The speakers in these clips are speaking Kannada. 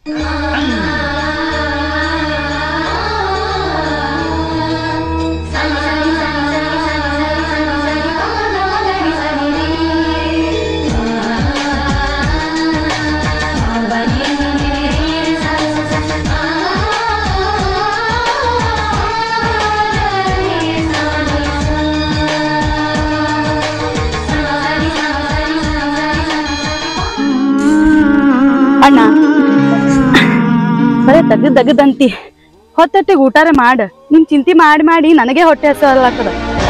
ಅಣ್ಣ ಬರೇ ದಗ್ದ ದಗದಂತಿ ಹೊತ್ತೊತ್ತಿಗೆ ಊಟಾರೆ ಮಾಡ ನಿನ್ ಚಿಂತೆ ಮಾಡಿ ಮಾಡಿ ನನಗೆ ಹೊಟ್ಟೆ ಹಸಲತ್ತದ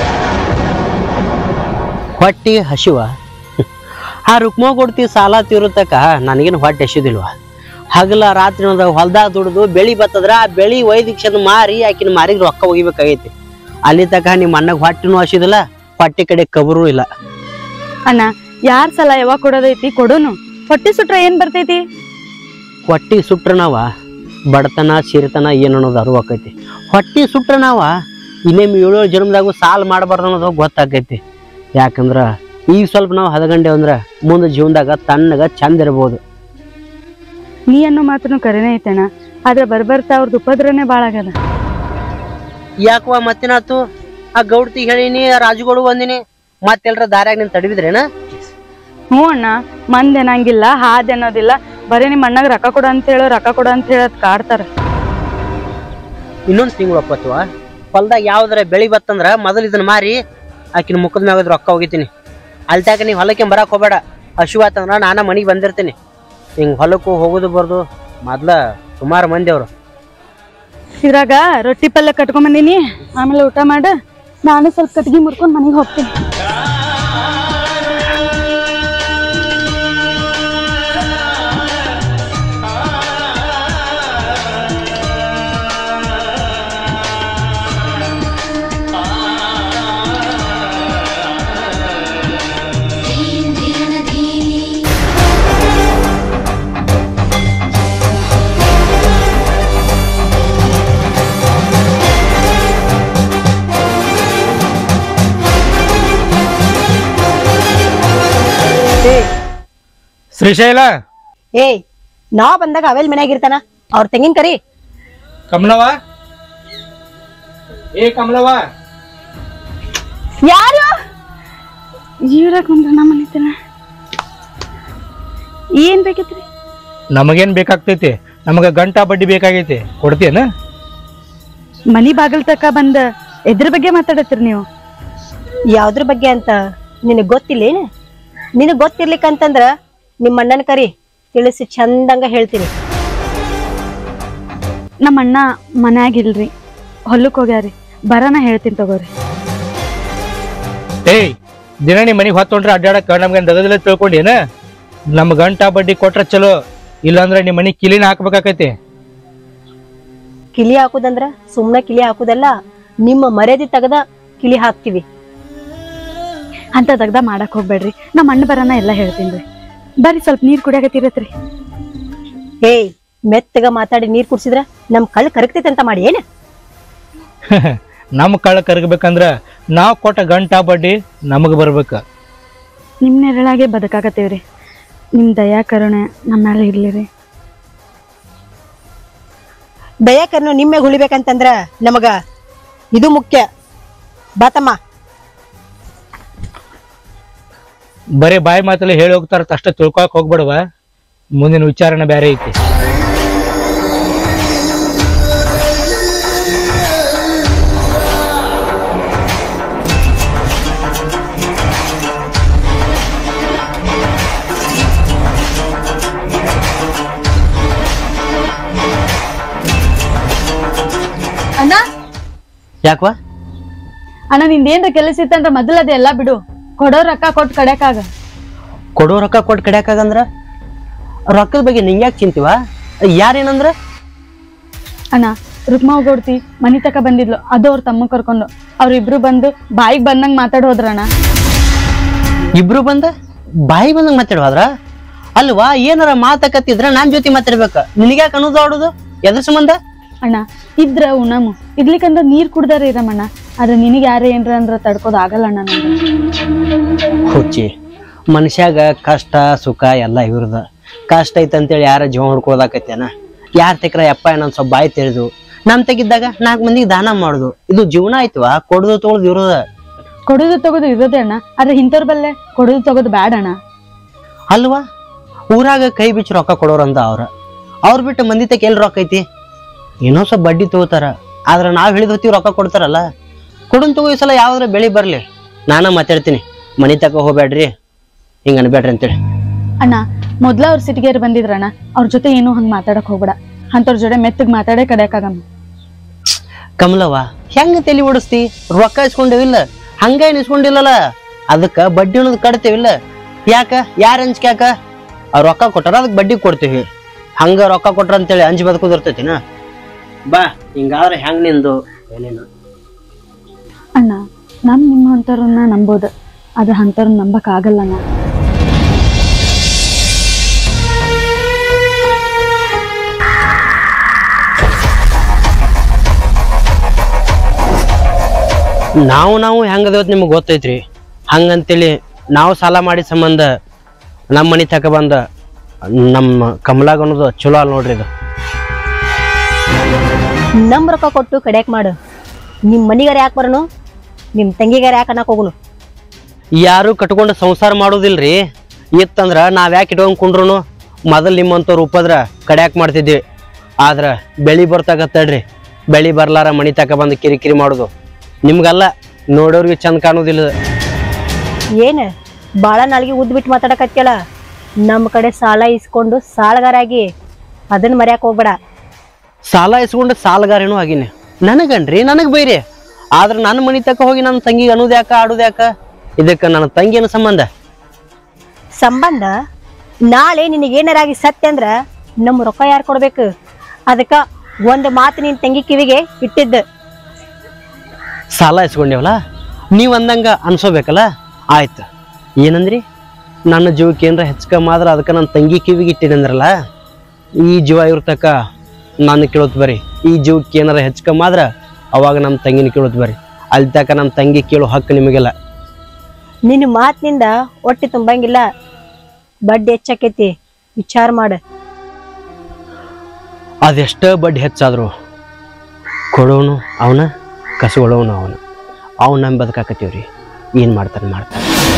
ಹೊಟ್ಟಿಗೆ ಹಸಿವ ಆ ರುಕ್ಮ ಕೊಡ್ತಿ ಸಾಲ ತೀರುತ್ತಕ ನನಗೇನು ಹೊಟ್ಟೆ ಹಸಿದಿಲ್ವ ಹಗಲ ರಾತ್ರಿ ಹೊಲ್ದಾಗ ದುಡ್ದು ಬೆಳಿ ಬತ್ತದ್ರ ಆ ಬೆಳಿ ವೈದಿಕ್ಷದ ಮಾರಿ ಆಕಿನ ಮಾರಿಗೆ ರೊಕ್ಕ ಒಗಿಬೇಕಾಗೈತಿ ಅಲ್ಲಿ ತಕ ನಿಮ್ಮ ಅಣ್ಣಗೆ ಹೊಟ್ಟಿನೂ ಹಸಿದಿಲ್ಲ ಹೊಟ್ಟೆ ಕಡೆ ಕಬರು ಇಲ್ಲ ಅಣ್ಣ ಯಾರ್ ಸಲ ಯಾವಾಗ ಕೊಡೋದೈತಿ ಕೊಡೋನು ಹೊಟ್ಟೆ ಸುಟ್ರ ಏನ್ ಬರ್ತೈತಿ ಹೊಟ್ಟಿ ಸುಟ್ರ ನಾವ ಬಡತನ ಸಿರಿತನ ಏನು ಅನ್ನೋದು ಅರಿವಾಕೈತಿ ಹೊಟ್ಟಿ ಸುಟ್ರ ನಾವ ಇನ್ನೇಮ್ ಏಳು ಜನ್ಮದಾಗೂ ಸಾಲ ಮಾಡಬಾರ್ದು ಅನ್ನೋದು ಗೊತ್ತಾಕೈತಿ ಯಾಕಂದ್ರ ಈಗ ಸ್ವಲ್ಪ ನಾವು ಹದಗಂಡೆ ಅಂದ್ರ ಮುಂದೆ ಜೀವನದಾಗ ತಣ್ಣಗ ಚಂದ ಇರ್ಬೋದು ನೀ ಅನ್ನೋ ಮಾತನು ಕರೆನೇ ಐತಣ್ಣ ಆದ್ರೆ ಬರ್ಬರ್ತಾ ಅವ್ರದ್ದು ಉಪದ್ರನೇ ಬಾಳ ಆಗ್ಯದ ಯಾಕವ ಮತ್ತೇನಾತು ಆ ಗೌಡ್ತಿ ಹೇಳಿನಿ ಆ ರಾಜುಗಳು ಬಂದಿನಿ ಮತ್ತೆಲ್ರ ದಾರ್ಯಾಗ ನಿನ್ ತಡವಿದ್ರೇನ ಹ್ಞೂ ಅಣ್ಣ ಮಂದ್ ಏನಂಗಿಲ್ಲ ಹಾದ್ ಅನ್ನೋದಿಲ್ಲ ಬರೀ ನಿಮ್ಮ ಅಣ್ಣಗ್ ರೊಕ್ಕ ಕೊಡ ಅಂತ ಹೇಳೋ ರೊಕ್ಕ ಕೊಡ ಅಂತ ಹೇಳೋದ್ ಕಾಡ್ತಾರ ಇನ್ನೊಂದ್ ತಿಂಗಳು ಒಪ್ಪತ್ವ ಹೊಲ್ದಾಗ ಯಾವ್ದಾರ ಬೆಳಿ ಬತ್ತಂದ್ರ ಮೊದಲು ಇದನ್ನ ಮಾರಿ ಆಕಿನ ಮುಖದ ಮ್ಯಾಗ ರೊಕ್ಕ ಹೋಗಿತೀನಿ ಅಲ್ತಾಗ ನೀ ಹೊಲಕ್ಕೆ ಬರಕ್ ಹೋಗ್ಬೇಡ ಹಶು ಆತಂದ್ರ ನಾನ ಮನಿಗೆ ಬಂದಿರ್ತೀನಿ ಹಿಂಗ್ ಹೊಲಕ್ಕೂ ಹೋಗೋದು ಬರ್ದು ಮೊದ್ಲ ಸುಮಾರು ಮಂದಿ ಅವ್ರು ಇದ್ರಾಗ ರೊಟ್ಟಿ ಪಲ್ಯ ಕಟ್ಕೊಂಡ್ ಬಂದೀನಿ ಆಮೇಲೆ ಊಟ ಮಾಡ ನಾನು ಸ್ವಲ್ಪ ಕಟ್ಗಿ ಮುರ್ಕೊಂಡ್ ಮನೆಗೆ ಹೋಗ್ತೀನಿ ಶ್ರೀಶೈಲ ಏಯ್ ನಾ ಬಂದಾಗ ಅವೆಲ್ ಮನ್ಯಾಗ ಇರ್ತಾನ ಅವ್ರ ತೆಂಗಿನ ಕರಿ ಕಮಲವ ಏ ಕಮಲವ ಯಾರು ಇವ್ರಾಗ ಕುಂದ್ರ ನಮ್ಮ ಮನಿತನ ಏನ್ ಬೇಕಿತ್ರಿ ನಮಗೇನ್ ಬೇಕಾಗ್ತೈತಿ ನಮಗ ಗಂಟಾ ಬಡ್ಡಿ ಬೇಕಾಗೈತಿ ಕೊಡ್ತೇನ ಮನಿ ಬಾಗಿಲ್ ತಕ ಬಂದ ಎದ್ರ ಬಗ್ಗೆ ಮಾತಾಡತ್ರಿ ನೀವು ಯಾವ್ದ್ರ ಬಗ್ಗೆ ಅಂತ ನಿನಗ್ ಗೊತ್ತಿಲ್ಲೇನ ನಿನಗ್ ಗೊತ್ತಿರ್ಲಿಕ್ಕಂತಂದ್ರ ನಿಮ್ಮ ಅಣ್ಣನ ಕರಿ ತಿಳಿಸಿ ಚಂದಂಗ ಹೇಳ್ತೀನಿ ನಮ್ಮ ಅಣ್ಣ ಮನ್ಯಾಗಿಲ್ರಿ ಹೊಲಕ್ ಹೋಗ್ಯಾರಿ ಬರನ ಹೇಳ್ತೀನಿ ತಗೋರಿ ಏಯ್ ದಿನ ನಿಮ್ ಮನಿಗ್ ಹೊತ್ತೊಂಡ್ರೆ ಅಡ್ಡಾಡಕ ನಮ್ಗೇನ್ ದಗದಿಲ್ಲ ತಿಳ್ಕೊಂಡೇನ ನಮ್ ಗಂಟಾ ಬಡ್ಡಿ ಕೊಟ್ರ ಚಲೋ ಇಲ್ಲಾಂದ್ರ ನಿಮ್ ಮನಿ ಕಿಲಿನ ಹಾಕ್ಬೇಕಾಕೈತಿ ಕಿಲಿ ಹಾಕುದಂದ್ರ ಸುಮ್ನ ಕಿಲಿ ಹಾಕುದಲ್ಲ ನಿಮ್ಮ ಮರ್ಯಾದೆ ತೆಗದ ಕಿಲಿ ಹಾಕ್ತಿವಿ ಅಂತ ದಗ್ದ ಮಾಡಕ್ ಹೋಗ್ಬೇಡ್ರಿ ನಮ್ಮ ಅಣ್ಣ ಬರನ ಎಲ್ಲ ಹೇಳ್ತೀನಿ ಬರ್ರಿ ಸ್ವಲ್ಪ ನೀರ್ ಕುಡಿಯಾಕತ್ತಿರತ್ರಿ ಏಯ್ ಮೆತ್ತಗ ಮಾತಾಡಿ ನೀರ್ ಕುಡ್ಸಿದ್ರ ನಮ್ ಕಳ್ ಕರಗ್ತೈತೆ ಅಂತ ಮಾಡಿ ಏನ ನಮ್ ಕಳ್ಳ ಕರಗಬೇಕಂದ್ರ ನಾವ್ ಕೊಟ್ಟ ಗಂಟಾ ಬಡ್ಡಿ ನಮಗ್ ಬರ್ಬೇಕ ನಿಮ್ ನೆರಳಾಗೆ ಬದುಕಾಕತ್ತೇವ್ರಿ ನಿಮ್ ದಯಾ ಕರುಣೆ ನಮ್ಮ ಮೇಲೆ ಇರ್ಲಿರಿ ದಯಾಕರ್ನು ನಿಮ್ಮೆ ಉಳಿಬೇಕಂತಂದ್ರ ನಮಗ ಇದು ಮುಖ್ಯ ಬಾತಮ್ಮ ಬರೀ ಬಾಯಿ ಮಾತಲ್ಲಿ ಹೇಳಿ ಹೋಗ್ತಾರ ಅಷ್ಟ ತಿಳ್ಕೊಳಕ್ ಹೋಗ್ಬೇಡವ ಮುಂದಿನ ವಿಚಾರಣೆ ಬ್ಯಾರೆ ಐತಿ ಅಣ್ಣ ಯಾಕವ ಅಣ್ಣ ನಿಂದೇನ್ರ ಕೆಲಸ ಇತ್ತಂದ್ರ ಮೊದಲ ಅದೆಲ್ಲ ಬಿಡು ಕೊಡೋ ರೊಕ್ಕ ಕೊಟ್ಟು ಕಡ್ಯಾಕಾಗ ಕೊಡೋ ರೊಕ್ಕ ಕೊಟ್ಟು ಕಡ್ಯಾಕಾಗಂದ್ರ ರೊಕ್ಕದ ಬಗ್ಗೆ ನಿಂಗ್ಯಾಕ್ ಚಿಂತಿವ ಯಾರೇನಂದ್ರ ಅಣ್ಣ ರುಕ್ಮಾವ್ ಗೌಡ್ತಿ ಮನಿ ತಕ ಬಂದಿದ್ಲು ಅದು ಅವ್ರ ತಮ್ಮ ಕರ್ಕೊಂಡು ಅವ್ರಿಬ್ರು ಬಂದು ಬಾಯಿಗೆ ಬಂದಂಗ್ ಮಾತಾಡ್ ಹೋದ್ರಣ್ಣ ಇಬ್ರು ಬಂದ ಬಾಯಿ ಬಂದಂಗ ಮಾತಾಡುವಾದ್ರ ಅಲ್ವಾ ಏನಾರ ಮಾತಾಕತ್ತಿದ್ರ ನಾನ್ ಜೊತೆ ಮಾತಾಡ್ಬೇಕ ನಿನಗ್ಯಾಕ ಅನ್ನೋದು ಆಡೋದು ಎದ್ರ ಸಂಬಂಧ ಅಣ್ಣ ಇದ್ರ ಉಣಮು ಇರ್ಲಿಕ್ಕಂದ್ರ ನೀರ್ ಕುಡ್ದಾರ ಇರಮಣ್ಣ ಆದ್ರೆ ನಿನಗೆ ಯಾರೇ ಏನ್ರ ಅಂದ್ರ ತಡ್ಕೋದ್ ಆಗಲ್ಲ ಅಣ್ಣ ನಂಗೆ ಹುಚ್ಚಿ ಮನುಷ್ಯಾಗ ಕಷ್ಟ ಸುಖ ಎಲ್ಲ ಇವ್ರದ ಕಷ್ಟ ಐತಂತೇಳಿ ಯಾರ ಜೀವ ಹುಡ್ಕೊಳದಾಕತ್ತೇನ ಯಾರ ತೆಕ್ರ ಯಪ್ಪ ಏನೊಂದ್ ಸ್ವಲ್ಪ ಬಾಯಿ ತೆರೆದು ನಮ್ ತೆಗಿದ್ದಾಗ ನಾಲ್ಕು ಮಂದಿಗೆ ದಾನ ಮಾಡುದು ಇದು ಜೀವನ ಆಯ್ತವಾ ಕೊಡುದು ತೊಗೊಳ್ದು ಇರೋದ ಕೊಡೋದು ತಗೋದು ಇರೋದೇ ಅಣ್ಣ ಆದ್ರೆ ಇಂಥವ್ರ ಬಲ್ಲೆ ಕೊಡೋದು ತಗೋದು ಬ್ಯಾಡ ಅಣ್ಣ ಅಲ್ವಾ ಊರಾಗ ಕೈ ಬಿಚ್ಚಿ ರೊಕ್ಕ ಕೊಡೋರಂತ ಅವ್ರ ಅವ್ರ ಬಿಟ್ಟು ಮಂದಿ ತಕ ಎಲ್ಲಿ ರೊಕ್ಕ ಐತಿ ಏನೋ ಸ್ವಲ್ಪ ಬಡ್ಡಿ ತಗೋತಾರ ಆದ್ರ ನಾವ್ ಹೇಳಿದ ಹೊತ್ತಿಗೆ ರೊಕ್ಕ ಕೊಡ್ತಾರಲ್ಲ ಕೊಡನ್ ತಗೋ ಈ ಸಲ ಯಾವ್ದ್ರ ಬೆಳಿ ಬರ್ಲಿ ನಾನ ಮಾತಾಡ್ತೀನಿ ಮನಿ ತಕ ಹೋಗ್ಬೇಡ್ರಿ ಹಿಂಗ ಅನ್ಬೇಡ್ರಿ ಅಂತೇಳಿ ಅಣ್ಣ ಮೊದ್ಲ ಅವ್ರ ಸಿಟಿಗೇರ್ ಬಂದಿದ್ರಣ್ಣ ಅವ್ರ ಜೊತೆ ಏನೂ ಹಂಗ್ ಮಾತಾಡಕ್ ಹೋಗ್ಬೇಡ ಅಂತವ್ರ ಜೊತೆ ಮೆತ್ತಗ್ ಮಾತಾಡೇ ಕಡೆಯಕ್ಕಾಗಮ್ಮ ಕಮಲವ್ವ ಹೆಂಗ ತಲೆ ಓಡಿಸ್ತಿ ರೊಕ್ಕ ಇಸ್ಕೊಂಡೇವಿಲ್ಲ ಹಂಗ ಏನ್ ಇಸ್ಕೊಂಡಿಲ್ಲಲ್ಲ ಅದಕ್ಕ ಬಡ್ಡಿ ಅನ್ನೋದು ಕಟ್ತೇವಿಲ್ಲ ಯಾಕ ಯಾರ ಅಂಜಿಕೆ ಯಾಕ ಅವ್ರ ರೊಕ್ಕ ಕೊಟ್ಟಾರ ಅದಕ್ಕೆ ಬಡ್ಡಿ ಕೊಡ್ತೀವಿ ಹಂಗ ರೊಕ್ಕ ಕೊಟ್ರ ಅಂತೇಳಿ ಅಂಜಿ ಬದುಕೋದಿರ್ತೈತಿನ ಬಾ ಹಿಂಗಾದ್ರೆ ಹೆಂಗ್ ನಿಂದು ಏನೇನು ಅಣ್ಣ ನಮ್ ನಿಮ್ಮಂತವ್ರನ್ನ ನಂಬೋದು ಆದ್ರೆ ಅಂಥವ್ರನ್ನ ನಂಬಕ್ ಆಗಲ್ಲ ಅಣ್ಣ ನಾವು ನಾವು ಹೆಂಗದೇವತ್ ನಿಮ್ಗೆ ಗೊತ್ತೈತ್ರಿ ಹಂಗಂತೇಳಿ ನಾವು ಸಾಲ ಮಾಡಿ ಸಂಬಂಧ ನಮ್ಮ ಮನೆ ತಕ ಬಂದ ನಮ್ಮ ಕಮಲಾಗ ಅನ್ನೋದು ಚಲೋ ಅಲ್ಲ ನೋಡ್ರಿ ಇದು ನಮ್ ರೊಕ್ಕ ಕೊಟ್ಟು ಕಡ್ಯಾಕ್ ಮಾಡು ನಿಮ್ ಮನಿಗಾರ ಯಾಕೆ ಬರೋನು ನಿಮ್ ತಂಗಿಗಾರ ಯಾಕೆ ಅನ್ನಕ್ ಹೋಗುನು ಯಾರು ಕಟ್ಕೊಂಡು ಸಂಸಾರ ಮಾಡೋದಿಲ್ರಿ ಇತ್ತಂದ್ರ ನಾವ್ ಯಾಕೆ ಇಟ್ಕೊಂಡ್ ಕುಂಡ್ರುನು ಮೊದಲ್ ನಿಮ್ಮಂತವ್ರು ಉಪದ್ರ ಕಡ್ಯಾಕ್ ಮಾಡ್ತಿದ್ವಿ ಆದ್ರ ಬೆಳಿ ಬರ್ತಾಗತ್ತಡ್ರಿ ಬೆಳಿ ಬರ್ಲಾರ ಮನಿ ತಕ ಬಂದು ಕಿರಿಕಿರಿ ಮಾಡೋದು ನಿಮ್ಗಲ್ಲ ನೋಡೋರ್ಗೆ ಚಂದ ಕಾಣೋದಿಲ್ಲ ಇದು. ಏನ್ ಬಾಳ ನಾಳಿಗೆ ಉದ್ ಬಿಟ್ಟು ಮಾತಾಡಕತ್ಯಲ್ಲ ನಮ್ಮ ಕಡೆ ಸಾಲ ಇಸ್ಕೊಂಡು ಸಾಲಗಾರಾಗಿ ಅದನ್ನ ಮರ್ಯಾಕ್ ಹೋಗ್ಬೇಡ ಸಾಲ ಇಸ್ಕೊಂಡು ಸಾಲಗಾರೇನೂ ಆಗಿನಿ ನನಗನ್ರಿ ನನಗ್ ಬೈರಿ ಆದ್ರ ನನ್ನ ಮನಿ ತಕ ಹೋಗಿ ನನ್ನ ತಂಗಿಗೆ ಅನ್ನೋದು ಯಾಕ ಆಡೋದು ಯಾಕ ಇದಕ್ಕ ನನ್ನ ತಂಗಿನ ಸಂಬಂಧ ಸಂಬಂಧ ನಾಳೆ ನಿನಗೇನಾರಾಗಿ ಸತ್ಯ ಅಂದ್ರ ನಮ್ಮ ರೊಕ್ಕ ಯಾರು ಕೊಡ್ಬೇಕು ಅದಕ್ಕ ಒಂದ್ ಮಾತು ನಿನ್ ತಂಗಿ ಕಿವಿಗೆ ಇಟ್ಟಿದ್ದ ಸಾಲ ಇಸ್ಕೊಂಡೇವಲ್ಲ ನೀವ್ ಅಂದಂಗ ಅನ್ಸೋಬೇಕಲ್ಲ ಆಯ್ತು ಏನಂದ್ರಿ ನನ್ನ ಜೀವಕ್ಕೆ ಏನಾರ ಹೆಚ್ಚು ಆದ್ರ ಅದಕ್ಕೆ ನನ್ನ ತಂಗಿ ಕಿವಿಗೆ ಇಟ್ಟಿದಂದ್ರಲ್ಲ ಈ ಜೀವ ಇರ್ತಕ್ಕ ನಾನು ಕೇಳೋತ್ ಬರ್ರಿ ಈ ಜೀವಕ್ಕೆ ಏನಾರ ಹೆಚ್ಚು ಆದ್ರ ಅವಾಗ ನಮ್ಮ ತಂಗಿನ ಕೇಳೋತ್ ಬರ್ರಿ ಅಲ್ಲಿ ತಕ ನಮ್ಮ ತಂಗಿ ಕೇಳೋ ಹಕ್ಕು ನಿಮಗೆಲ್ಲ ನಿನ್ನ ಮಾತಿನಿಂದ ಹೊಟ್ಟೆ ತುಂಬಂಗಿಲ್ಲ ಬಡ್ಡಿ ಹೆಚ್ಚಾಕೈತಿ ವಿಚಾರ ಮಾಡ ಅದೆಷ್ಟ ಬಡ್ಡಿ ಹೆಚ್ಚಾದ್ರು ಕೊಡೋನು ಅವನ ಕಸಗೊಳ್ಳೋನು ಅವನ ಅವ್ನ ನಮ್ಮ ಬದುಕಾಕತ್ತೀವ್ರಿ ಏನು ಮಾಡ್ತಾನೆ ಮಾಡ್ತಾನೆ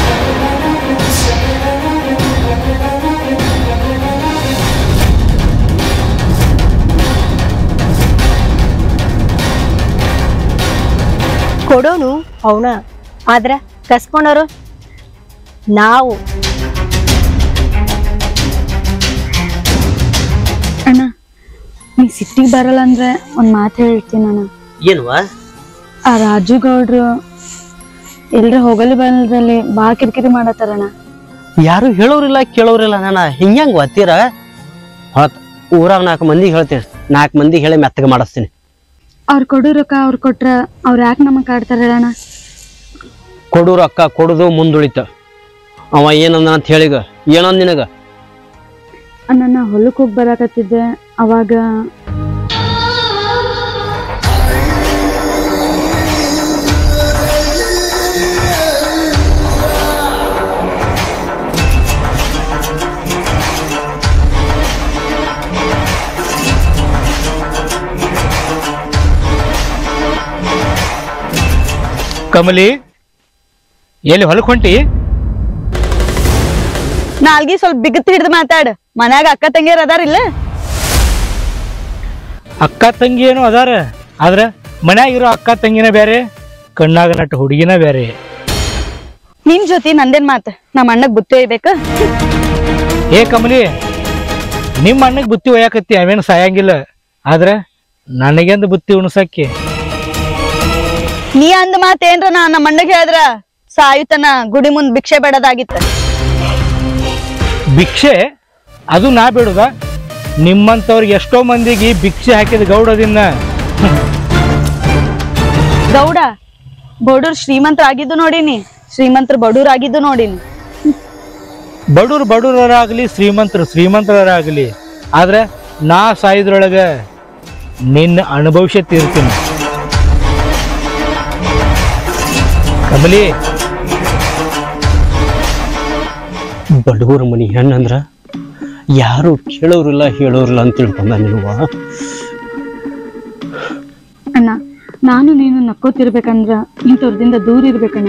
ಕೊಡೋನು ಅವನ ಆದ್ರ ಕಸ್ಕೊಂಡವರು ನಾವು ಅಣ್ಣ ನೀ ಸಿಟ್ಟಿಗೆ ಬರಲ್ಲ ಅಂದ್ರೆ ಒಂದ್ ಮಾತು ಹೇಳ್ತೀನಿ ಅಣ್ಣ ಏನುವಾ ಆ ರಾಜು ಗೌಡ್ರು ಎಲ್ರ ಹೋಗಲಿ ಬಲ್ಲದಲ್ಲಿ ಬಾ ಕಿರಿಕಿರಿ ಮಾಡತ್ತಾರಣ್ಣ ಯಾರು ಹೇಳೋರಿಲ್ಲ ಕೇಳೋರಿಲ್ಲ ನಾನು ಹಿಂಗ್ಯಾಂಗ ಒತ್ತೀರ ಹೊತ್ ಊರಾಗ ನಾಲ್ಕು ಮಂದಿಗೆ ಹೇಳ್ತೀರಿ ನಾಲ್ಕು ಮಂದಿಗೆ ಹೇಳಿ ಮೆತ್ತಗೆ ಮಾಡಿಸ್ತೀನಿ ಅವ್ರು ಕೊಡೋ ರೊಕ್ಕ ಅವ್ರು ಕೊಟ್ರ ಅವ್ರು ಯಾಕೆ ನಮಗ್ ಕಾಡ್ತಾರ ಹೇಳಣ್ಣ ಕೊಡು ರೊಕ್ಕ ಕೊಡುದು ಮುಂದುಳಿತ ಅವ ಏನಂದ ಅಂತ ಹೇಳಿಗ ಏನಂದ ನಿನಗ ನನ್ನ ಹೊಲಕ್ಕೆ ಹೋಗಿ ಬರಾಕತ್ತಿದ್ದೆ ಅವಾಗ ಕಮಲಿ ಎಲ್ಲಿ ಹೊಲಕ್ ಹೊಂಟಿ ನಾಲ್ಗಿ ಸ್ವಲ್ಪ ಬಿಗತ್ ಹಿಡ್ದು ಮಾತಾಡ್ ಮನ್ಯಾಗ ಅಕ್ಕ ತಂಗಿಯರ್ ಅದಾರಿಲ್ಲ ಅಕ್ಕ ತಂಗಿ ಏನು ಅದಾರ ಆದ್ರ ಮನ್ಯಾಗ ಇರೋ ಅಕ್ಕ ತಂಗಿನ ಬೇರೆ ಕಣ್ಣಾಗ ನಟ್ಟು ಹುಡುಗಿನ ಬೇರೆ ನಿನ್ ಜೊತೆ ನಂದೇನ್ ಮಾತ್ ನಮ್ಮ ಅಣ್ಣಗ್ ಬುತ್ತಿ ಒಯ್ಬೇಕ ಏ ಕಮಲಿ ನಿಮ್ಮ ಅಣ್ಣಗ್ ಬುತ್ತಿ ಒಯ್ಯಾಕತ್ತಿ ಅವೇನು ಸಾಯಂಗಿಲ್ಲ ಆದ್ರ ನನಗೆಂದು ಬುತ್ತಿ ಉಣಸಕ್ಕೆ ನೀ ಅಂದ ಮಾತ್ ಏನ್ರ ನಾ ನಮ್ಮ ಅಣ್ಣಗ್ ಹೇಳಿದ್ರ ಸಾಯುತನ ಗುಡಿ ಮುಂದ್ ಭಿಕ್ಷೆ ಬೇಡದಾಗಿತ್ತ ಭಿಕ್ಷೆ ಅದು ನಾ ಬಿಡುದ ನಿಮ್ಮಂತವ್ರಿಗೆ ಎಷ್ಟೋ ಮಂದಿಗೆ ಭಿಕ್ಷೆ ಹಾಕಿದ ಗೌಡದಿನ್ನ ಗೌಡ ಬಡೂರ್ ಶ್ರೀಮಂತರ ಆಗಿದ್ದು ನೋಡಿನಿ ಶ್ರೀಮಂತರ ಬಡೂರ್ ಆಗಿದ್ದು ನೋಡಿನಿ ಬಡೂರು ಬಡೂರರಾಗಲಿ ಶ್ರೀಮಂತರು ಶ್ರೀಮಂತರಾಗಲಿ ಆದ್ರೆ ನಾ ಸಾಯಿದ್ರೊಳಗ ನಿನ್ನ ಅನುಭವಿಸ ತೀರ್ತೀನಿ ಕಮಲಿ ಬಡಗೂರ ಮನಿ ಹೆಣ್ಣಂದ್ರ ಯಾರು ಕೇಳೋರಿಲ್ಲ ಹೇಳೋರಿಲ್ಲ ಅಂತ ತಿಳ್ಕೊಂಡ ನೀನು ಅಣ್ಣ ನಾನು ನೀನು ನಕ್ಕೋತಿರ್ಬೇಕಂದ್ರ ಇಂಥವ್ರದಿಂದ ದೂರ ಇರ್ಬೇಕಣ್ಣ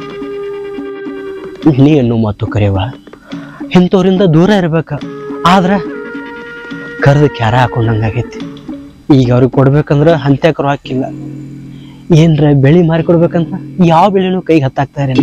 ನೀ ಅನ್ನೋ ಮಾತು ಕರೆಯವ ಇಂಥವ್ರಿಂದ ದೂರ ಇರ್ಬೇಕ ಆದ್ರ ಕರೆದು ಕ್ಯಾರ ಹಾಕೊಂಡಂಗಾಗೈತಿ ಈಗ ಅವ್ರಿಗೆ ಕೊಡ್ಬೇಕಂದ್ರ ಹಂತ್ಯಾಕರು ಹಾಕಿಲ್ಲ ಏನ್ರ ಬೆಳಿ ಮಾರಿ ಕೊಡ್ಬೇಕಂದ್ರ ಯಾವ ಬೆಳೆನೂ ಕೈಗೆ ಹತ್ತಾಗ್ತಾ ಇರಲಿಲ್ಲ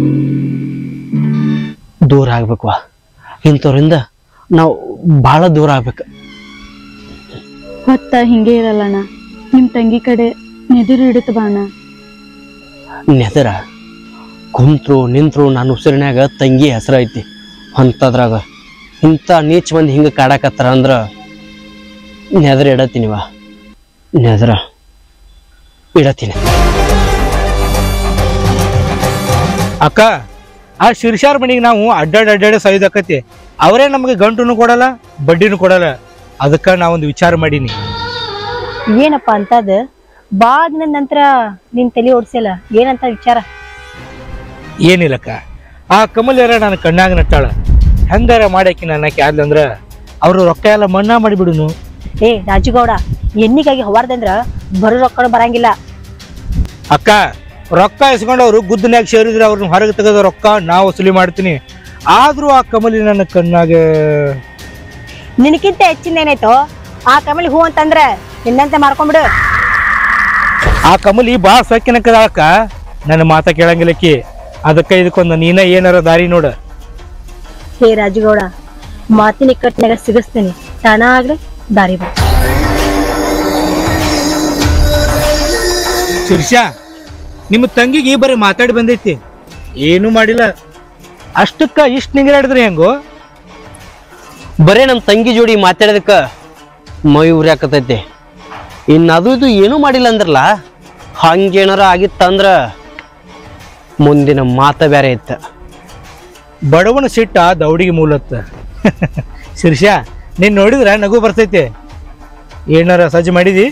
ದೂರ ಆಗ್ಬೇಕು ಇಂಥವ್ರಿಂದ ನಾವು ಭಾಳ ದೂರ ಆಗ್ಬೇಕು ಹೊತ್ತ ಹಿಂಗೆ ಇರಲ್ಲ ಅಣ್ಣ ನಿಮ್ ತಂಗಿ ಕಡೆ ನೆದುರು ಇಡುತ್ತ ಬಾ ಅಣ್ಣ ನೆದರ ಕುಂತ್ರು ನಿಂತ್ರು ನನ್ನ ಉಸಿರಿನ್ಯಾಗ ತಂಗಿ ಹೆಸರು ಐತಿ ಅಂಥದ್ರಾಗ ಇಂಥ ನೀಚ್ ಮಂದಿ ಹಿಂಗೆ ಕಾಡಕತ್ತಾರ ಅಂದ್ರ ನೆದರ ಇಡತ್ತೀನಿವ ನೆದರ ಇಡತ್ತೀನಿ ಅಕ್ಕ ಆ ಶಿರ್ಷಾರ್ ಮನಿಗೆ ನಾವು ಅಡ್ಡಾಡ್ ಅಡ್ಡಾಡಿ ಸೈದಾಕತಿ ಅವರೇ ನಮಗೆ ಗಂಟುನು ಕೊಡಲ್ಲ ಬಡ್ಡಿನೂ ಕೊಡಲ್ಲ ಅದಕ್ಕ ನಾವೊಂದು ವಿಚಾರ ಮಾಡೀನಿ ಏನಪ್ಪ ಅಂತದ್ ಬಾಳ ದಿನದ ನಂತರ ನಿನ್ ತಲೆ ಓಡ್ಸಿಲ್ಲ ಏನಂತ ವಿಚಾರ ಏನಿಲ್ಲಕ್ಕ ಆ ಕಮಲ್ಯರ ನನ್ನ ಕಣ್ಣಾಗ ನಟ್ಟಾಳ ಹೆಂಗಾರ ಮಾಡಾಕಿ ನನ್ನ ಕ್ಯಾದ್ಲಂದ್ರ ಅವರು ರೊಕ್ಕ ಎಲ್ಲ ಮನ್ನಾ ಮಾಡಿಬಿಡುನು ಏ ರಾಜುಗೌಡ ಎಣ್ಣಿಗಾಗಿ ಹೊವಾರ್ದಂದ್ರ ಬರೋ ರೊಕ್ಕ ಬರಂಗಿಲ್ಲ ಅಕ್ಕ ರೊಕ್ಕ ಇಸ್ಕೊಂಡು ಅವರು ಗುದ್ದನ್ಯಾಗ ಸೇರಿದ್ರೆ ಅವ್ರನ್ನ ಹೊರಗೆ ತೆಗೆದ ರೊಕ್ಕ ನಾವು ವಸೂಲಿ ಮಾಡ್ತೀನಿ ಆದ್ರೂ ಆ ಕಮಲಿ ನನ್ನ ಕಣ್ಣಾಗ ನಿನಕ್ಕಿಂತ ಹೆಚ್ಚಿನ ಏನಾಯ್ತು ಆ ಕಮಲಿ ಹೂ ಅಂತಂದ್ರ ನಿನ್ನಂತೆ ಮಾಡ್ಕೊಂಡ್ಬಿಡು ಆ ಕಮಲಿ ಬಾ ಸೊಕ್ಕಿನಕ್ಕದಾಳಕ್ಕ ನನ್ನ ಮಾತ ಕೇಳಂಗಿಲ್ಲಕ್ಕಿ ಅದಕ್ಕೆ ಇದಕ್ಕೊಂದು ನೀನ ಏನಾರ ದಾರಿ ನೋಡ ಹೇ ರಾಜುಗೌಡ ಮಾತಿನ ಇಕ್ಕಟ್ನಾಗ ಸಿಗಿಸ್ತೀನಿ ತಾನ ಆಗ್ಲಿ ದಾರಿ ಬಾ ಶಿರ್ಷಾ ನಿಮ್ಮ ತಂಗಿಗೆ ಬರೀ ಮಾತಾಡಿ ಬಂದೈತಿ ಏನು ಮಾಡಿಲ್ಲ ಅಷ್ಟಕ್ಕ ಇಷ್ಟು ನಿಂಗರಾಡಿದ್ರಿ ಹೆಂಗೋ ಬರೇ ನಮ್ಮ ತಂಗಿ ಜೋಡಿ ಮಾತಾಡೋದಕ್ಕ ಮೈ ಉರಿಯಾಕತೈತಿ ಇನ್ನು ಅದು ಇದು ಏನೂ ಮಾಡಿಲ್ಲ ಅಂದ್ರಲ್ಲ ಹಂಗೇನಾರ ಆಗಿತ್ತಂದ್ರ ಮುಂದಿನ ಮಾತ ಬೇರೆ ಇತ್ತ ಬಡವನ ಸಿಟ್ಟ ದೌಡಿಗೆ ಮೂಲತ್ತ ಶಿರ್ಷಾ ನೀನ್ ನೋಡಿದ್ರ ನಗು ಬರ್ತೈತಿ ಏನಾರ ಸಜ್ಜು ಮಾಡಿದಿ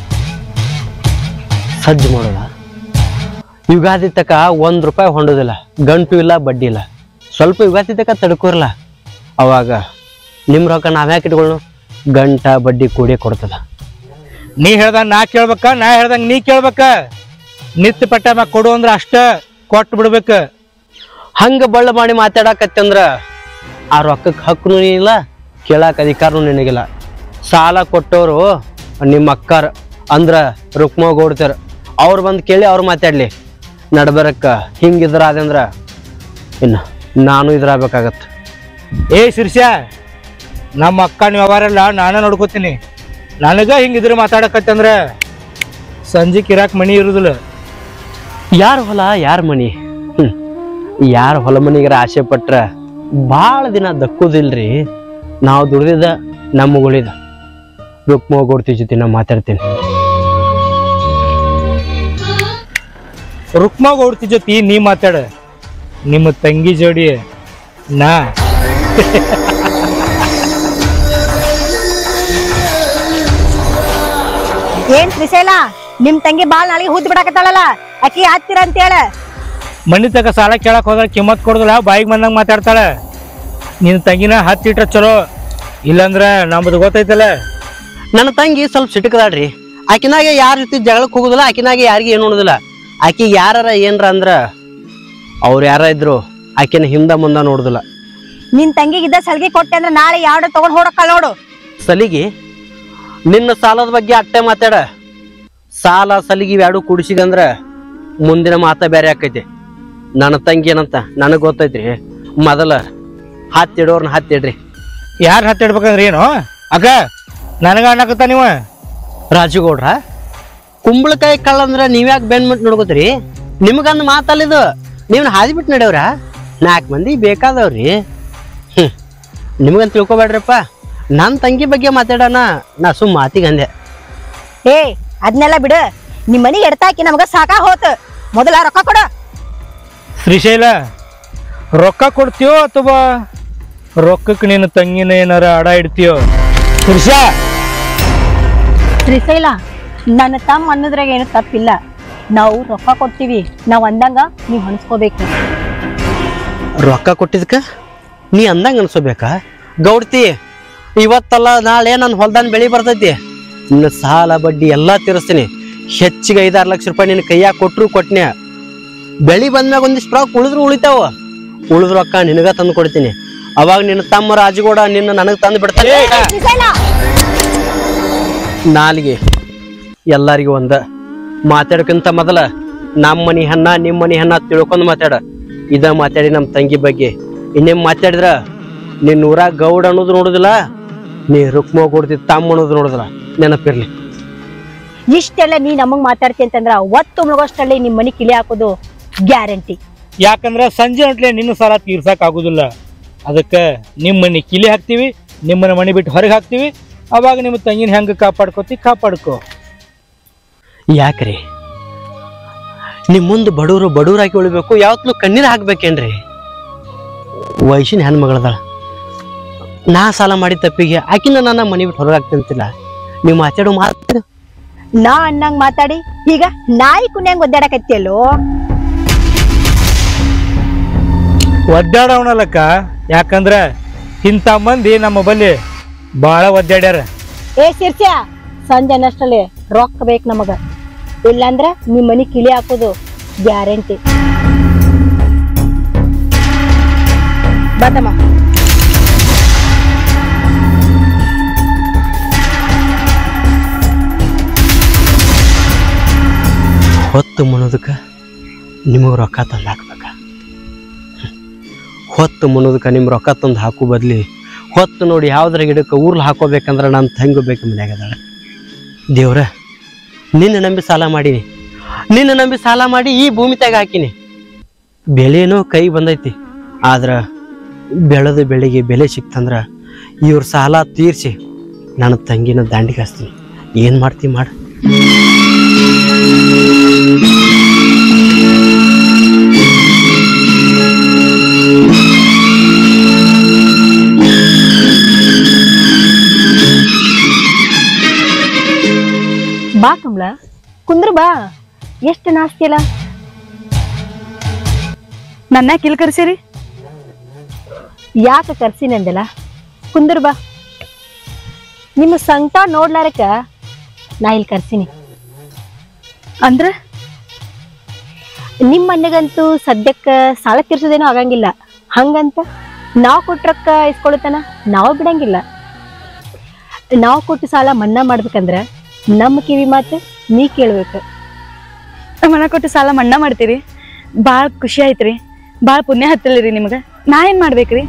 ಸಜ್ಜು ಮಾಡೋದ ಯುಗಾದಿ ತಕ ಒಂದ್ ರೂಪಾಯಿ ಹೊಂಡೋದಿಲ್ಲ ಗಂಟು ಇಲ್ಲ ಬಡ್ಡಿ ಇಲ್ಲ ಸ್ವಲ್ಪ ಯುಗಾದಿ ತಕ ತಡ್ಕೋರ್ಲ ಅವಾಗ ನಿಮ್ಮ ರೊಕ್ಕ ನಾವ್ಯಾಕೆ ಇಟ್ಕೊಳ್ಳು ಗಂಟ ಬಡ್ಡಿ ಕೂಡಿ ಕೊಡ್ತದ ನೀ ಹೇಳ್ದಂಗ ನಾ ಕೇಳ್ಬೇಕ ನಾ ಹೇಳ್ದಂಗ ನೀ ಕೇಳ್ಬೇಕ ನಿತ್ಯ ಪಟ್ಟ ಮ್ಯಾಗ ಕೊಡು ಅಂದ್ರ ಅಷ್ಟ ಕೊಟ್ಟು ಬಿಡ್ಬೇಕ ಹಂಗ ಬಳ್ಳ ಮಾಡಿ ಮಾತಾಡಕತ್ತಂದ್ರ ಆ ರೊಕ್ಕಕ್ಕೆ ಹಕ್ಕೂ ಇಲ್ಲ ಕೇಳಾಕ ಅಧಿಕಾರನೂ ನಿನಗಿಲ್ಲ ಸಾಲ ಕೊಟ್ಟವರು ನಿಮ್ಮ ಅಕ್ಕಾರ ಅಂದ್ರ ರುಕ್ಮ ಗೌಡ್ತಾರ ಅವ್ರು ಬಂದು ಕೇಳಿ ಅವ್ರು ಮಾತಾಡ್ಲಿ ನಡ್ಬರಕ್ಕ ಹಿಂಗಿದ್ರ ಅದಂದ್ರ ಇನ್ನು ನಾನು ಇದ್ರಾಗಬೇಕಾಗತ್ತೆ ಏ ಶಿರ್ಷಾ ನಮ್ಮ ಅಕ್ಕನ ವ್ಯವಹಾರ ನಾನ ನೋಡ್ಕೋತೀನಿ ನನಗ ಹಿಂಗಿದ್ರೆ ಮಾತಾಡಕತ್ತಂದ್ರ ಸಂಜೆ ಕಿರಾಕ್ ಮನಿ ಇರುದಿಲ್ಲ ಯಾರ ಹೊಲ ಯಾರ ಮನಿ ಹ್ಮ್ ಯಾರ ಹೊಲ ಮನಿಗರ ಆಸೆ ಪಟ್ರ ಭಾಳ ದಿನ ದಕ್ಕುದಿಲ್ರಿ ನಾವು ದುಡ್ದಿದ್ದ ನಮ್ಮ ಉಳಿದ ರುಕ್ಮ ಗೌಡ್ತಿ ಜೊತೆ ನಾ ಮಾತಾಡ್ತೀನಿ ರುಕ್ಮಾ ಗೌಡ್ತಿ ಜೊತೆ ನೀ ಮಾತಾಡ ನಿಮ್ಮ ತಂಗಿ ಜೋಡಿ ನಾ ಏನ್ ತ್ರಿಶೈಲ ನಿಮ್ ತಂಗಿ ಬಾಳ್ ನಾಳೆಗೆ ಹುದ್ದು ಬಿಡಾಕತ್ತಾಳಲ್ಲ ಅಕ್ಕಿ ಹತ್ತಿರ ಅಂತ ಹೇಳ ಮನಿ ತಕ ಸಾಲ ಕೇಳಕ್ ಹೋದ್ರ ಕಿಮ್ಮತ್ ಕೊಡುದಿಲ್ಲ ಬಾಯಿಗೆ ಬಂದಂಗ ಮಾತಾಡ್ತಾಳ ನಿನ್ನ ತಂಗಿನ ಹತ್ತಿಟ್ರ ಚಲೋ ಇಲ್ಲಂದ್ರ ನಮ್ದು ಗೊತ್ತೈತಲ್ಲ ನನ್ನ ತಂಗಿ ಸ್ವಲ್ಪ ಸಿಟಕದಾಳ್ರಿ ಆಕಿನಾಗೆ ಯಾರ ರೀತಿ ಜಗಳಕ್ಕೆ ಹೋಗುದಿಲ್ಲ ಆಕಿನಾಗೆ ಯಾರಿಗೆ ಏನು ಅನ್ನೋದಿಲ್ಲ ಆಕಿ ಯಾರ ಏನ್ರ ಅಂದ್ರ ಅವ್ರು ಯಾರ ಇದ್ರು ಆಕಿನ ಹಿಂದ ಮುಂದ ನೋಡುದಿಲ್ಲ ನಿನ್ ತಂಗಿಗಿದ್ದ ಸಲ್ಗಿ ಕೊಟ್ಟೆ ಅಂದ್ರೆ ನಾಳೆ ಯಾವ್ದು ತಗೊಂಡ್ ಹೊಡಕ್ಕಲ್ಲ ನೋಡು ಸಲಿಗಿ ನಿನ್ನ ಸಾಲದ ಬಗ್ಗೆ ಅಟ್ಟೆ ಮಾತಾಡ ಸಾಲ ಸಲಿಗಿ ಎರಡು ಕುಡಿಸಿದಂದ್ರ ಮುಂದಿನ ಮಾತ ಬೇರೆ ಆಕೈತಿ ನನ್ನ ತಂಗಿ ಏನಂತ ನನಗ್ ಗೊತ್ತೈತ್ರಿ ಮೊದಲ ಹತ್ತಿಡೋರ್ನ ಹತ್ತಿಡ್ರಿ ಯಾರು ಹತ್ತಿಡ್ಬೇಕಂದ್ರ ಏನು ಅಕ್ಕ ನನಗ ಅನ್ನಕತ್ತ ನೀವ ರಾಜುಗೌಡ್ರ ಕುಂಬಳಕಾಯಿ ಕಳ್ಳಂದ್ರ ನೀವ್ಯಾಕೆ ಬೆನ್ ಮುಟ್ಟು ನೋಡ್ಕೋತೀರಿ ನಿಮ್ಗಂದ್ ಮಾತಲ್ಲಿದು ನೀವ್ನ ಹಾದಿ ಬಿಟ್ಟು ನಡೆಯವ್ರ ನಾಲ್ಕು ಮಂದಿ ಬೇಕಾದವ್ರಿ ಹ್ಮ್ ನಿಮ್ಗಂತ ತಿಳ್ಕೊಬೇಡ್ರಪ್ಪ ನನ್ನ ತಂಗಿ ಬಗ್ಗೆ ಮಾತಾಡೋಣ ನಾ ಸುಮ್ ಮಾತಿಗೆ ಅಂದೆ ಏ ಅದನ್ನೆಲ್ಲ ಬಿಡು ನಿಮ್ ಮನಿಗೆ ಎಡ್ತಾಕಿ ನಮಗ ಸಾಕಾ ಹೋತ್ ಮೊದಲ ರೊಕ್ಕ ಕೊಡು ಶ್ರೀಶೈಲ ರೊಕ್ಕ ಕೊಡ್ತೀಯೋ ಅಥವಾ ರೊಕ್ಕಕ್ಕೆ ನಿನ್ನ ತಂಗಿನ ಏನಾರ ಅಡ ಇಡ್ತೀಯೋ ಪುರುಷ ತ್ರಿಶೈಲ ನನ್ನ ತಮ್ಮ ಅನ್ನೋದ್ರಾಗ ಏನು ತಪ್ಪಿಲ್ಲ ನಾವು ರೊಕ್ಕ ಕೊಡ್ತೀವಿ ನಾವ್ ಅಂದಂಗ ನೀವ್ ಹೊಣಸ್ಕೋಬೇಕು ರೊಕ್ಕ ಕೊಟ್ಟಿದ್ಕ ನೀ ಅಂದಂಗ ಅನ್ಸೋಬೇಕಾ ಗೌಡ್ತಿ ಇವತ್ತಲ್ಲ ನಾಳೆ ನನ್ನ ಹೊಲ್ದಾನ ಬೆಳಿ ಬರ್ತೈತಿ ನಿನ್ನ ಸಾಲ ಬಡ್ಡಿ ಎಲ್ಲಾ ತೀರಿಸ್ತೀನಿ ಹೆಚ್ಚಿಗೆ ಐದಾರು ಲಕ್ಷ ರೂಪಾಯಿ ನಿನ್ನ ಕೈಯಾಗ ಕೊಟ್ರು ಕೊಟ್ನೆ ಬೆಳಿ ಬಂದ್ಮ್ಯಾಗ ಒಂದಿಷ್ಟು ರೊಕ್ಕ ಉಳಿದ್ರು ಉಳಿತಾವ ಉಳಿದ ರೊಕ್ಕ ನಿನಗ ತಂದು ಕೊಡ್ತೀನಿ ಅವಾಗ ನಿನ್ನ ತಮ್ಮ ರಾಜಗೌಡ ನಿನ್ನ ನನಗೆ ತಂದು ಬಿಡ್ತಾನೆ ಶ್ರೀಶೈಲ ನಾಲಿಗೆ ಎಲ್ಲರಿಗೂ ಒಂದ ಮಾತಾಡಕ್ಕಿಂತ ಮೊದಲ ನಮ್ಮ ಮನಿ ಹನ್ನ ನಿಮ್ಮ ಮನಿ ಹನ್ನ ತಿಳ್ಕೊಂಡ್ ಮಾತಾಡ ಇದ ಮಾತಾಡಿ ನಮ್ಮ ತಂಗಿ ಬಗ್ಗೆ ಇನ್ನೇಮ್ ಮಾತಾಡಿದ್ರ ನಿನ್ನ ಊರಾಗ ಗೌಡ ಅನ್ನೋದು ನೋಡುದಿಲ್ಲ ನೀ ರುಕ್ಮ ಕೊಡ್ತಿ ತಮ್ಮ ಅನ್ನೋದು ನೋಡುದಿಲ್ಲ ನೆನಪಿರ್ಲಿ ಇಷ್ಟೆಲ್ಲ ನೀ ನಮಗ್ ಮಾತಾಡ್ತಿ ಅಂತಂದ್ರ ಒತ್ತು ಮುಳುಗೋಷ್ಟರಲ್ಲಿ ನಿಮ್ ಮನಿ ಕಿಲಿ ಹಾಕೋದು ಗ್ಯಾರಂಟಿ ಯಾಕಂದ್ರ ಸಂಜೆ ಹೊಂಟ್ಲೆ ನಿನ್ನ ಸಾಲ ತೀರ್ಸಕ್ ಆಗುದಿಲ್ಲ ಅದಕ್ಕ ನಿಮ್ಮ ಮನೆ ಕಿಲಿ ಹಾಕ್ತಿವಿ ನಿಮ್ಮನ್ನ ಮನೆ ಬಿಟ್ಟು ಹೊರಗೆ ಹಾಕ್ತಿವಿ ಅವಾಗ ನಿಮ್ಮ ತಂಗಿನ ಹೆಂಗ ಕಾಪಾಡ್ಕೋತಿ ಕಾಪಾಡ್ಕೋ ಯಾಕ್ರಿ ನಿಮ್ ಮುಂದೆ ಬಡವರು ಬಡವರಾಗಿ ಉಳಿಬೇಕು ಯಾವತ್ತೂ ಕಣ್ಣೀರ್ ಹಾಕ್ಬೇಕೇನ್ರಿ ವಯಸ್ಸಿನ ಹೆಣ್ಮಗಳದಾಳ ನಾ ಸಾಲ ಮಾಡಿದ ತಪ್ಪಿಗೆ ಆಕಿನ ನನ್ನ ಮನೆ ಬಿಟ್ಟು ಹೊರಗೆ ಹಾಕ್ತಂತಿಲ್ಲ ನೀವು ಮಾತಾಡೋ ಮಾತು ನಾ ಅನ್ನಂಗ್ ಮಾತಾಡಿ ಈಗ ನಾಯಿ ಕುನ್ಯಾಂಗ್ ಒದ್ದಾಡಕತ್ತಿಯಲ್ಲೋ ಒದ್ದಾಡವನಲ್ಲಕ್ಕ ಯಾಕಂದ್ರ ಇಂಥ ಮಂದಿ ನಮ್ಮ ಬಲ್ಲಿ ಬಾಳ ಒದ್ದಾಡ್ಯಾರ ಏ ಶಿರ್ಸ್ಯ ಸಂಜೆ ಅನ್ನಷ್ಟರಲ್ಲಿ ರೊಕ್ಕ ಬೇಕು ನಮಗ ಇಲ್ಲಾಂದ್ರ ನಿಮ್ ಮನಿ ಕಿಲಿ ಹಾಕೋದು ಗ್ಯಾರಂಟಿ ಬತಮ್ಮ ಹೊತ್ತು ಮುನ್ನೋದಕ್ಕೆ ನಿಮಗೆ ರೊಕ್ಕ ತಂದು ಹಾಕ್ಬೇಕ ಹೊತ್ತು ಮುನ್ನೋದಕ್ಕೆ ನಿಮ್ಮ ರೊಕ್ಕ ತಂದು ಹಾಕೋ ಬದ್ಲಿ ಹೊತ್ತು ನೋಡಿ ಯಾವ್ದ್ರ ಗಿಡಕ್ಕೆ ಊರ್ಲ್ ಹಾಕೋಬೇಕಂದ್ರೆ ನಾನು ತಂಗಿ ಬೇಕು ಮನ್ಯಾಗ ಅದಾಳ ದೇವ್ರ ನಿನ್ನ ನಂಬಿ ಸಾಲ ಮಾಡೀನಿ ನಿನ್ನ ನಂಬಿ ಸಾಲ ಮಾಡಿ ಈ ಭೂಮಿ ತಾಗ ಹಾಕಿನಿ ಬೆಳೆನೋ ಕೈ ಬಂದೈತಿ ಆದ್ರ ಬೆಳೆದ ಬೆಳೆಗೆ ಬೆಲೆ ಸಿಕ್ತಂದ್ರ ಇವ್ರ ಸಾಲ ತೀರ್ಸಿ ನನ್ನ ತಂಗಿನ ದಾಂಡಿಗೆ ಹಚ್ತೀನಿ ಏನು ಮಾಡ್ತಿ ಮಾಡು ಬಾ ಕಮಲ ಕುಂದ್ರ ಬಾ ಎಷ್ಟು ನಾಸ್ತಿ ಅಲ್ಲ ನನ್ನ ಕಿಲ್ ಕರ್ಸಿರಿ ಯಾಕೆ ಕರ್ಸಿನಂದಲ್ಲ ಕುಂದ್ರ ಬಾ ನಿಮ್ಮ ಸಂಕಟ ನೋಡ್ಲಾರಕ ನಾ ಇಲ್ಲಿ ಕರ್ಸಿನಿ ಅಂದ್ರ ನಿಮ್ಮ ಅಣ್ಣಗಂತೂ ಸದ್ಯಕ್ಕ ಸಾಲ ತೀರ್ಸೋದೇನೋ ಆಗಂಗಿಲ್ಲ ಹಂಗಂತ ನಾವು ಕೊಟ್ರಕ್ಕ ಇಸ್ಕೊಳತನ ನಾವು ಬಿಡಂಗಿಲ್ಲ ನಾವು ಕೊಟ್ಟು ಸಾಲ ಮನ್ನಾ ಮಾಡ್ಬೇಕಂದ್ರ ನಮ್ಮ ಕಿವಿ ಮಾತು ನೀ ಕೇಳ್ಬೇಕು ಮನ ಕೊಟ್ಟು ಸಾಲ ಮನ್ನಾ ಮಾಡ್ತೀರಿ ಭಾಳ ಖುಷಿ ಆಯ್ತ್ರಿ ಭಾಳ ಪುಣ್ಯ ಹತ್ತಲಿರಿ ನಿಮ್ಗೆ ನಾ ಏನ್ ಮಾಡ್ಬೇಕ್ರಿ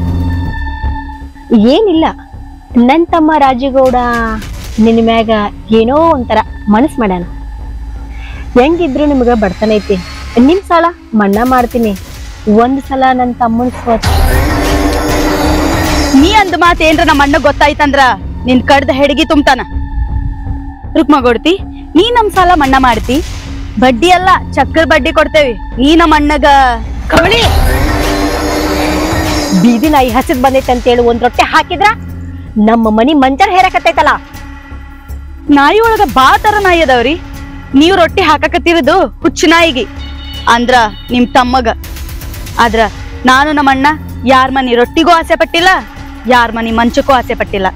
ಏನಿಲ್ಲ ನನ್ ತಮ್ಮ ರಾಜಗೌಡ ನಿನ್ನ ಮ್ಯಾಗ ಏನೋ ಒಂಥರ ಮನಸ್ ಮಾಡ್ಯಾನ ಹೆಂಗಿದ್ರು ನಿಮ್ಗ ಬಡತನ ಐತಿ ನಿಮ್ ಸಾಲ ಮನ್ನಾ ಮಾಡ್ತೀನಿ ಒಂದ್ ಸಲ ನನ್ ತಮ್ಮನ್ ಸ್ವತ್ ನೀ ಅಂದ ಮಾತು ಏನ್ರ ನಮ್ಮ ಅಣ್ಣ ಗೊತ್ತಾಯ್ತಂದ್ರ ನಿನ್ ಕಡ್ದ ಹೆಡಗಿ ತುಂಬ್ತಾನ ರುಕ್ಮಗೊಡ್ತಿ ನೀ ನಮ್ ಸಾಲ ಮನ್ನಾ ಮಾಡ್ತಿ ಬಡ್ಡಿ ಅಲ್ಲ ಚಕ್ರ ಬಡ್ಡಿ ಕೊಡ್ತೇವಿ ನೀ ನಮ್ಮ ಅಣ್ಣಗ ಕಮಳಿ ಬೀದಿ ನಾಯಿ ಹಸಿದ್ ಬಂದೈತೆ ಅಂತೇಳಿ ಒಂದ್ ರೊಟ್ಟೆ ಹಾಕಿದ್ರ ನಮ್ಮ ಮನಿ ಮಂಚರ್ ಹೇರಕತ್ತೈತಲ್ಲ ನಾಯಿ ಒಳಗ ಬಾ ತರ ನಾಯಿ ಅದಾವ್ರಿ ನೀವ್ ರೊಟ್ಟಿ ಹಾಕಕತ್ತಿರೋದು ಹುಚ್ಚು ನಾಯಿಗಿ ಅಂದ್ರ ನಿಮ್ ತಮ್ಮಗ ಆದ್ರ ನಾನು ನಮ್ಮ ಅಣ್ಣ ಯಾರ್ ಮನಿ ರೊಟ್ಟಿಗೂ ಆಸೆ ಪಟ್ಟಿಲ್ಲ ಯಾರ್ ಮನಿ ಮಂಚಕ್ಕೂ ಆಸೆ ಪಟ್ಟಿಲ್ಲ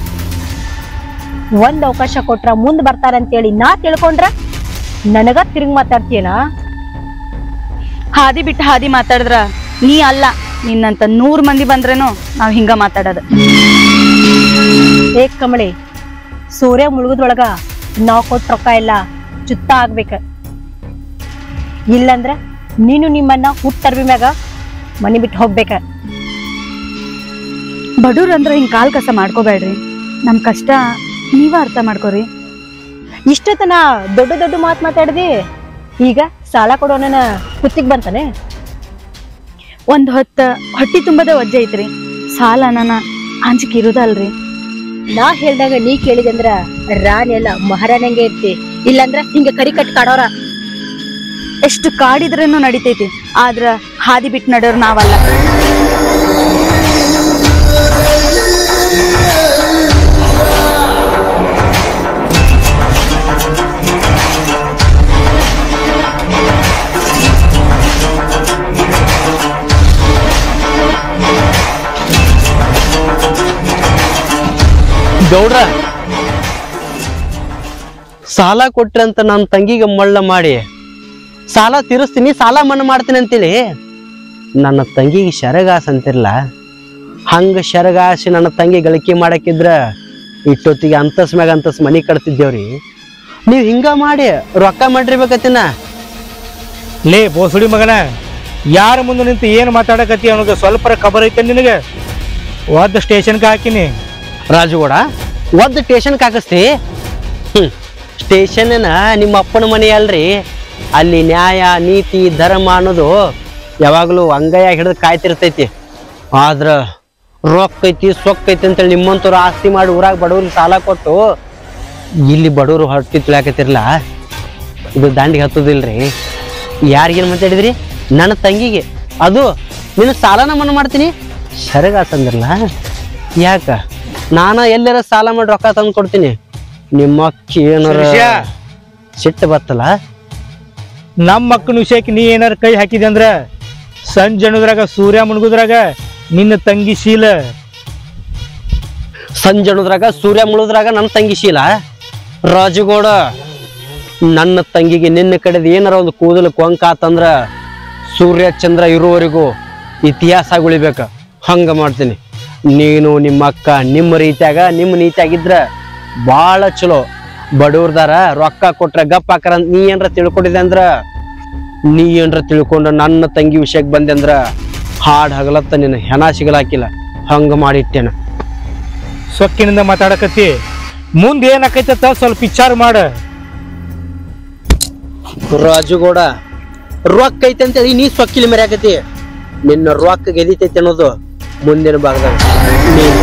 ಒಂದ್ ಅವಕಾಶ ಕೊಟ್ರ ಮುಂದ್ ಬರ್ತಾರಂತೇಳಿ ನಾ ತಿಳ್ಕೊಂಡ್ರ ನನಗ ತಿರುಗಿ ಮಾತಾಡ್ತೀಯನಾ ಹಾದಿ ಬಿಟ್ಟು ಹಾದಿ ಮಾತಾಡಿದ್ರ ನೀ ಅಲ್ಲ ನಿನ್ನಂತ ನೂರ್ ಮಂದಿ ಬಂದ್ರೇನು ನಾವ್ ಹಿಂಗ ಮಾತಾಡೋದು ಏ ಕಮಳಿ ಸೂರ್ಯ ಮುಳುಗುದ್ರೊಳಗ ನಾವ್ ಕೊಟ್ಟ ರೊಕ್ಕ ಎಲ್ಲ ಚುತ್ತ ಆಗ್ಬೇಕ ಇಲ್ಲಂದ್ರ ನೀನು ನಿಮ್ಮನ್ನ ಹುಟ್ಟರ್ಬಿ ಮ್ಯಾಗ ಮನಿ ಬಿಟ್ಟು ಹೋಗ್ಬೇಕ ಬಡವ್ರ ಅಂದ್ರ ಹಿಂಗ್ ಕಾಲ್ ಕಸ ಮಾಡ್ಕೋಬೇಡ್ರಿ ನಮ್ ಕಷ್ಟ ನೀವ ಅರ್ಥ ಮಾಡ್ಕೋರಿ ಇಷ್ಟೊತ್ತನ ದೊಡ್ಡ ದೊಡ್ಡ ಮಾತ್ ಮಾತಾಡ್ದಿ ಈಗ ಸಾಲ ಕೊಡೋನ ಕುತ್ತಿಗೆ ಬಂತಾನೆ ಒಂದ್ ಹೊತ್ತ ಹೊಟ್ಟಿ ತುಂಬದ ಒಜ್ಜೆ ಐತ್ರಿ ಸಾಲ ನನ್ನ ಅಂಜಿಕೆ ಇರುದಲ್ರಿ ನಾ ಹೇಳ್ದಾಗ ನೀ ಕೇಳಿದಂದ್ರ ರಾಣಿ ಎಲ್ಲ ಮಹಾರಾಣಂಗೆ ಇರ್ತಿ ಇಲ್ಲಂದ್ರ ಹಿಂಗ ಕರಿ ಕಟ್ ಕಾಡೋರ ಎಷ್ಟು ಕಾಡಿದ್ರೇನು ನಡಿತೈತಿ ಆದ್ರ ಹಾದಿ ಬಿಟ್ಟು ನಡೆಯೋರು ನಾವಲ್ಲ ಗೌಡ್ರ ಸಾಲ ಕೊಟ್ರಿ ಅಂತ ನನ್ನ ತಂಗಿಗೆ ಮಳ್ಳ ಮಾಡಿ ಸಾಲ ತೀರಿಸ್ತೀನಿ ಸಾಲ ಮನ್ನಾ ಮಾಡ್ತೀನಿ ಅಂತೇಳಿ ನನ್ನ ತಂಗಿಗೆ ಶರಗಾಸ ಅಂತಿರ್ಲ ಹಂಗ ಶರಗಾಸಿ ನನ್ನ ತಂಗಿ ಗಳಿಕೆ ಮಾಡಕ್ಕಿದ್ರ ಇಟ್ಟೊತ್ತಿಗೆ ಅಂತಸ್ ಮ್ಯಾಗ ಅಂತಸ್ ಮನಿ ಕಟ್ತಿದ್ದೇವ್ರಿ ನೀವ್ ಹಿಂಗ ಮಾಡಿ ರೊಕ್ಕ ಮಾಡಿರ್ಬೇಕತ್ತಿನ ಲೇ ಬೋಸುಡಿ ಮಗನ ಯಾರ ಮುಂದೆ ನಿಂತು ಏನು ಮಾತಾಡಕತ್ತಿ ಅವನಿಗೆ ಸ್ವಲ್ಪ ಖಬರ್ ಐತೆ ನಿನಗೆ ಒದ್ದು ಸ್ಟೇಷನ್ಗೆ ಹಾಕಿನಿ ರಾಜುಗೌಡ ಒದ್ದು ಸ್ಟೇಷನ್ಗೆ ಹಾಕಿಸ್ತಿ ಹ್ಮ್ ಸ್ಟೇಷನ್ನ ನಿಮ್ಮ ಅಪ್ಪನ ಮನೆ ಅಲ್ರಿ ಅಲ್ಲಿ ನ್ಯಾಯ ನೀತಿ ಧರ್ಮ ಅನ್ನೋದು ಯಾವಾಗಲೂ ಅಂಗೈಯಾಗಿ ಹಿಡಿದು ಕಾಯ್ತಿರ್ತೈತಿ ಆದ್ರ ರೊಕ್ಕ ಐತಿ ಸೊಕ್ಕ ಐತಿ ಅಂತೇಳಿ ನಿಮ್ಮಂತವ್ರು ಆಸ್ತಿ ಮಾಡಿ ಊರಾಗ ಬಡವ್ರಿಗೆ ಸಾಲ ಕೊಟ್ಟು ಇಲ್ಲಿ ಬಡವರು ಹೊಟ್ಟಿ ತುಳ್ಯಾಕತ್ತಿರ್ಲ ಇದು ದಾಂಡಿಗೆ ಹತ್ತೋದಿಲ್ರಿ ಯಾರಿಗೇನು ಮಾತಾಡಿದ್ರಿ ನನ್ನ ತಂಗಿಗೆ ಅದು ನೀನು ಸಾಲನ ಮನ್ನಾ ಮಾಡ್ತೀನಿ ಸರಗಾಸಂದ್ರಲ್ಲ ಯಾಕ ನಾನ ಎಲ್ಲಾರ ಸಾಲ ಮಾಡಿ ರೊಕ್ಕ ತಂದು ಕೊಡ್ತೀನಿ ನಿಮ್ಮ ಅಕ್ಕಿ ಏನಾರ ಶಿಷ್ಯ. ಸಿಟ್ಟು ಬತ್ತಲ್ಲ ನಮ್ಮ ಮಕ್ಕನ ವಿಷಯಕ್ಕೆ ನೀ ಏನಾರ ಕೈ ಹಾಕಿದೆ ಅಂದ್ರ ಸಂಜೆ ಅನ್ನೋದ್ರಾಗ ಸೂರ್ಯ ಮುಳುಗುದ್ರಾಗ ನಿನ್ನ ತಂಗಿ ಶೀಲ ಸಂಜಣದ್ರಾಗ ಸೂರ್ಯ ಮುಳುದ್ರಾಗ ನನ್ನ ತಂಗಿ ಶೀಲ ರಾಜುಗೌಡ ನನ್ನ ತಂಗಿಗೆ ನಿನ್ನ ಕಡೆದ ಏನಾರ ಒಂದು ಕೂದಲು ಕೊಂಕ ಆತಂದ್ರ ಸೂರ್ಯ ಚಂದ್ರ ಇರುವವರೆಗೂ ಇತಿಹಾಸ ಉಳಿಬೇಕ ಹಂಗ ಮಾಡ್ತೀನಿ ನೀನು ನಿಮ್ಮ ಅಕ್ಕ ನಿಮ್ಮ ರೀತಿಯಾಗ ನಿಮ್ಮ ನೀತಿಯಾಗಿದ್ರ ಭಾಳ ಚಲೋ ಬಡವ್ರದಾರ ರೊಕ್ಕ ಕೊಟ್ರ ಗಪ್ ಹಾಕಾರ ಅಂತ ನೀ ಏನ್ರ ತಿಳ್ಕೊಂಡಿದೆ ಅಂದ್ರ ನೀ ಏನ್ರ ತಿಳ್ಕೊಂಡು ನನ್ನ ತಂಗಿ ವಿಷಯಕ್ಕೆ ಬಂದೆ ಅಂದ್ರ ಹಾಡ್ ಹಗಲತ್ತ ನಿನ್ನ ಹೆಣ ಸಿಗಲಾಕಿಲ್ಲ ಹಂಗ ಮಾಡಿಟ್ಟೇನ ಸೊಕ್ಕಿನಿಂದ ಮಾತಾಡಕತ್ತಿ ಮುಂದೆ ಏನಾಕೈತತ್ತ ಸ್ವಲ್ಪ ವಿಚಾರ ಮಾಡ ರಾಜುಗೌಡ ರೊಕ್ಕ ಐತೆ ಅಂತೇಳಿ ನೀ ಸೊಕ್ಕಿಲಿ ಮೆರ್ಯಾಕತಿ ನಿನ್ನ ರೊಕ್ಕ ಗೆದಿತೈತೆ ಅನ್ನೋದು ಮುಂದಿನ ಭಾಗದಾಗ ನೀನು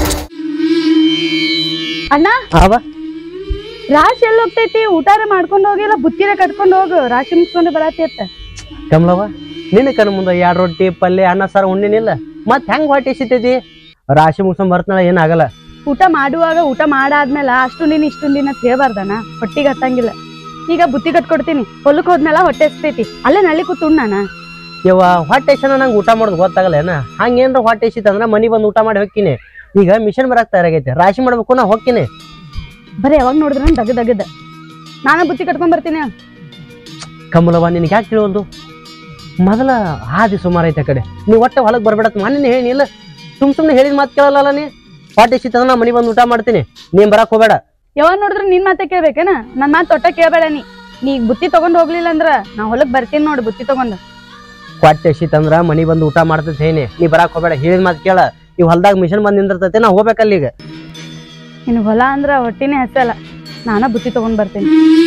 ಅಣ್ಣ ಅವ ರಾಶಿ ಎಲ್ಲಿ ಹೋಗ್ತೈತಿ ಊಟಾರ ಮಾಡ್ಕೊಂಡು ಹೋಗಿಲ್ಲ ಬುತ್ತಿರ ಕಟ್ಕೊಂಡು ಹೋಗು ರಾಶಿ ಮುಗಿಸ್ಕೊಂಡು ಬರತಿ ಅತ್ತ ಕಮಲವ್ವ ನಿನ್ನ ಕಣ್ಣು ಮುಂದೆ ಎರಡು ರೊಟ್ಟಿ ಪಲ್ಯ ಅನ್ನ ಸಾರು ಉಣ್ಣಿನಿಲ್ಲ ಮತ್ ಹೆಂಗ್ ಹೊಟ್ಟೆ ಸಿಗ್ತೈತಿ ರಾಶಿ ಮುಗಿಸ್ಕೊಂಡ್ ಬರ್ತನಾಳ ಏನಾಗಲ್ಲ ಊಟ ಮಾಡುವಾಗ ಊಟ ಮಾಡಾದ್ಮೇಲೆ ಅಷ್ಟು ನೀನು ಇಷ್ಟು ದಿನ ಹೇಳ್ಬಾರ್ದನ ಹೊಟ್ಟಿಗೆ ಹತ್ತಂಗಿಲ್ಲ ಈಗ ಬುತ್ತಿ ಕಟ್ಕೊಡ್ತೀನಿ ಹೊಲಕ್ ಹೋದ್ಮೇಲೆ ಹೊಟ್ಟೆ ಹಸ್ತೈತಿ ಅಲ್ಲೇ ನಳ್ಳಿ ಕೂತು ಉಣ್ಣಾನ ಯವ್ವ ಹೊಟ್ಟೆ ಎಷ್ಟನ ನಂಗೆ ಊಟ ಮಾಡೋದು ಗೊತ್ತಾಗಲ್ಲ ಏನ ಹಂಗೇನ್ರ ಹೊಟ್ಟೆ ಎಷ್ಟಿತ್ತು ಅಂದ್ರೆ ಮನಿ ಬಂದು ಊಟ ಮಾಡಿ ಹೋಗ್ತೀನಿ ಈಗ ಮಿಷನ್ ಬರಕ್ ತಯಾರಾಗೈತೆ ರಾಶಿ ಮಾಡ್ಬೇಕು ನಾ ಹೋಗ್ತೀನಿ ಬರೀ ಯಾವಾಗ ನೋಡಿದ್ರ ದಗ ದಗದ ನಾನು ಬುತ್ತಿ ಕಟ್ಕೊಂಡ್ ಬರ್ತೀನಿ ಕಮಲವ್ವ ನಿನಗೆ ಯಾಕೆ ತಿಳಿವಲ್ದು ಮೊದಲ ಆದಿ ಸುಮಾರು ಐತೆ ಆ ಕಡೆ ನೀವು ಒಟ್ಟೆ ಹೊಲಕ್ಕೆ ಬರ್ಬೇಡತ್ ಮನೇನೆ ಹೇಳಿಲ್ಲ ಸುಮ್ ಸುಮ್ನೆ ಹೇಳಿದ ಮಾತು ಕೇಳಲ್ಲ ನೀ ಹೊಟ್ಟೆ ಎಷ್ಟಿತ್ತು ನಾ ಮನಿ ಬಂದು ಊಟ ಮಾಡ್ತೀನಿ ನೀನ್ ಬರಕ್ ಹೋಗ್ಬೇಡ ಯಾವಾಗ ನೋಡಿದ್ರ ನಿನ್ ಮಾತೆ ಕೇಳ್ಬೇಕೇನ ನನ್ ಮಾತು ತೊಟ್ಟ ಕೇಳ್ಬೇಡ ನೀ ನೀ ಬುತ್ತಿ ತಗೊಂಡ್ ಹೋಗ್ಲಿಲ್ಲ ಅಂದ್ರ ನಾ ಹೊಲಕ್ ಬರ್ತೀನಿ ನೋಡಿ ಬುತ್ತಿ ತಗೊಂಡ್ ಹೊಟ್ಟೆ ಎಷ್ಟಿತ್ತಂದ್ರ ಮನಿ ಬಂದು ಊಟ ಮಾಡ್ತೈತೆ ಏನಿ ನೀ ಬರಾಕ್ ಹೋಗ್ಬೇಡ ಹೇಳಿದ ಮಾತು ಕೇಳ ನೀವು ಹೊಲ್ದಾಗ ಮಿಷನ್ ಬಂದು ನಿಂದಿರ್ತೈತೆ ನಾ ಹೋಗ್ಬೇಕಲ್ಲ ಈಗ ನಿನ್ ಹೊಲ ಅಂದ್ರ ಹೊಟ್ಟಿನೇ ಹಸಲ್ಲ ನಾನ ಬುತ್ತಿ ತಗೊಂಡ್ ಬರ್ತೀನಿ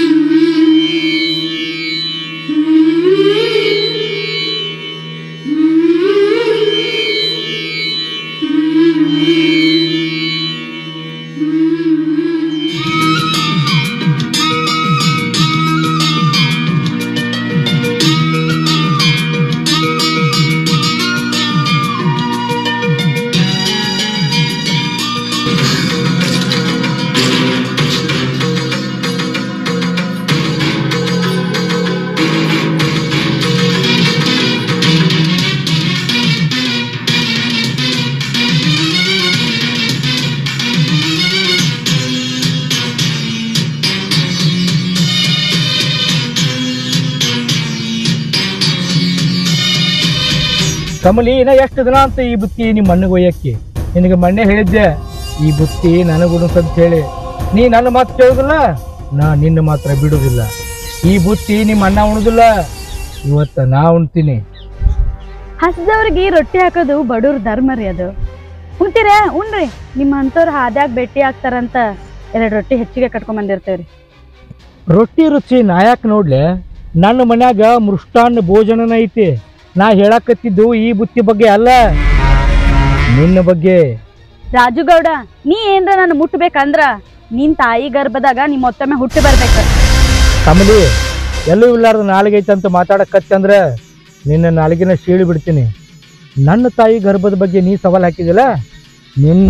ಕಮಲಿ ಇನ್ನ ಎಷ್ಟು ದಿನ ಅಂತ ಈ ಬುತ್ತಿ ನಿಮ್ಮ ಮಣ್ಣಿಗೆ ಒಯ್ಯಕ್ಕೆ ನಿನಗೆ ಮೊನ್ನೆ ಹೇಳಿದ್ದೆ ಈ ಬುತ್ತಿ ನನಗುಣಸ್ ಅಂತ ಹೇಳಿ ನೀ ನನ್ನ ಮಾತು ಕೇಳುದಿಲ್ಲ ನಾ ನಿನ್ನ ಮಾತ್ರ ಬಿಡುದಿಲ್ಲ ಈ ಬುತ್ತಿ ನಿಮ್ಮ ಅಣ್ಣ ಉಣುದಿಲ್ಲ ಇವತ್ತ ನಾ ಉಣ್ತೀನಿ ಹಸ್ದವ್ರಿಗೆ ರೊಟ್ಟಿ ಹಾಕೋದು ಬಡವ್ರ ಧರ್ಮ ರೀ ಅದು ಉಣ್ತೀರ ಉಣ್ರಿ ನಿಮ್ಮ ಅಂತವ್ರ ಹಾದ್ಯಾಗ ಭೇಟಿ ಆಗ್ತಾರಂತ ಎರಡು ರೊಟ್ಟಿ ಹೆಚ್ಚಿಗೆ ಕಟ್ಕೊಂಡ್ ಬಂದಿರ್ತೇವ್ರಿ ರೊಟ್ಟಿ ರುಚಿ ನಾ ಯಾಕೆ ನೋಡ್ಲೆ ನನ್ನ ಮನ್ಯಾಗ ಮೃಷ್ಟಾನ್ನ ಭೋಜನನ ಐತಿ ನಾ ಹೇಳಕತ್ತಿದ್ದು ಈ ಬುತ್ತಿ ಬಗ್ಗೆ ಅಲ್ಲ ನಿನ್ನ ಬಗ್ಗೆ ರಾಜುಗೌಡ ನೀ ಏನ್ರ ನಾನು ಮುಟ್ಬೇಕಂದ್ರ ನಿನ್ ತಾಯಿ ಗರ್ಭದಾಗ ನಿಮ್ಮ ಮತ್ತೊಮ್ಮೆ ಹುಟ್ಟಿ ಬರ್ಬೇಕು ಕಮಲಿ ಎಲ್ಲೂ ಇಲ್ಲಾರ್ದ ನಾಲಿಗೆ ಐತೆ ಅಂತ ಮಾತಾಡಕತ್ತಂದ್ರ ನಿನ್ನ ನಾಲಿಗೆನ ಸೀಳಿ ಬಿಡ್ತೀನಿ ನನ್ನ ತಾಯಿ ಗರ್ಭದ ಬಗ್ಗೆ ನೀ ಸವಾಲ್ ಹಾಕಿದಿಲ್ಲ ನಿನ್ನ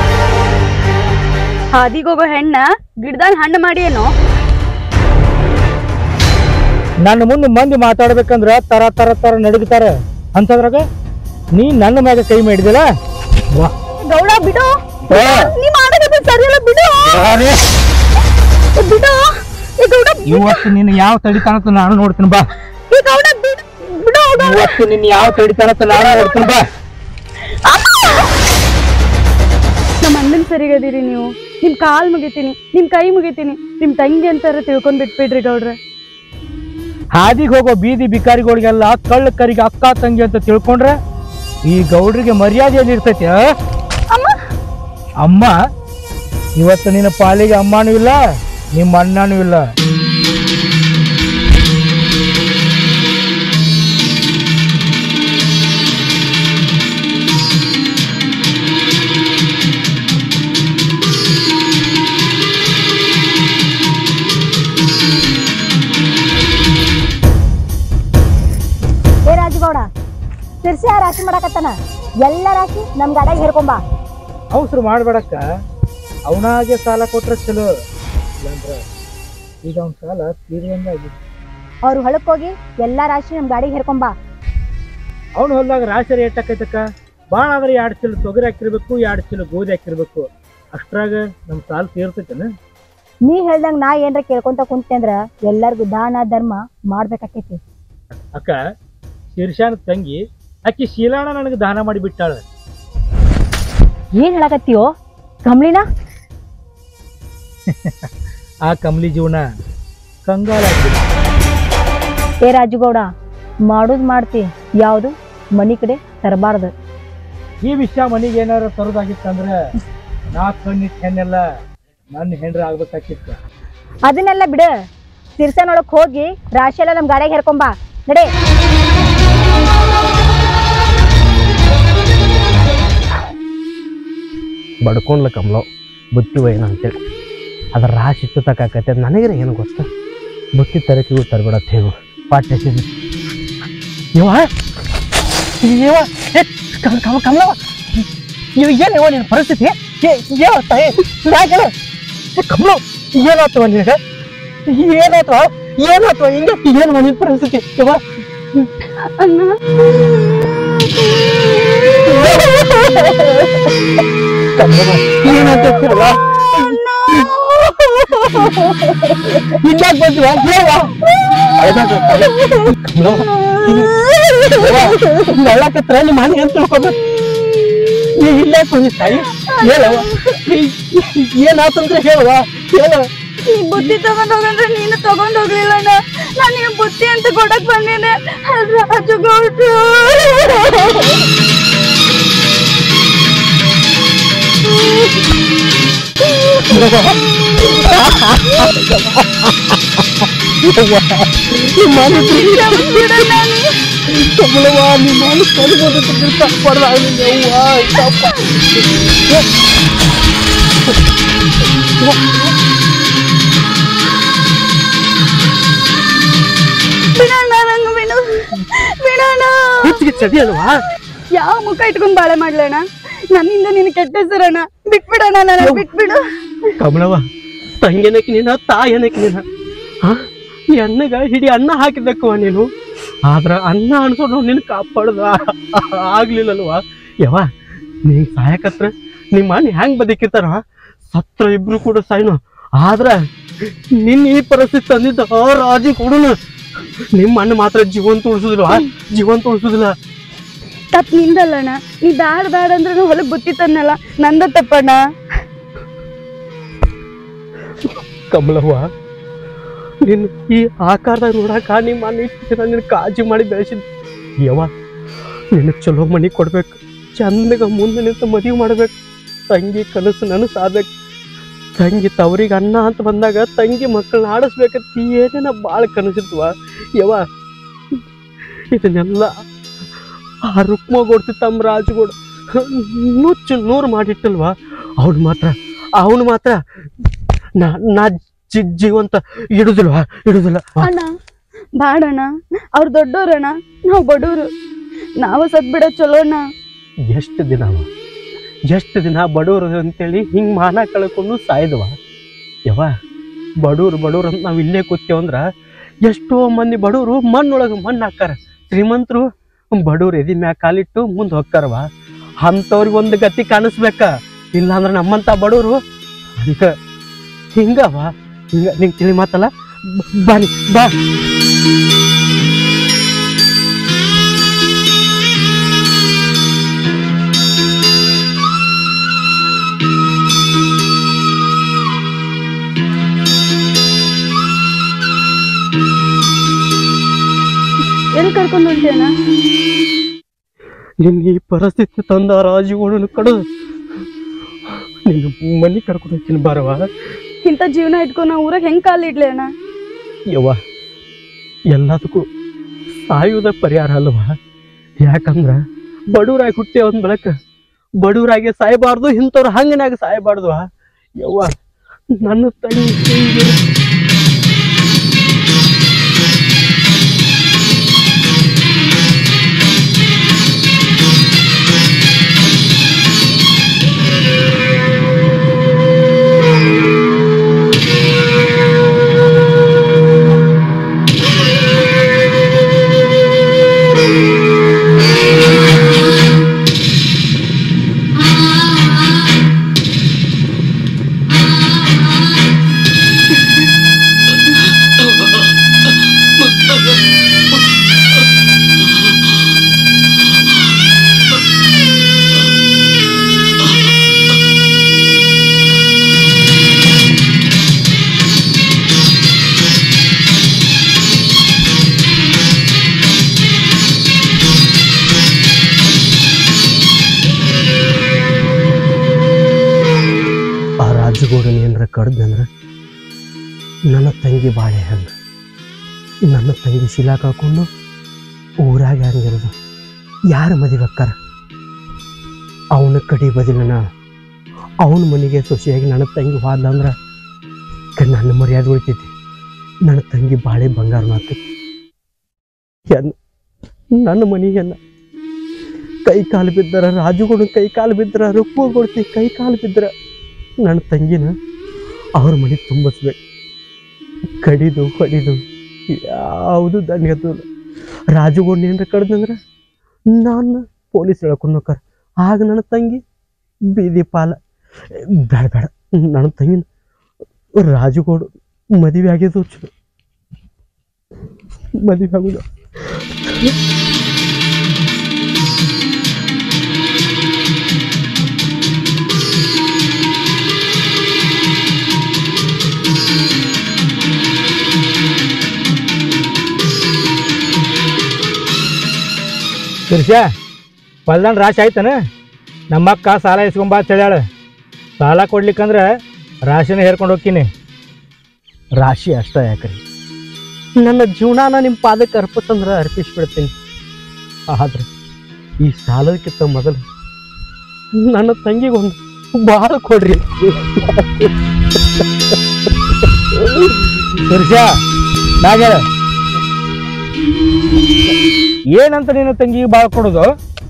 ಹಾದಿಗೋಗೋ ಹೆಣ್ಣ ಗಿಡದಾಗ ಹಣ್ಣು ಮಾಡಿ ಏನೋ ನನ್ನ ಮುಂದೆ ಮಂದಿ ಮಾತಾಡ್ಬೇಕಂದ್ರ ತರ ತರ ತರ ನಡುಗ್ತಾರ ಅಂತದ್ರಾಗ ನೀ ನನ್ನ ಮ್ಯಾಗ ಕೈ ಮಾಡಿದಿಲ್ಲ ವಾ ಗೌಡ ಬಿಡು ಏ, ನೀ ಮಾಡೋದು ಸರಿಯಲ್ಲ ಬಿಡು ಬಿಡು ಈ ಗೌಡ ಇವತ್ತು ನಿನ್ನ ಯಾವ ತಡಿತಾನಂತ ನಾನು ನೋಡ್ತೀನಿ ಬಾ ಈ ಗೌಡ ಬಿಡು ಬಿಡು ಗೌಡ. ಇವತ್ತು ನಿನ್ನ ಯಾವ ತಡಿತಾನಂತ ನಾನು ನೋಡ್ತೀನಿ ಬಾ ನಮ್ಮ ಅಣ್ಣನ್ ಸರಿಗದಿರಿ ನೀವು ನಿಮ್ ಕಾಲ್ ಮುಗಿತೀನಿ ನಿಮ್ ಕೈ ಮುಗಿತೀನಿ ನಿಮ್ ತಂಗಿ ಅಂತಾರ ತಿಳ್ಕೊಂಡ್ ಬಿಟ್ಬಿಡ್ರಿ ಗೌಡ್ರ ಹಾದಿಗೆ ಹೋಗೋ ಬೀದಿ ಬಿಕಾರಿಗಳಿಗೆಲ್ಲ ಕಳ್ಳ ಕರಿಗೆ ಅಕ್ಕ ತಂಗಿ ಅಂತ ತಿಳ್ಕೊಂಡ್ರೆ ಈ ಗೌಡ್ರಿಗೆ ಮರ್ಯಾದೆಯಲ್ಲಿ ಇರ್ತೈತಿ ಆ? ಅಮ್ಮ ಇವತ್ತು ನಿನ್ನ ಪಾಲಿಗೆ ಅಮ್ಮನೂ ಇಲ್ಲ ನಿಮ್ಮ ಅಣ್ಣನೂ ಇಲ್ಲ ಏ ರಾಜಗೌಡ ತಿರ್ಸಿ ಆ ರಾಶಿ ಮಾಡಕತ್ತಾನ ಎಲ್ಲ ರಾಶಿ ನಮ್ ಗಾಡ್ಯಾಗ ಹೇರ್ಕೊಂಬಾ ಅವಸರ ಮಾಡ್ಬೇಡಕ್ಕ ಅವನಾಗೆ ಸಾಲ ಕೊಟ್ರೆ ಚಲೋ ಇಲ್ಲಾಂದ್ರ ಈಗ ಅವ್ನ ಸಾಲ ತೀರ್ದಂಗಾಗಿ ಅವ್ರು ಹೊಳಕ್ ಹೋಗಿ ಎಲ್ಲಾ ರಾಶಿ ನಮ್ ಗಾಡಿಗೆ ಹೇರ್ಕೊಂಬಾ ಅವ್ನು ಹೊಲ್ದಾಗ ರಾಶಿ ರೇಟ್ ಆಕೈತಕ್ಕ ಭಾಳ ಆದ್ರೆ ಎರಡು ಚೀಲ ತೊಗರಿ ಹಾಕಿರ್ಬೇಕು ಎರಡು ಚೀಲ ಗೋಧಿ ಹಾಕಿರ್ಬೇಕು ಅಷ್ಟ್ರಾಗ ನಮ್ಮ ಸಾಲ ತೀರ್ತೈತೇನ ನೀ ಹೇಳ್ದಂಗ ನಾ ಏನ್ರ ಕೇಳ್ಕೊಂತ ಕುಂತೆ ಅಂದ್ರ ಎಲ್ಲಾರ್ಗು ದಾನ ಧರ್ಮ ಮಾಡ್ಬೇಕಾಕೈತಿ ಅಕ್ಕ ಶೀರ್ಷಾನ ತಂಗಿ ಆಕಿ ಶೀಲಾಣ ನನಗೆ ದಾನ ಮಾಡಿ ಬಿಟ್ಟಾಳ ಏನ್ ಹೇಳಕತ್ತೀಯೋ ಕಮ್ಲಿನ ಆ ಕಮಲಿ ಜೀವನ ಕಂಗಾಲಾಗ್ಬಿಟ್ಟು ಏ ರಾಜಗೌಡ ಮಾಡುದ್ ಮಾಡ್ತಿ ಯಾವ್ದು ಮನಿ ಕಡೆ ತರಬಾರ್ದು ಈ ವಿಷಯ ಮನೆಗೆ ಏನಾರ ತರೋದಾಗಿತ್ತಂದ್ರೆ ನಾ ಕಣ್ಣಿಟ್ಟು ಹೆಣ್ಣೆಲ್ಲ ನನ್ನ ಹೆಂಡ್ರ ಆಗ್ಬೇಕಾಕಿತ್ತು ಅದನ್ನೆಲ್ಲ ಬಿಡ ಸಿರ್ಸನೊಳಕ್ ಹೋಗಿ ರಾಶಿ ಎಲ್ಲ ನಮ್ ಗಾಡಿಯಾಗ ಹೇರ್ಕೊಂಬಾ ನಡೆ ಬಡ್ಕೊಂಡ್ಲ ಕಮ್ಲವ್ ಬುತ್ತಿ ಒಯ್ಯನ ಅಂತೇಳಿ ಅದ್ರ ರಾಶಿ ಇಟ್ಟು ತಕ್ಕಾಕತ್ತೆ ನನಗರೆ ಏನು ಗೊತ್ತ ಬುತ್ತಿ ತರಕಿಗೂ ತರಬೇಡತ್ತ ಹೇಳು ಪಾಠ ಎಸಿದ್ರು ಯವ್ವ ಯವ್ವ ಏ, ಕಮ್ ಕಮ್ ಕಮಲವ ಇವ್ ಏನು ಯವ್ವ ನಿನ್ನ ಪರಿಸ್ಥಿತಿ ಯಾವ ತಾಯಿ ಯಾಕೆ ಕಮಲವ್ ಏನಾತವ ನಿನಗೆ ಏನಾತವ ಏನಾತವ ಹಿಂಗೆ ಏನು ನಿನ್ನ ಪರಿಸ್ಥಿತಿ ಯವ್ವ ಕಮಲವ ಏನಾತ ಹೇಳುವ ಇಲ್ಲಾಕ್ ಬಂದ್ವ ಹೇಳುವ ನಳ್ಳಕತ್ರ ನಿಮ್ಮ ಮನೆ ಅಂತ ತಿಳ್ಕೊಬೇಕು ನೀ ಇಲ್ಲೇ ಬಂದಿ ತಾಯಿ ಹೇಳವ ಏನಾತಂದ್ರೆ ಹೇಳುವ ಹೇಳ ಈ ಬುತ್ತಿ ತಗೊಂಡ್ ಹೋಗಂದ್ರೆ ನೀನು ತಗೊಂಡ್ ಹೋಗ್ಲಿಲ್ಲ ಅಣ್ಣ ನಾನು ಈ ಬುತ್ತಿ ಅಂತ ಕೊಡಕ್ ಬಂದಿದ್ದೆ ರಾಜು ಗೌಡ್ರು ನಿಮ್ಮ ಮನೆ ಬಿಡಣ್ಣ ನೀ. ತಗೊಳ್ಳುವ ನಿಮ್ಮ ಮನೆ ಕಲಿಬೋದು ತಪ್ಪಾಡ್ದಾಗಲಿಲ್ಲ ಅವ್ವ ತಪ್ಪ ಬಿಡಣ್ಣ ನಂಗ ಬಿಡು ಬಿಡಣ್ಣ ಹುಚ್ಚಿಗೆ ಚಡಿ ಅಲ್ವಾ ಯಾವ ಮುಖ ಇಟ್ಕೊಂಡ್ ಬಾಳೆ ಮಾಡ್ಲಣ್ಣ ನನ್ನಿಂದ ನಿನ್ ಕೆಟ್ಟ ಹೆಸರಣ್ಣ ಬಿಟ್ಬಿಡಣ್ಣ ನನ್ನ ಬಿಟ್ಬಿಡು ಕಮಲವ ತಂಗಿನಕ್ಕೆ ನೀನ ತಾಯನಕ್ಕೆ ನೀನ ಹಾ ಈ ಅಣ್ಣಗ ಹಿಡಿ ಅನ್ನ ಹಾಕಿದ್ದಕ್ಕವ ನೀನು ಆದ್ರ ಅನ್ನ ಅನ್ಸೋದು ನಿನ್ ಕಾಪಾಡ್ದ ಆಗ್ಲಿಲ್ಲಲ್ವಾ ಯವ್ವ ನೀ ಸಾಯಕತ್ರ ನಿಮ್ಮ ಅಣ್ಣ ಹೆಂಗ್ ಬದುಕಿರ್ತಾರ ಸತ್ರ ಇಬ್ರು ಕೂಡ ಸಾಯ್ನು ಆದ್ರ ನಿನ್ ಈ ಪರಿಸ್ಥಿತಿ ತಂದಿದ್ದ ಆ ರಾಜಿ ಕೊಡುನು ನಿಮ್ಮ ಅಣ್ಣ ಮಾತ್ರ ಜೀವಂತ ಉಳಿಸುದಿಲ್ವಾ ಜೀವಂತ ಉಳಿಸುದಿಲ್ಲ ತಪ್ಪ ನಿಂದಲ್ಲಣ್ಣ ನೀ ಬ್ಯಾಡ ಬ್ಯಾಡ ಅಂದ್ರೆ ಹೊಲಕ್ ಬುತ್ತಿ ತನ್ನಲ್ಲ ನಂದ ತಪ್ಪಣ್ಣ ಕಮಲವ್ವ ನಿನ್ನ ಈ ಆಕಾರದಾಗ ನೋಡಾಕ ನಿಮ್ಮ ಮನೆ ದಿನ ನಿನ್ನ ಕಾಳಜಿ ಮಾಡಿ ಬೆಳೆಸಿದ್ ಯವ್ವ ನಿನಗೆ ಚಲೋ ಮನಿ ಕೊಡ್ಬೇಕು ಚಂದಗ ಮುಂದೆ ನಿಂತು ಮದುವೆ ಮಾಡ್ಬೇಕು ತಂಗಿ ಕನಸು ನನಸಾಬೇಕು ತಂಗಿ ತವರಿಗೆ ಅನ್ನ ಅಂತ ಬಂದಾಗ ತಂಗಿ ಮಕ್ಕಳನ್ನ ಆಡಿಸ್ಬೇಕಂತ ಏನೇನ ಭಾಳ ಕನಸಿದ್ವ ಯವ್ವ ಇದನ್ನೆಲ್ಲ ಆ ರುಕ್ಮಗೋಡ್ತಿ ತಮ್ಮ ರಾಜುಗೋಡ್ ನುಚ್ಚು ನೂರು ಮಾಡಿಟ್ಟಲ್ವಾ ಅವನು ಮಾತ್ರ ಅವನು ಮಾತ್ರ ನಾ ನಾ ಜಿ ಜೀವಂತ ಇಡುದಿಲ್ವಾ ಇಡುದಿಲ್ಲ ಅಣ್ಣ ಬಾಡಣ್ಣ ಅವ್ರು ದೊಡ್ಡೋರಣ್ಣ ನಾವು ಬಡವರು ನಾವು ಸತ್ ಬಿಡ ಚಲೋಣ್ಣ ಎಷ್ಟು ದಿನ ಅವ ಎಷ್ಟು ದಿನ ಬಡವ್ರು ಅಂತೇಳಿ ಹಿಂಗೆ ಮಾನ ಕಳ್ಕೊಂಡು ಸಾಯ್ದವ ಯವ್ವ ಬಡವ್ರು ಬಡವ್ರು ಅಂತ ನಾವು ಇಲ್ಲೇ ಕೂತೇವಂದ್ರ ಎಷ್ಟೋ ಮಂದಿ ಬಡವರು ಮಣ್ಣೊಳಗೆ ಮಣ್ಣು ಹಾಕಾರ ಶ್ರೀಮಂತರು ಬಡವ್ರು ಎದಿ ಮ್ಯಾಗ ಕಾಲಿಟ್ಟು ಮುಂದೆ ಹೋಗ್ತಾರವ ಅಂಥವ್ರಿಗೆ ಒಂದು ಗತಿ ಕಾಣಿಸ್ಬೇಕ ಇಲ್ಲಾಂದ್ರೆ ನಮ್ಮಂಥ ಬಡವರು ಹಂಗ ಹಿಂಗವ ಹಿಂಗ ನಿಂಗೆ ತಿಳಿ ಮಾತಲ್ಲ ಬ- ಬನ್ನಿ ಬಾ ಎಲ್ಲಿ ಕರ್ಕೊಂಡು ಹೊಂಟೇನ ನಿನ್ನ ಈ ಪರಿಸ್ಥಿತಿ ತಂದ ರಾಜುಗಳನ್ನು ಕಡದು ನಿನ್ನ ಮನೆ ಕರ್ಕೊಂಡು ಹೋಗ್ತೀನಿ ಬಾರವ ಇಂಥ ಜೀವನ ಇಟ್ಕೊಂಡು ನಾ ಊರಾಗ ಹೆಂಗ್ ಕಾಲಿಡ್ಲಿ ಅಣ್ಣ ಯವ್ವ ಎಲ್ಲದಕ್ಕೂ ಸಾಯುವುದ ಪರಿಹಾರ ಅಲ್ವಾ ಯಾಕಂದ್ರ ಬಡವರಾಗಿ ಹುಟ್ಟಿ ಒಂದ್ ಬೆಳಕ ಬಡವರಾಗಿ ಸಾಯಬಾರ್ದು ಇಂಥವ್ರು ಹಂಗನಾಗ ಸಾಯಬಾರ್ದು ಯವ್ವ ನನ್ನ ತಂಗಿ ಆ ರಾಜಗೌಡನ ಏನಾರ ಕಡ್ದಂದ್ರ ನನ್ನ ತಂಗಿ ಬಾಳೆ ಹಂಗ ನನ್ನ ತಂಗಿ ಶಿಲಾ ಕಳ್ಕೊಂಡು ಊರಾಗ ಹಂಗಿರೋದು ಯಾರ ಮದುವೆ ಅಕ್ಕಾರ ಅವನ ಕಡಿ ಬದಿಲನ ಅವನ ಮನೆಗೆ ಸೊಸೆಯಾಗಿ ನನ್ನ ತಂಗಿ ಹೋದ್ಲ ಅಂದ್ರ ಕ- ನನ್ನ ಮರ್ಯಾದೆ ಉಳಿತೈತಿ ನನ್ನ ತಂಗಿ ಬಾಳೆ ಬಂಗಾರ ಮಾತೈತಿ ಎನ್ನ ನನ್ನ ಮನೆಗೆಲ್ಲ ಕೈ ಕಾಲು ಬಿದ್ದರ ರಾಜುಗಳು ಕೈ ಕಾಲು ಬಿದ್ದರ ರುಕ್ಕು ಕೊಡ್ತಿ ಕೈ ಕಾಲು ಬಿದ್ದರ ನನ್ನ ತಂಗಿನ ಅವ್ರ ಮನೆ ತುಂಬಿಸ್ಬೇಕು ಕಡಿದು ಹೊಡಿದು ಯಾವುದು ದಂಡಗತ್ತಲ್ಲ ರಾಜುಗೊಂಡು ಏನ್ರ ಕಡ್ದಂದ್ರೆ ನಾನು ಪೊಲೀಸ್ ಹೇಳ್ಕೊಂಡು ಹೋಗ್ತಾರ ಆಗ ನನ್ನ ತಂಗಿ ಬೀದಿ ಪಾಲ ಬೇಡ ಬೇಡ ನನ್ನ ತಂಗಿ ರಾಜುಗೋಡು ಮದುವೆ ಆಗಿದ್ದು ಚಲೋ ಮದುವೆ ಆಗುದು ತಿರ್ಸ ಹೊಲ್ದಾನ್ ರಾಶಿ ಆಯ್ತನ ನಮ್ಮಕ್ಕ ಸಾಲ ಇಸ್ಕೊಂಬಾ ಅಂತ ಹೇಳ್ಯಾಳ ಸಾಲ ಕೊಡ್ಲಿಕ್ಕಂದ್ರೆ ರಾಶಿನ ಹೇರ್ಕೊಂಡು ಹೋಗ್ತೀನಿ ರಾಶಿ ಅಷ್ಟ ಯಾಕ್ರಿ ನನ್ನ ಜೀವನಾನ ನಿಮ್ಮ ಪಾದಕ್ಕೆ ಅರ್ಪಿಸಂದ್ರೆ ಅರ್ಪಿಸ್ಬಿಡ್ತೀನಿ ಆದ್ರೆ ಈ ಸಾಲದಕ್ಕಿಂತ ಮೊದಲು ನನ್ನ ತಂಗಿಗೆ ಒಂದು ಭಾಳ ಕೊಡ್ರಿ ತಿರ್ಸ ನಾಗೇಳ ಏನಂತ ನೀನು ತಂಗಿಗೆ ಬಾಳ್ ಕೊಡೋದು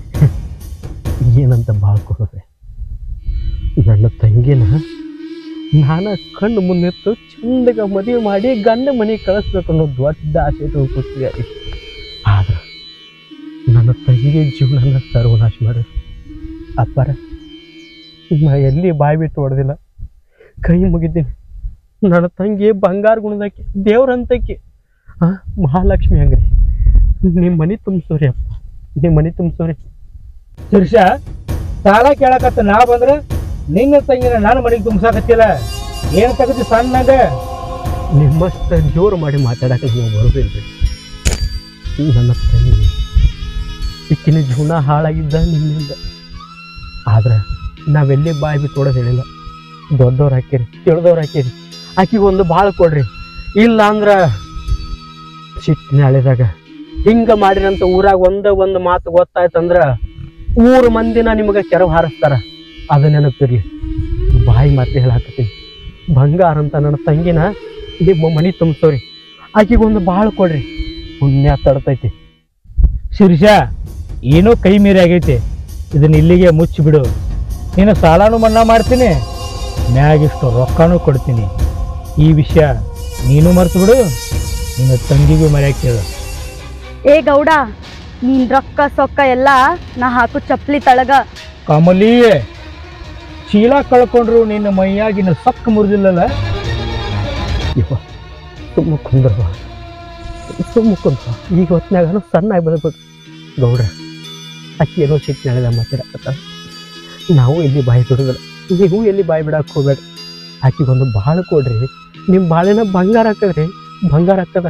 ಏನಂತ ಭಾಳ ಕೊಡೋದೆ ನನ್ನ ತಂಗಿನ ನಾನ ಕಣ್ಣು ಮುಂದಿತ್ತು ಚಂದಗ ಮದುವೆ ಮಾಡಿ ಗಂಡ ಮನೆಗೆ ಕಳಿಸ್ಬೇಕು ಅನ್ನೋ ದೊಡ್ಡ ಆಸೆ ಇಟ್ಟು ಖುಷಿಯಾಗಿ ಆದ್ರೆ ನನ್ನ ತಂಗಿಗೆ ಜೀವನನ ಸರ್ವನಾಶ ಮಾಡಿದ್ರು ಅಪ್ಪರ ನಾ ಎಲ್ಲಿ ಬಾಯಿ ಬಿಟ್ಟು ಹೊಡೆದಿಲ್ಲ ಕೈ ಮುಗಿದ್ದೀನಿ ನನ್ನ ತಂಗಿ ಬಂಗಾರ ಗುಣದಕ್ಕೆ ದೇವ್ರಂತಕ್ಕೆ ಆ ಮಹಾಲಕ್ಷ್ಮಿ ಹಂಗ್ರಿ ನಿಮ್ಮ ಮನೆ ತುಂಬಿಸೋರಿ ಅಪ್ಪ ನಿಮ್ಮ ಮನೆ ತುಂಬಿಸೋರಿ ತಿರ್ಸ ಸಾಲ ಕೇಳಕತ್ತ ನಾ ಬಂದ್ರೆ ನಿನ್ನ ತಂಗಿನ ನಾನು ಮನೆಗೆ ತುಂಬ್ಸಾಕತ್ತಿಲ್ಲ ಏನ್ ತಗದಿ ಸಣ್ಣಗ ನಿಮ್ಮಷ್ಟ ಜೋರು ಮಾಡಿ ಮಾತಾಡಕ್ಕೆ ನಮಗೆ ಬರೋದಿಲ್ರಿ ನನ್ನ ತಂಗಿ ಇಕ್ಕಿನ ಜೀವನ ಹಾಳಾಗಿದ್ದ ನಿನ್ನಿಂದ ಆದ್ರೆ ನಾವೆಲ್ಲಿ ಬಾಯಿ ಬಿಟ್ಟು ಕೊಡೋದು ಹೇಳಿಲ್ಲ ದೊಡ್ಡವ್ರು ಹಾಕಿರಿ ತಿಳಿದವ್ರು ಹಾಕಿರಿ ಆಕಿಗೆ ಒಂದು ಭಾಳ ಕೊಡ್ರಿ ಇಲ್ಲ ಅಂದ್ರ ಸಿಟ್ಟಿನ ಹಳೆದಾಗ ಹಿಂಗ ಮಾಡಿರಂತ ಊರಾಗ ಒಂದ ಒಂದು ಮಾತು ಗೊತ್ತಾಯ್ತಂದ್ರ ಊರು ಮಂದಿನ ನಿಮಗೆ ಕೆರವು ಹಾರಿಸ್ತಾರ ಅದು ನೆನಪಿರ್ಲಿ ಬಾಯಿ ಮಾತು ಹೇಳಾಕತ್ತೀನಿ ಬಂಗಾರ ಅಂತ ನನ್ನ ತಂಗಿನ ನಿಮ್ಮ ಮನೆ ತುಂಬಿಸೋರಿ ಆಕಿಗೆ ಒಂದು ಭಾಳ ಕೊಡ್ರಿ ಪುಣ್ಯ ತಡ್ತೈತಿ ಶಿರ್ಷ ಏನೋ ಕೈ ಮೀರಿ ಆಗೈತಿ ಇದನ್ನ ಇಲ್ಲಿಗೆ ಮುಚ್ಚಿಬಿಡು ನೀನು ಸಾಲನೂ ಮನ್ನಾ ಮಾಡ್ತೀನಿ ಮ್ಯಾಗಿಷ್ಟು ರೊಕ್ಕನೂ ಕೊಡ್ತೀನಿ ಈ ವಿಷಯ ನೀನು ಮರ್ತು ಬಿಡು ನಿನ್ನ ತಂಗಿಗೂ ಮರ್ಯಾಕೆ ಹೇಳು ಏ ಗೌಡ ನೀನ್ ರೊಕ್ಕ ಸೊಕ್ಕ ಎಲ್ಲ ನಾ ಹಾಕು ಚಪ್ಲಿ ತಳಗ ಕಮಲಿ ಶೀಲ ಕಳ್ಕೊಂಡ್ರು ನಿನ್ನ ಮೈಯಾಗಿನ ಸೊಕ್ಕ ಮುರಿದಿಲ್ಲಲ್ಲ ಇವ ಸುಮ್ಮ ಕುಂದ್ರವ ಸುಮ್ಮ ಕುಂದ್ರ ಈಗ ಹೊತ್ನಾಗ ಸಣ್ಣಾಗಿ ಬೆಳಬೇಕು ಗೌಡ್ರ ಅಕ್ಕಿ ಏನೋ ಸಿಟ್ಟು ನಡೆದ ಮಾತಾಡಕತ್ತ ನಾವು ಎಲ್ಲಿ ಬಾಯಿ ಬಿಡೋದಿಲ್ಲ ನೀವು ಎಲ್ಲಿ ಬಾಯಿ ಬಿಡಕ್ಕೆ ಹೋಗ್ಬೇಡ ಆಕಿಗೊಂದು ಬಾಳು ಕೊಡ್ರಿ ನಿಮ್ಮ ಬಾಳೆನ ಬಂಗಾರ ಹಾಕದ್ರಿ ಬಂಗಾರ ಹಾಕದ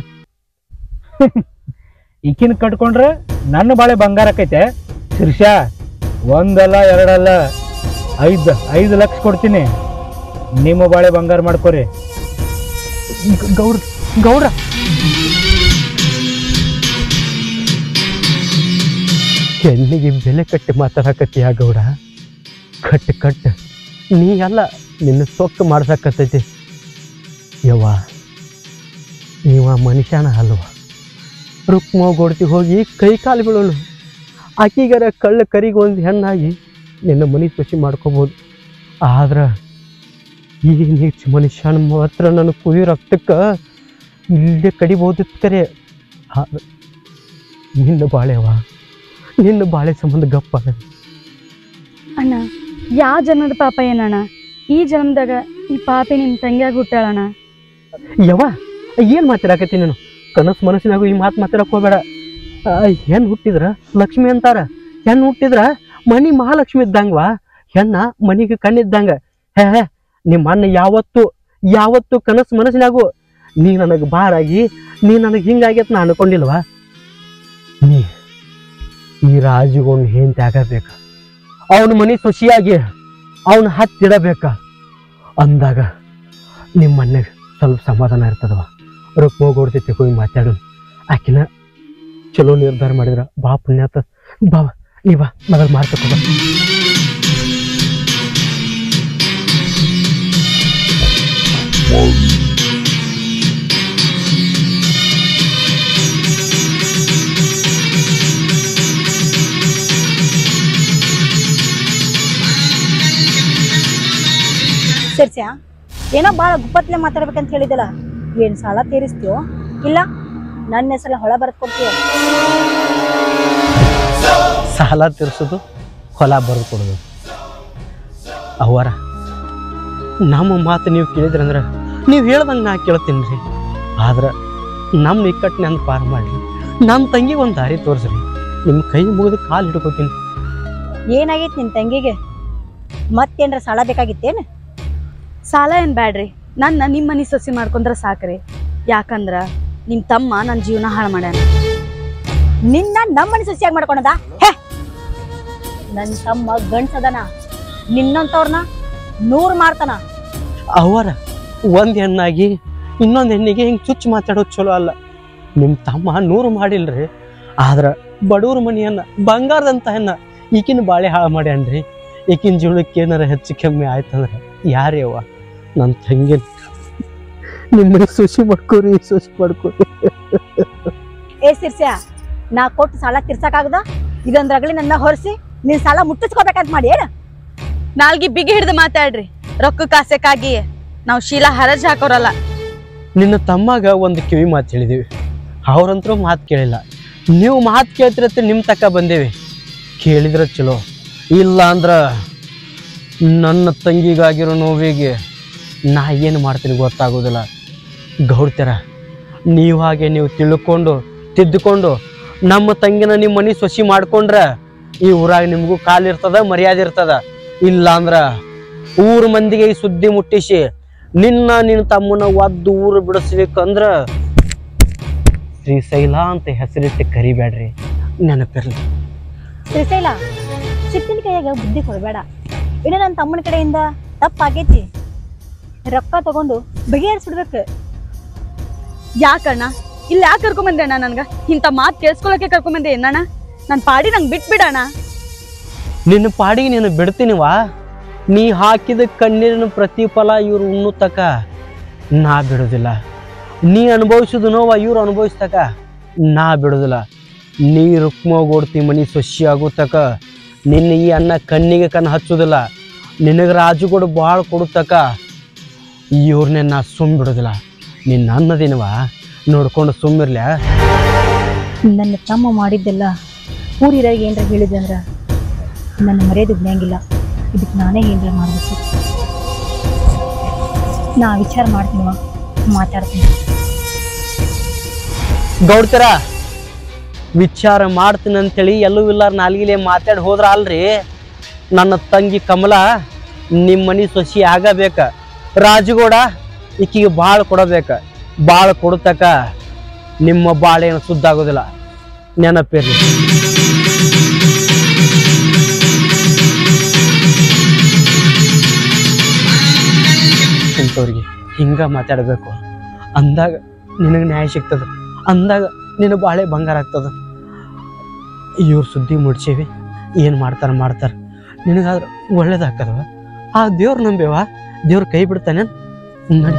ಈಕಿನ ಕಟ್ಕೊಂಡ್ರೆ ನನ್ನ ಬಾಳೆ ಬಂಗಾರ ಆಕೈತೆ ಶಿರ್ಷ ಒಂದಲ್ಲ ಎರಡಲ್ಲ ಐದು ಐದು ಲಕ್ಷ ಕೊಡ್ತೀನಿ ನಿಮ್ಮ ಬಾಳೆ ಬಂಗಾರ ಮಾಡ್ಕೊರಿ ಗ- ಗೌಡ್ರ ಗೌಡ್ರ ಹೆಣ್ಣಿಗೆ ಬೆಲೆ ಕಟ್ಟಿ ಮಾತಾಡಕತ್ತೀಯ ಗೌಡ ಕಟ್ ಕಟ್ ನೀ ಅಲ್ಲ ನಿನ್ನ ಸೊಕ್ಕು ಮಾಡ್ಸಕತ್ತೈತಿ ಯವ್ವ ನೀವ ಮನುಷ್ಯನ ಅಲ್ವ ರುಕ್ಮ ಗೊಡ್ತಿ ಹೋಗಿ ಕೈ ಕಾಲು ಬೀಳೋನು ಆಕಿಗರ ಕಳ್ಳ ಕರಿಗೆ ಒಂದು ಹೆಣ್ಣಾಗಿ ನಿನ್ನ ಮನೆ ಸೊಸಿ ಮಾಡ್ಕೋಬೋದು ಆದ್ರೆ ಈ ನೀಚ ಮನುಷ್ಯನ ಮಾತ್ರ ನನ್ನ ಕುದಿ ರಕ್ತಕ್ಕೆ ಇಲ್ಲೇ ಕಡಿಬೋದಿತ್ತು ಕರೆ ಆದ್ರೆ ನಿನ್ನ ಬಾಳೆವ ನಿನ್ನ ಬಾಳೆ ಸಂಬಂಧ ಗಪ್ಪ ಅಣ್ಣ ಯಾವ ಜನ್ಮದ ಪಾಪ ಏನಣ್ಣ ಈ ಜನ್ಮದಾಗ ಈ ಪಾಪಿ ನಿಮ್ ತಂಗಿಯಾಗಿ ಹುಟ್ಟಾಳಣ್ಣ ಯವ್ವ ಏನು ಮಾತಾಡಕತ್ತಿ ನೀನು ಕನಸು ಮನಸ್ಸಿನಾಗೂ ಈ ಮಾತು ಮಾತಾಡಕ್ ಹೋಗ್ಬೇಡ ಹೆಣ್ಣು ಹುಟ್ಟಿದ್ರ ಲಕ್ಷ್ಮಿ ಅಂತಾರ ಹೆಣ್ಣು ಹುಟ್ಟಿದ್ರ ಮನಿ ಮಹಾಲಕ್ಷ್ಮಿ ಇದ್ದಂಗವಾ ಹೆಣ್ಣ ಮನಿಗೆ ಕಣ್ಣಿದ್ದಂಗ ಹೇ ಹೇ, ನಿಮ್ಮ ಅಣ್ಣ ಯಾವತ್ತು ಯಾವತ್ತು ಕನಸು ಮನಸ್ಸಿನಾಗು ನೀ ನನಗೆ ಬಾರಾಗಿ ನೀ ನನಗೆ ಹಿಂಗಾಗೈತ್ ನಾ ಅನ್ಕೊಂಡಿಲ್ವಾ ನೀ ಈ ರಾಜುಗೊಂದು ಹೆಂಡತಿ ಆಗಬೇಕ ಅವನ ಮನಿ ಸೊಸಿಯಾಗಿ ಅವನ ಹತ್ತಿಡಬೇಕ ಅಂದಾಗ ನಿಮ್ಮ ಅಣ್ಣಗೆ ಸ್ವಲ್ಪ ಸಮಾಧಾನ ಇರ್ತದವ ರುಕ್ಮ ಜೊತೆ ಹೋಗಿ ಮಾತಾಡು ಆಕಿನ ಚಲೋ ನಿರ್ಧಾರ ಮಾಡಿದ್ರ ಬಾ ಪುಣ್ಯಾತ ಬಾ ನೀ ಬಾ ಮೊದಲು ಮಾಡ್ತಕ್ಕ ಬಾ ಸೇರ್ಸ್ಯಾ ಏನೋ ಭಾಳ ಗುಪ್ಪತ್ಲೆ ಮಾತಾಡ್ಬೇಕಂತ ಹೇಳಿದಲ್ಲ ಏನ್ ಸಾಲ ತೀರಿಸ್ತೀಯೋ ಇಲ್ಲ ನನ್ನ ಹೆಸರಲ್ಲಿ ಹೊಳ ಬರೆದು ಕೊಡ್ತೀಯೋ ಸಾಲ ತೀರ್ಸೋದು ಹೊಲ ಬರೆದು ಕೊಡೋದು ಅವರ ನಮ್ಮ ಮಾತು ನೀವು ಕೇಳಿದ್ರಂದ್ರೆ ನೀವು ಹೇಳ್ದಂಗೆ ನಾ ಕೇಳ್ತೀನಿ ರೀ ಆದ್ರೆ ನಮ್ಮ ಇಕ್ಕಟ್ಟಿನ ಅಂತ ಪಾರು ಮಾಡ್ರಿ ನಮ್ಮ ತಂಗಿ ಒಂದು ದಾರಿ ತೋರಿಸ್ರಿ ನಿಮ್ಮ ಕೈ ಮುಗಿದು ಕಾಲು ಹಿಡ್ಕೋತೀನಿ ಏನಾಗೈತಿ ನಿನ್ ತಂಗಿಗೆ ಮತ್ತೇನ್ರ ಸಾಲ ಬೇಕಾಗಿತ್ತೇನು ಸಾಲ ಏನ್ ಬ್ಯಾಡ್ರಿ ನನ್ನ ನಿಮ್ಮ ಮನೆ ಸೊಸಿ ಮಾಡ್ಕೊಂಡ್ರ ಸಾಕ್ರಿ ಯಾಕಂದ್ರ ನಿಮ್ ತಮ್ಮ ನನ್ನ ಜೀವನ ಹಾಳು ಮಾಡ್ಯಾನ ನಿನ್ನ ನಮ್ಮನೆ ಸಸಿಯಾಗಿ ಮಾಡ್ಕೊಳದ ಹೇ ನನ್ ತಮ್ಮ ಗಂಡ್ಸದನ ನಿನ್ನಂತವ್ರನ್ನ ನೂರ್ ಮಾಡ್ತಾನ ಅವರ ಒಂದು ಹೆಣ್ಣಾಗಿ ಇನ್ನೊಂದು ಹೆಣ್ಣಿಗೆ ಹಿಂಗೆ ಚುಚ್ಚು ಮಾತಾಡೋದು ಚಲೋ ಅಲ್ಲ ನಿಮ್ಮ ತಮ್ಮ ನೂರು ಮಾಡಿಲ್ರಿ ಆದ್ರೆ ಬಡವ್ರ ಮನೆಯನ್ನ ಬಂಗಾರದಂತ ಹೆಣ್ಣ ಈಕಿನ ಬಾಳೆ ಹಾಳು ಮಾಡ್ಯಾನ್ರಿ ಈಕಿನ ಜೀವನಕ್ಕೆ ಏನಾರ ಹೆಚ್ಚು ಕಮ್ಮಿ ಆಯ್ತಂದ್ರೆ ಯಾರ್ಯವ್ವ ನನ್ನ ತಂಗಿ ನಿಮ್ಮನೆ ಸುಶಿ ಮಾಡ್ಕೋರಿ ಸುಶಿ ಮಾಡ್ಕೋರಿ ಏ ಸಿರ್ಸ್ಯ ನಾ ಕೊಟ್ಟು ಸಾಲ ತೀರ್ಸಕ್ಕಾಗದ ಇದೊಂದ್ರಗಲಿ ನನ್ನ ಹೊರಿಸಿ ನಿನ್ ಸಾಲ ಮುಟ್ಟಿಸ್ಕೋಬೇಕಂತ ಮಾಡಿ ಏನ ನಾಲ್ಗಿ ಬಿಗಿ ಹಿಡ್ದು ಮಾತಾಡ್ರಿ ರೊಕ್ಕ ಕಾಸಕ್ಕಾಗಿ ನಾವು ಶೀಲಾ ಹರಜ್ ಹಾಕೋರಲ್ಲ ನಿನ್ನ ತಮ್ಮಗ ಒಂದು ಕಿವಿ ಮಾತು ಹೇಳಿದೀವಿ ಅವ್ರಂತರೂ ಮಾತು ಕೇಳಿಲ್ಲ ನೀವು ಮಾತು ಕೇಳ್ತಿರತ್ತೆ ನಿಮ್ಮ ತಕ್ಕ ಬಂದೇವಿ ಕೇಳಿದ್ರೆ ಚಲೋ ಇಲ್ಲ ಅಂದ್ರೆ ನನ್ನ ತಂಗಿಗಾಗಿರೋ ನೋವಿಗೆ ನಾ ಏನು ಮಾಡ್ತೀನಿ ಗೊತ್ತಾಗೋದಿಲ್ಲ ಗೌಡ್ತೀರ ನೀವು ಹಾಗೆ ನೀವು ತಿಳ್ಕೊಂಡು ತಿದ್ದುಕೊಂಡು ನಮ್ಮ ತಂಗಿನ ನಿಮ್ಮ ಮನೆ ಸೊಸಿ ಮಾಡ್ಕೊಂಡ್ರೆ ಈ ಊರಾಗ ನಿಮಗೂ ಕಾಲಿರ್ತದ ಮರ್ಯಾದೆ ಇರ್ತದ ಇಲ್ಲ ಅಂದ್ರ ಊರ್ ಮಂದಿಗೆ ಈ ಸುದ್ದಿ ಮುಟ್ಟಿಸಿ ನಿನ್ನ ನಿನ್ನ ತಮ್ಮನ ಒದ್ದು ಊರು ಬಿಡಿಸ್ಬೇಕಂದ್ರ ಶ್ರೀಶೈಲ ಅಂತ ಹೆಸರಿಟ್ಟು ಕರಿಬೇಡ್ರಿ ನೆನಪಿರ್ಲಿ ಶ್ರೀಶೈಲ ಸಿಟ್ಟಿನ ಕೈಯಾಗ ಬುದ್ಧಿ ಕೊಡಬೇಡ ಇನ್ನು ನನ್ನ ತಮ್ಮನ ಕಡೆಯಿಂದ ತಪ್ಪಾಗೈತಿ ರೊಕ್ಕ ತಗೊಂಡು ಬಗೆಹರಿಸ್ಬಿಡ್ಬೇಕು ಯಾಕಣ್ಣ ಇಲ್ಲಿ ಯಾಕೆ ಕರ್ಕೊಂಬಂದೆ ಅಣ್ಣ ನನ್ಗ ಇಂಥ ಮಾತು ಕೇಳಿಸ್ಕೊಳಕ್ಕೆ ಕರ್ಕೊಂಬಂದೆ ಏನಣ್ಣ ನನ್ನ ಪಾಡಿ ನಂಗೆ ಬಿಟ್ಬಿಡಣ್ಣ ನಿನ್ನ ಪಾಡಿಗೆ ನೀನು ಬಿಡ್ತೀನಿವಾ ನೀ ಹಾಕಿದ ಕಣ್ಣೀರಿನ ಪ್ರತಿಫಲ ಇವ್ರು ಉಣ್ಣು ತಕ ನಾ ಬಿಡೋದಿಲ್ಲ ನೀ ಅನುಭವಿಸಿದ ನೋವ ಇವ್ರು ಅನುಭವಿಸ್ತಕ ನಾ ಬಿಡೋದಿಲ್ಲ ನೀ ರುಕ್ಮೋಗೋಡ್ತಿ ಮನಿ ಸೊಸಿ ಆಗೋ ತಕ ನಿನ್ನ ಈ ಅನ್ನ ಕಣ್ಣಿಗೆ ಕಣ್ಣು ಹಚ್ಚೋದಿಲ್ಲ ನಿನಗೆ ರಾಜುಗೋಡು ಭಾಳ ಕೊಡುತ್ತಕ ಇವ್ರನ್ನೇ ನಾ ಸುಮ್ ಬಿಡೋದಿಲ್ಲ ನಿನ್ನ ಅನ್ನದಿನವ ನೋಡ್ಕೊಂಡು ಸುಮ್ಮಿರ್ಲ್ಯ ನನ್ನ ತಮ್ಮ ಮಾಡಿದ್ದೆಲ್ಲ ಊರಿರಾಗ ಏನ್ರ ಹೇಳಿದೆ ಅಂದ್ರ ನನ್ನ ಮರ್ಯಾದೆ ಉಳಿಯಂಗಿಲ್ಲ ಇದಕ್ಕೆ ನಾನೇ ಏನ್ರ ಮಾಡ್ಬೇಕು ನಾ ವಿಚಾರ ಮಾಡ್ತೀನವ ಮಾತಾಡ್ತೀನಿ ಗೌಡ್ತರ ವಿಚಾರ ಮಾಡ್ತೀನಿ ಅಂತೇಳಿ ಎಲ್ಲೂ ಇಲ್ಲ ನಾಲ್ಗಿಲೆ ಮಾತಾಡಿ ಹೋದ್ರ ಅಲ್ರಿ ನನ್ನ ತಂಗಿ ಕಮಲ ನಿಮ್ಮ ಮನೆ ಸೊಸಿ ಆಗಬೇಕ ರಾಜಗೌಡ ಈಕಿಗೆ ಭಾಳ ಕೊಡಬೇಕ ಭಾಳ ಕೊಡತಕ್ಕ ನಿಮ್ಮ ಬಾಳೇನು ಸುದ್ದಾಗೋದಿಲ್ಲ ನೆನಪಿರ್ಲಿ ಇಂಥವ್ರಿಗೆ ಹಿಂಗ ಮಾತಾಡಬೇಕು ಅಂದಾಗ ನಿನಗೆ ನ್ಯಾಯ ಸಿಗ್ತದ ಅಂದಾಗ ನಿನ್ನ ಬಾಳೆ ಬಂಗಾರ ಆಗ್ತದ ಇವ್ರ ಸುದ್ದಿ ಮುಡ್ಸೀವಿ ಏನು ಮಾಡ್ತಾರ ಮಾಡ್ತಾರ ನಿನಗಾದ್ರೆ ಒಳ್ಳೇದಾಗ್ತದವ ಆ ದೇವ್ರ ನಂಬೇವ ದೇವ್ರ ಕೈ ಬಿಡ್ತಾನೆ ನಡಿ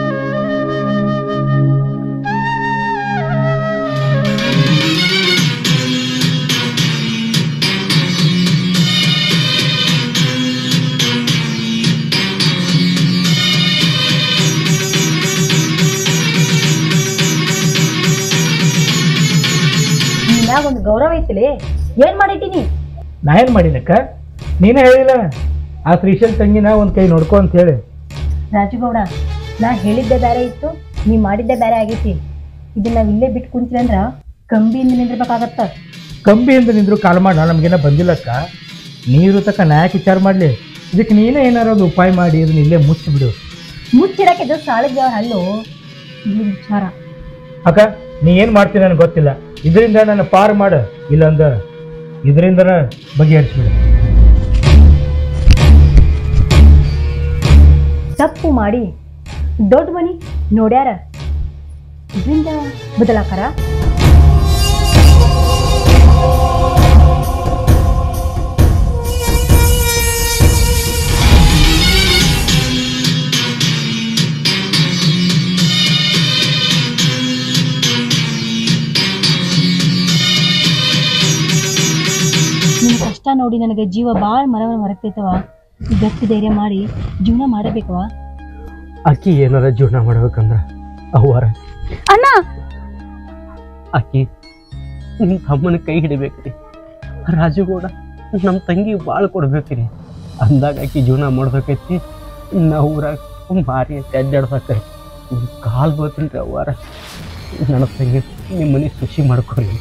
ನಿನ್ನಾಗ ಒಂದು ಗೌರವ ಐತಿಲಿ ಏನ್ ಮಾಡಿಟ್ಟಿನಿ ನಾ ಏನು ಮಾಡಿನಕ್ಕ ನೀನೇ ಹೇಳಿಲ್ಲ ಆ ಶ್ರೀಶೈಲ್ ತಂಗಿನ ಒಂದು ಕೈ ನೋಡ್ಕೊ ಅಂತ ಹೇಳಿ ರಾಜುಗೌಡ ನಾ ಹೇಳಿದ್ದೆ ಬೇರೆ ಇತ್ತು ನೀ ಮಾಡಿದ್ದೆ ಬೇರೆ ಆಗೈತಿ ಇದನ್ನ ನಾವ್ ಇಲ್ಲೇ ಬಿಟ್ಟು ಕುಂತೀವಿ ಅಂದ್ರ ಕಂಬಿಯಿಂದ ನಿಂದಿರ್ಬೇಕಾಗತ್ತ ಕಂಬಿಯಿಂದ ನಿಂದ್ರು ಕಾಲ್ ಮಾಡ ನಮ್ಗೇನ ಬಂದಿಲ್ಲಕ್ಕ ನೀರು ತಕ್ಕ ನ್ಯಾಯಕ್ಕೆ ವಿಚಾರ ಮಾಡಲಿ ಇದಕ್ಕೆ ನೀನೇ ಏನಾರ ಒಂದು ಉಪಾಯ ಮಾಡಿ ಇದನ್ನ ಇಲ್ಲೇ ಮುಚ್ಚಿಬಿಡು ಮುಚ್ಚಿಡಕ್ಕೆ ಇದು ಸಾಳಿಗೆ ಹಲ್ಲು ಇಲ್ಲಿ ವಿಚಾರ ಅಕ್ಕ ನೀ ಏನು ಮಾಡ್ತೀನಿ ನನಗೆ ಗೊತ್ತಿಲ್ಲ ಇದರಿಂದ ನನ್ನ ಪಾರು ಮಾಡು ಇಲ್ಲಂದ ಇದರಿಂದನ ಬಗೆಹರಿಸ್ಬಿಡು ತಪ್ಪು ಮಾಡಿ ದೊಡ್ಡ ಮನಿ ನೋಡ್ಯಾರ ಇದರಿಂದ ಬದಲಾಕಾರ ನಿಮ್ ಕಷ್ಟ ನೋಡಿ ನನಗೆ ಜೀವ ಭಾಳ ಮರವ ಮರಗ್ತೈತವ ಗಟ್ಟಿ ಧೈರ್ಯ ಮಾಡಿ ಜೀವನ ಮಾಡಬೇಕವ ಆಕಿ ಏನಾರ ಜೀವನ ಮಾಡ್ಬೇಕಂದ್ರ ಅವ್ವಾರ ಅಣ್ಣ ಆಕಿ ನಿಮ್ಮ ತಮ್ಮನ ಕೈ ಹಿಡಿಬೇಕ್ರಿ ರಾಜುಗೌಡ ನಮ್ಮ ತಂಗಿ ಭಾಳ ಕೊಡ್ಬೇಕ್ರಿ ಅಂದಾಗ ಆಕಿ ಜೀವನ ಮಾಡ್ಬೇಕೈತಿ ನಾವು ಊರಾಗ ಮಾರಿ ಅಡ್ಡಾಡ್ಬೇಕ ಕಾಲ್ ಬರ್ತೀನಿ ರೀ ಅವ್ವಾರ ನನ್ನ ತಂಗಿ ನಿಮ್ಮ ಮನೆ ಖುಷಿ ಮಾಡ್ಕೊಳ್ಳಿ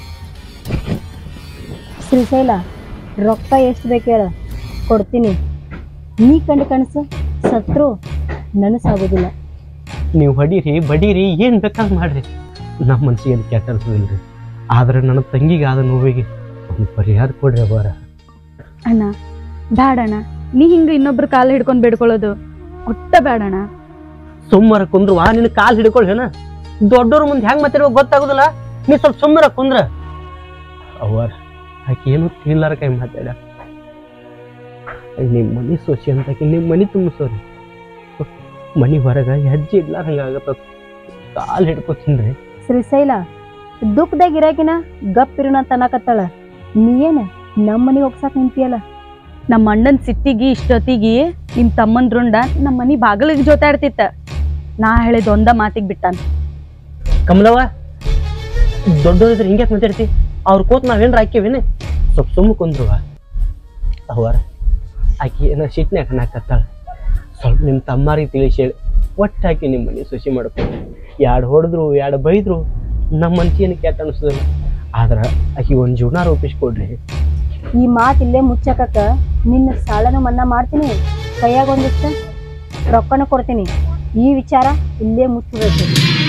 ಶ್ರೀಶೈಲ ರೊಕ್ಕ ಎಷ್ಟು ಬೇಕು ಹೇಳ ಕೊಡ್ತೀನಿ ನೀ ಕಂಡು ಕನಸು ಸತ್ರು ನನಸಾಗೋದಿಲ್ಲ ನೀವು ಹೊಡೀರಿ ಬಡೀರಿ ಏನು ಬೇಕಾದ್ರೆ ಮಾಡ್ರಿ ನಮ್ಮ ಮನ್ಸಿಗೆ ಏನು ಕೆಟ್ಟ ಅನ್ಸೋದಿಲ್ರಿ ಆದ್ರೆ ನನ್ನ ತಂಗಿಗೆ ಆದ ನೋವಿಗೆ ಒಂದು ಪರಿಹಾರ ಕೊಡ್ರಿ ಅವರ ಅಣ್ಣ ಬ್ಯಾಡಣ್ಣ ನೀ ಹಿಂಗ ಇನ್ನೊಬ್ರ ಕಾಲ ಹಿಡ್ಕೊಂಡ್ ಬೇಡ್ಕೊಳ್ಳೋದು ಒಟ್ಟ ಬೇಡಣ್ಣ ಸುಮ್ಮರ ಕುಂದ್ರು ವಾ ನಿನ್ನ ಕಾಲ್ ಹಿಡ್ಕೊಳ್ಳೇನ ದೊಡ್ಡವ್ರ ಮುಂದೆ ಹೆಂಗ್ ಮಾತಾಡ್ಬೇಕು ಗೊತ್ತಾಗೋದಿಲ್ಲ ನೀ ಸ್ವಲ್ಪ ಸುಮ್ಮರ ಕುಂದ್ರ ಅವರ ಆಕೆ ಏನು ತಿನ್ನಲಾರ ಕೈ ಮಾತಾಡ ನಿಮ್ಮ ಮನೆ ಸೊಸಿ ಅಂತಾಕಿ ನಿಮ್ಮ ಮನೆ ತುಂಬಿಸೋರಿ ಮನಿ ಹೊರಗ ಹೆಜ್ಜೆ ಇಡ್ಲಾರ ಹಂಗಾಗತ್ತ ಕಾಲ್ ಹಿಡ್ಕೊತೀನ್ರಿ ಶ್ರೀಶೈಲ ದುಃಖದಾಗ ಇರಾಕಿನ ಗಪ್ಪಿರುನ ತನಕತ್ತಾಳ ನೀ ಏನ ನಮ್ಮ ಮನೆಗೆ ಹೋಗ್ಸಾಕ್ ನಿಂತಿಯಲ್ಲ ನಮ್ಮ ಅಣ್ಣನ್ ಸಿಟ್ಟಿಗಿ ಇಷ್ಟೊತ್ತಿಗಿ ನಿಮ್ ತಮ್ಮನ್ ರುಂಡ ನಮ್ಮ ಮನಿ ಬಾಗಿಲಿಗೆ ಜೊತಾಡ್ತಿತ್ತ ನಾ ಹೇಳಿದ ಒಂದ ಮಾತಿಗೆ ಬಿಟ್ಟಾನ ಕಮಲವ ದೊಡ್ಡವ್ರಿದ್ರೆ ಹಿಂಗೆ ಮಾತಾಡ್ತಿ ಅವ್ರ ಕೂತ್ ನಾವೇನ್ರ ಹಾಕಿವೇನೆ ಸ್ವಲ್ಪ ಸುಮ್ಮ ಕುಂದ್ರುವ ಅವರ ಆಕಿ ಏನೋ ಸಿಟ್ನ್ಯಾಗ ಕಣಾಕತ್ತಾಳ ಸ್ವಲ್ಪ ನಿಮ್ಮ ತಮ್ಮಾರಿಗೆ ತಿಳಿಸಿ ಹೇಳಿ ಒಟ್ಟು ಹಾಕಿ ನಿಮ್ಮ ಮನೆ ಸೊಸಿ ಮಾಡ್ಕೊಂಡು ಎರಡು ಹೊಡೆದ್ರು ಎರಡು ಬೈದ್ರು ನಮ್ಮ ಮನ್ಸಿಗೆ ಕೆಟ್ಟ ಅನಿಸೋದಿಲ್ಲ ಆದ್ರೆ ಆಕಿ ಒಂದು ಜೀವನ ರೂಪಿಸ್ಕೊಡ್ರಿ ಈ ಮಾತು ಇಲ್ಲೇ ಮುಚ್ಚಕಕ್ಕ ನಿನ್ನ ಸಾಲನು ಮನ್ನಾ ಮಾಡ್ತೀನಿ ಕೈಯಾಗ ಒಂದಿಷ್ಟ ರೊಕ್ಕನ ಕೊಡ್ತೀನಿ ಈ ವಿಚಾರ ಇಲ್ಲೇ ಮುಚ್ಚಬೇಕು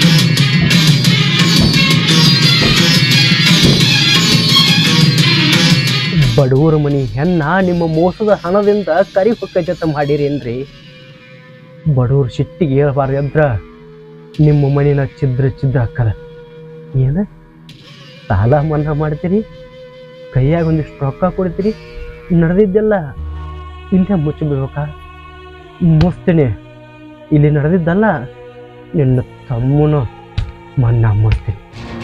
ಬಡವರ ಮನಿ ಹೆಣ್ಣ ನಿಮ್ಮ ಮೋಸದ ಹಣದಿಂದ ಕರಿ ಹೊಕ್ಕ ಜತ ಮಾಡಿರೇನ್ರಿ ಬಡವ್ರ ಸಿಟ್ಟಿಗೆ ಹೇಳ್ಬಾರ್ದು ಎದ್ರ ನಿಮ್ಮ ಮನಿನ ಚಿದ್ರ ಚಿದ್ರ ಹಾಕದ ಏನ ಸಾಲ ಮನ್ನಾ ಮಾಡ್ತೀರಿ ಕೈಯಾಗ ಒಂದಿಷ್ಟು ರೊಕ್ಕ ಕೊಡ್ತೀರಿ ನಡೆದಿದ್ದೆಲ್ಲ ಇಲ್ಲೇ ಮುಚ್ಚಬೇಕಾ ಮುಚ್ತೀನಿ ಇಲ್ಲಿ ನಡೆದಿದ್ದಲ್ಲ ನಿನ್ನ ತಮ್ಮನ ಮನ್ನಾ ಮಾಡ್ತೀನಿ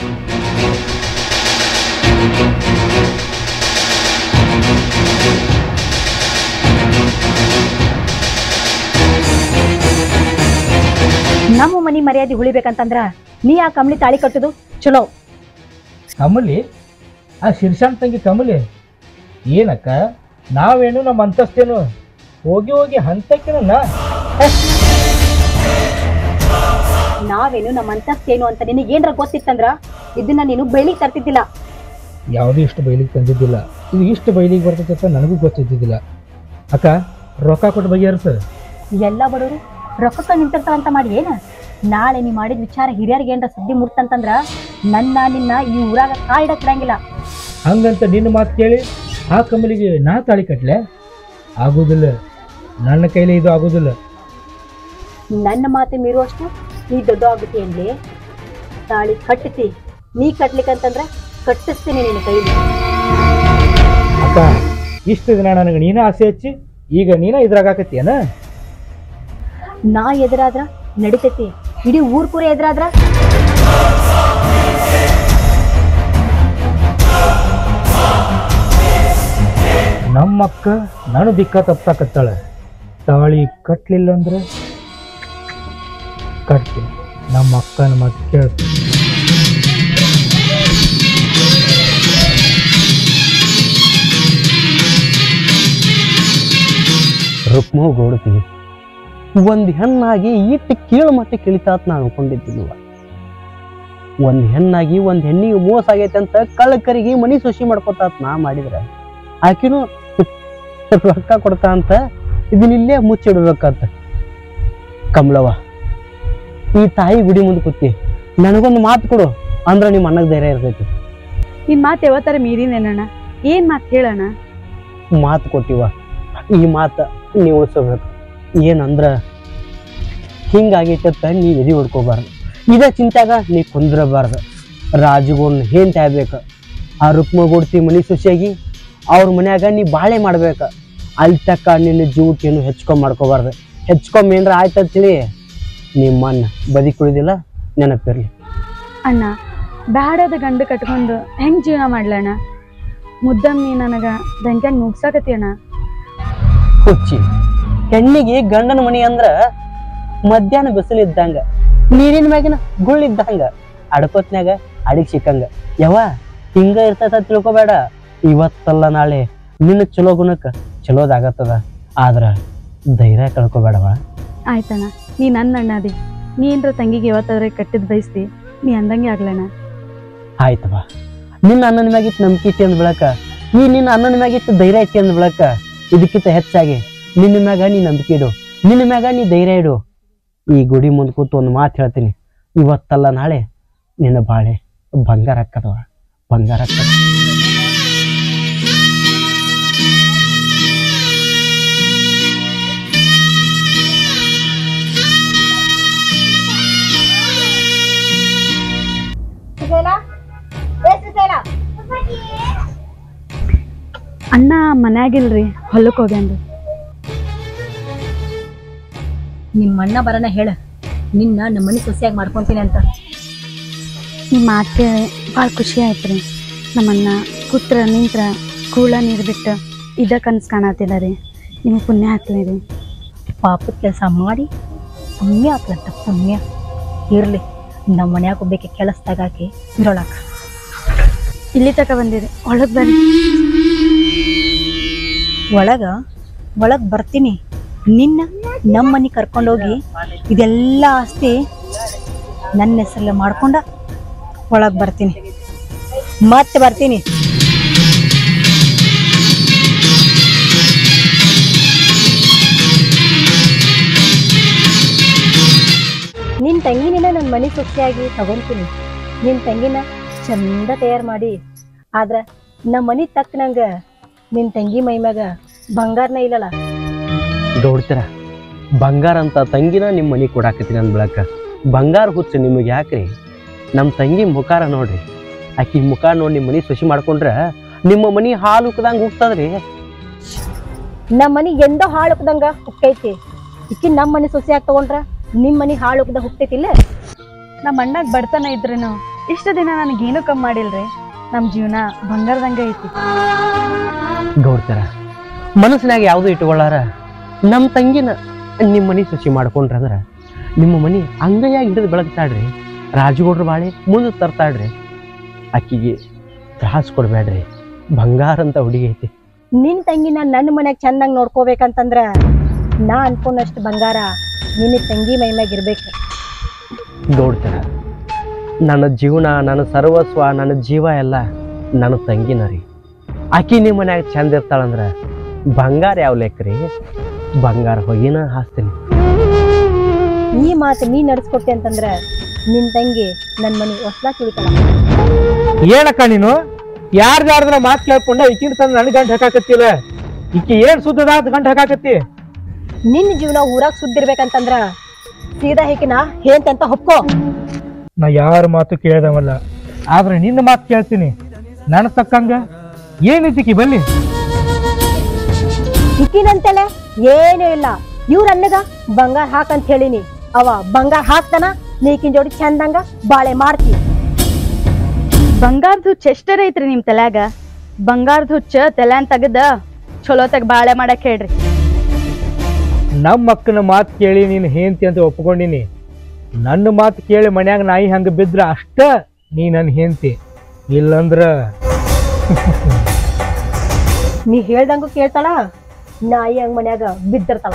ನಮ್ಮ ಮನಿ ಮರ್ಯಾದೆ ಉಳಿಬೇಕಂತಂದ್ರ ನೀ ಆ ಕಂಬಳಿ ತಾಳಿ ಕಟ್ಟುದು ಚಲೋ ಕಮಲಿ ಆ ಶಿರ್ಷಾನ್ ತಂಗಿ ಕಮಲಿ ಏನಕ್ಕ ನಾವೇನು ನಮ್ಮ ಅಂತಸ್ತೇನು ಹೋಗಿ ಹೋಗಿ ಹಂತಕ್ಕೆ ನಾ ನಾವೇನು ನಮ್ಮ ಅಂತಸ್ತೇನು ಅಂತ ನಿನಗೇನ್ರ ಗೊತ್ತಿತ್ತಂದ್ರ ಇದನ್ನ ನೀನು ಬೆಳಿಗ್ ತರ್ತಿದ್ದಿಲ್ಲ ಯಾವುದೂ ಇಷ್ಟು ಬೈಲಿಗೆ ತಂದಿದ್ದಿಲ್ಲ ಇದು ಇಷ್ಟು ಬೈಲಿಗೆ ಬರ್ತೈತೆ ಅಂತ ನನಗೂ ಗೊತ್ತಿದ್ದಿದ್ದಿಲ್ಲ ಅಕ್ಕ ರೊಕ್ಕ ಕೊಟ್ಟು ಬಗೆಹರಿಸ ಎಲ್ಲ ಬಡವರು ರೊಕ್ಕಕ್ಕ ನಿಂತಿರ್ತಾವಂತ ಮಾಡಿ ಏನ ನಾಳೆ ನೀ ಮಾಡಿದ ವಿಚಾರ ಹಿರಿಯರಿಗೆ ಏನ್ರ ಸುದ್ದಿ ಮುಟ್ತಂತಂದ್ರ ನನ್ನ ನಿನ್ನ ಈ ಊರಾಗ ಕಾಯಿಡಕ್ ಬಿಡಂಗಿಲ್ಲ ಹಂಗಂತ ನಿನ್ನ ಮಾತು ಕೇಳಿ ಆ ಕಮಲಿಗೆ ನಾ ತಾಳಿ ಕಟ್ಲೆ ಆಗೋದಿಲ್ಲ ನನ್ನ ಕೈಲಿ ಇದು ಆಗೋದಿಲ್ಲ ನನ್ನ ಮಾತು ಮೀರುವಷ್ಟು ನೀ ದೊಡ್ಡ ಆಗ್ಬಿಟ್ಟಿ ಅನ್ಲಿ ತಾಳಿ ಕಟ್ಟತಿ ನೀ ಕಟ್ಲಿಕ್ಕಂತಂದ್ರ ಕಟ್ಟಿಸ್ತೀನಿ ನಿನ್ನ ಕೈಲಿ ಅಕ್ಕ ಇಷ್ಟು ದಿನ ನನಗೆ ನೀನ ಆಸೆ ಹಚ್ಚಿ ಈಗ ನೀನ ಇದ್ರಾಗಾಕತ್ತೀಯನ ನಾ ಎದುರಾದ್ರ ನಡಿತೈತಿ ಇಡೀ ಊರ್ ಪೂರ ಎದುರಾದ್ರ ನಮ್ಮಕ್ಕ ನಾನು ದಿಕ್ಕ ತಪ್ಸಾಕತ್ತಾಳ ತಾಳಿ ಕಟ್ಲಿಲ್ಲ ಅಂದ್ರೆ ಕಟ್ತೀನಿ ನಮ್ಮ ಅಕ್ಕನ ಮಾತು ಕೇಳ್ತೀನಿ ರುಕ್ಮೋ ಗೋಡ್ತಿ ಒಂದು ಹೆಣ್ಣಾಗಿ ಇಟ್ಟು ಕೀಳು ಮತ್ತೆ ಕಿಳಿತಾತ್ ನಾನು ಅನ್ಕೊಂಡಿದ್ದಿಲ್ವ ಒಂದು ಹೆಣ್ಣಾಗಿ ಒಂದು ಹೆಣ್ಣಿಗೆ ಮೋಸ ಆಗೈತೆ ಅಂತ ಕಳ್ಳಕರಿಗೆ ಮನಿ ಸೊಸಿ ಮಾಡ್ಕೊತಾತ್ ನಾ ಮಾಡಿದ್ರೆ ಆಕಿನೂ ರೊಕ್ಕ ಕೊಡ್ತಾ ಅಂತ ಇದನ್ನ ಇಲ್ಲೇ ಮುಚ್ಚಿಡ್ಬೇಕಂತ ಕಮಲವ ಈ ತಾಯಿ ಗುಡಿ ಮುಂದೆ ಕೂತಿ ನನಗೊಂದು ಮಾತು ಕೊಡು ಅಂದ್ರೆ ನಿಮ್ಮ ಅಣ್ಣಗೆ ಧೈರ್ಯ ಇರ್ತೈತಿ ನಿನ್ ಮಾತು ಯಾವತ್ತರ ಮೀರಿನೇನಣ್ಣ ಏನ್ ಮಾತು ಹೇಳಣ್ಣ ಮಾತು ಕೊಟ್ಟಿವ ಈ ಮಾತು ನೀವು ಉಳಿಸ್ಬೇಕು ಏನಂದ್ರ ಹಿಂಗಾಗೈತೆ ಅಂತ ನೀ ಎದಿ ಹೊಡ್ಕೋಬಾರ್ದು ಇದೇ ಚಿಂತ್ಯಾಗ ನೀ ಕುಂದ್ರಬಾರ್ದು ರಾಜುಗೋನ್ ಏನ್ ಆಗ್ಬೇಕು ಆ ರುಕ್ಮಗೊಡ್ತಿ ಮನಿ ಸೊಸೆಯಾಗಿ ಅವ್ರ ಮನ್ಯಾಗ ನೀ ಬಾಳೆ ಮಾಡ್ಬೇಕು ಅಲ್ಲಿ ತಕ್ಕ ನಿನ್ನ ಜೀವಕ್ಕೇನು ಹೆಚ್ಕೊಂಡ್ ಮಾಡ್ಕೋಬಾರ್ದು ಹೆಚ್ಕೊಂಡ್ ಏನ್ರ ಆಯ್ತು ಅಂತೇಳಿ ನಿಮ್ಮನ್ನ ಬದುಕುಳಿದಿಲ್ಲ ನೆನಪಿರ್ಲಿ ಅಣ್ಣ ಬ್ಯಾಡದ ಗಂಡು ಕಟ್ಕೊಂಡು ಹೆಂಗ್ ಜೀವನ ಮಾಡ್ಲಣ್ಣ ಮುದ್ದಮ್ಮಿ ನನಗ ಬೆಂಕ್ಯಾಗ ನುಗ್ಸಾಕತಿ ಅಣ್ಣ ಹುಚ್ಚಿ ಹೆಣ್ಣಿಗೆ ಗಂಡನ ಮನಿ ಅಂದ್ರ ಮಧ್ಯಾಹ್ನ ಬಿಸಿಲು ಇದ್ದಂಗ ನೀರಿನ ಮ್ಯಾಗಿನ ಗುಳ್ಳ ಇದ್ದಂಗ ಅಡಕೋತ್ನ್ಯಾಗ ಅಡಿಗ್ ಸಿಕ್ಕಂಗ ಯವ್ವ ಹಿಂಗ ಇರ್ತೈತ ತಿಳ್ಕೊಬೇಡ ಇವತ್ತಲ್ಲ ನಾಳೆ ನಿನ್ನ ಚಲೋ ಗುಣಕ್ಕ ಚಲೋದಾಗತ್ತದ ಆದ್ರ ಧೈರ್ಯ ಕಳ್ಕೊಬೇಡವ ಆಯ್ತಣ್ಣ ನೀ ನನ್ನ ಅಣ್ಣ ಅದಿ ನೀ ಏನ್ರ ತಂಗಿಗೆ ಯಾವತ್ತಾದ್ರೆ ಕಟ್ಟಿದ್ ಬಯಸ್ತಿ ನೀ ಅಂದಂಗೆ ಆಗ್ಲಣ್ಣ ಆಯ್ತವ ನಿನ್ನ ಅಣ್ಣನ ಮ್ಯಾಗಿತ್ತು ನಂಬಿಕೆ ಇಟ್ಟಿ ಅಂದ್ ಬೆಳಕ ಈ ನಿನ್ನ ಅಣ್ಣನ ಮ್ಯಾಗಿತ್ತು ಧೈರ್ಯ ಇಟ್ಟಿ ಅಂದ್ ಬೆಳಕ ಇದಕ್ಕಿಂತ ಹೆಚ್ಚಾಗಿ ನಿನ್ನ ಮ್ಯಾಗ ನೀ ನಂಬಿಕೆ ಇಡು ನಿನ್ನ ಮ್ಯಾಗ ನೀ ಧೈರ್ಯ ಇಡು ಈ ಗುಡಿ ಮುಂದೆ ಕೂತು ಒಂದು ಮಾತು ಹೇಳ್ತೀನಿ ಇವತ್ತಲ್ಲ ನಾಳೆ ನಿನ್ನ ಬಾಳೆ ಬಂಗಾರ ಅಕ್ಕದವ ಬಂಗಾರ ಅಕ್ಕದ ಅಣ್ಣ ಮನ್ಯಾಗಿಲ್ರಿ ಹೊಲಕ್ ಹೋಗ್ಯಾನ್ರಿ ನಿಮ್ಮ ಅಣ್ಣ ಬರನ ಹೇಳ ನಿನ್ನ ನಮ್ಮ ಮನೆ ಸೊಸೆಯಾಗಿ ಮಾಡ್ಕೊಂತೀನಿ ಅಂತ ನಿಮ್ಮ ಮಾತು ಕೇಳಿ ಭಾಳ ಖುಷಿ ಆಯ್ತು ರೀ ನಮ್ಮನ್ನ ಕೂತ್ರ ನಿಂತ್ರ ಕೂಳ ನೀರು ಬಿಟ್ಟು ಇದ ಕನ್ಸು ಕಾಣತ್ತಿಲ್ಲ ರೀ ನಿಮಗೆ ಪುಣ್ಯ ಹತ್ತಲಿ ರೀ ಪಾಪದ ಕೆಲಸ ಮಾಡಿ ಪುಣ್ಯ ಆತ್ಲಂತ ಪುಣ್ಯ ಇರ್ಲಿ ನಮ್ಮ ಮನ್ಯಾಗ ಒಬ್ಬಕ್ಕೆ ಕೆಲಸದಾಗ ಹಾಕಿ ಇರೋಳಕ್ಕ ಇಲ್ಲಿ ತಕ ಬಂದಿರಿ ಒಳಗೆ ಬರ್ರಿ ಒಳಗ ಒಳಗ್ ಬರ್ತೀನಿ ನಿನ್ನ ನಮ್ಮ ಮನೆ ಕರ್ಕೊಂಡೋಗಿ ಇದೆಲ್ಲ ಆಸ್ತಿ ನನ್ನ ಹೆಸರಲ್ಲೇ ಮಾಡ್ಕೊಂಡ ಒಳಗ್ ಬರ್ತೀನಿ ಮತ್ತೆ ಬರ್ತೀನಿ ನಿನ್ ತಂಗಿನಿನ ನನ್ನ ಮನೆ ಸೊಸೆಯಾಗಿ ತಗೊಂತೀನಿ ನಿನ್ ತಂಗಿನ ಚಂದ ತಯಾರು ಮಾಡಿ ಆದ್ರ ನಮ್ಮ ಮನೆ ತಕ್ಕನಂಗ ನಿನ್ ತಂಗಿ ಮೈಮ್ಯಾಗ ಬಂಗಾರನ ಇಲ್ಲಲ್ಲ ಗೌಡ್ತೀರ ಬಂಗಾರ ಅಂತ ತಂಗಿನ ನಿಮ್ಮ ಮನೆ ಕೊಡಾಕತ್ತೀನಿ ಅಂದ್ ಬೆಳಕ ಬಂಗಾರ ಹುಚ್ಚು ನಿಮಗೆ ಯಾಕ್ರಿ ನಮ್ಮ ತಂಗಿ ಮುಖಾರ ನೋಡ್ರಿ ಆಕಿ ಮುಖ ನೋಡಿ ನಿಮ್ಮ ಮನೆ ಸೊಸಿ ಮಾಡ್ಕೊಂಡ್ರ ನಿಮ್ಮ ಮನೆ ಹಾಲು ಉಕ್ದಂಗೆ ಹೋಗ್ತದ್ರಿ ನಮ್ಮ ಮನಿ ಎಂದೋ ಹಾಳುಕ್ದಂಗ ಹುಕ್ಕೈತಿ ಇಕ್ಕಿ ನಮ್ಮ ಮನೆ ಸೊಸೆಯಾಗಿ ತಗೊಂಡ್ರ ನಿಮ್ ಮನಿ ಹಾಳುಕ್ದ ಹುಟ್ಟೈತಿಲ್ಲ ನಮ್ಮ ಅಣ್ಣಾಗ ಬಡತನ ಇದ್ರೇನು ಇಷ್ಟು ದಿನ ನನಗೇನು ಕಮ್ಮಿ ಮಾಡಿಲ್ರಿ ನಮ್ಮ ಜೀವನ ಬಂಗಾರದಂಗೆ ಐತಿ ಗೌಡ್ತಾರ ಮನಸ್ಸಿನಾಗ ಯಾವುದು ಇಟ್ಕೊಳ್ಳಾರ ನಮ್ಮ ತಂಗಿನ ನಿಮ್ಮ ಮನೆ ಶುಚಿ ಮಾಡ್ಕೊಂಡ್ರಂದ್ರ ನಿಮ್ಮ ಮನೆ ಅಂಗೈಯಾಗಿ ಹಿಡಿದು ಬೆಳಗ್ತಾಡ್ರಿ ರಾಜಗೌಡ್ರ ಬಾಳೆ ಮುಂದೆ ತರ್ತಾಡ್ರಿ ಅಕ್ಕಿಗೆ ತ್ರಾಸ ಕೊಡಬೇಡ್ರಿ ಬಂಗಾರ ಅಂತ ಹುಡುಗಿ ಐತಿ ನಿನ್ ತಂಗಿನ ನನ್ನ ಮನ್ಯಾಗ ಚಂದಂಗ್ ನೋಡ್ಕೋಬೇಕಂತಂದ್ರ ನಾ ಅನ್ಕೊಂಡಷ್ಟು ಬಂಗಾರ ನಿನ್ನ ತಂಗಿ ಮೈ ಮ್ಯಾಗ ಇರ್ಬೇಕು ನೋಡ್ತೇನೆ ನನ್ನ ಜೀವನ ನನ್ನ ಸರ್ವಸ್ವ ನನ್ನ ಜೀವ ಎಲ್ಲ ನನ್ನ ತಂಗಿನ ರೀ ಆಕಿ ನಿಮ್ಮ ಮನ್ಯಾಗ ಚಂದ ಇರ್ತಾಳಂದ್ರ ಬಂಗಾರ ಯಾವ ಲೆಕ್ಕ್ರಿ ಬಂಗಾರ ಹೋಗಿನ ಹಾಸ್ತೀನಿ ಈ ಮಾತು ನೀ ನಡ್ಸ್ಕೊಟ್ಟೆ ಅಂತಂದ್ರ ನಿನ್ ತಂಗಿ ನನ್ ಮನಿ ಹೊಸ್ಲಾ ತುಳಿತಾಳ ಏನಕ್ಕ ನೀನು ಯಾರ್ದಾರ್ದ್ರ ಮಾತು ಕೇಳ್ಕೊಂಡ ಈಕಿನ ತಂದು ನನ್ ಗಂಟು ಹಾಕಾಕತ್ತಿಲ್ಲ ಈಕಿ ಏನ್ ಸುದ್ದದ ಅಂತ ಗಂಟು ಹಾಕಾಕತ್ತಿ ನಿನ್ನ ಜೀವನ ಊರಾಗ ಸುದ್ದಿರ್ಬೇಕಂತಂದ್ರ ಸೀದಾ ಹೇಕಿನ ಹೇಂತ ಹೊಪ್ಕೋ ನಾ ಯಾರ ಮಾತು ಕೇಳ್ದವಲ್ಲ ಆದ್ರೆ ನಿನ್ನ ಮಾತು ಕೇಳ್ತೀನಿ ನನ್ನ ತಕ್ಕಂಗ ಏನೈತಿಕಿ ಬಲ್ಲಿ ಇಕ್ಕಿನಂತೆಲೆ ಏನೂ ಇಲ್ಲ ಇವ್ರ ಅನ್ನಗ ಬಂಗಾರ ಹಾಕಂತ ಹೇಳಿನಿ ಅವ ಬಂಗಾರ ಹಾಕ್ತಾನ ನೀಕಿನ್ ಜೋಡಿ ಚಂದಂಗ ಬಾಳೆ ಮಾಡ್ತಿ ಬಂಗಾರದ ಹುಚ್ಚ ಎಷ್ಟರ ಐತ್ರಿ ನಿಮ್ ತಲ್ಯಾಗ ಬಂಗಾರದ ಹುಚ್ಚ ತಲ್ಯಾನ್ ತೆಗದ ಚಲೋತಾಗ ಬಾಳೆ ಮಾಡಕ್ ಹೇಳ್ರಿ ನಮ್ಮ ಅಕ್ಕನ ಮಾತು ಕೇಳಿ ನೀನು ಹೇಂತಿ ಅಂತ ಒಪ್ಕೊಂಡಿನಿ ನನ್ನ ಮಾತು ಕೇಳಿ ಮನ್ಯಾಗ ನಾಯಿ ಹಂಗ ಬಿದ್ರ ಅಷ್ಟ ನೀ ನನ್ನ ಹೇಂತಿ ಇಲ್ಲಂದ್ರ ನೀ ಹೇಳ್ದಂಗೂ ಕೇಳ್ತಾಳ ನಾಯಿ ಹಂಗ ಮನ್ಯಾಗ ಬಿದ್ದಿರ್ತಾಳ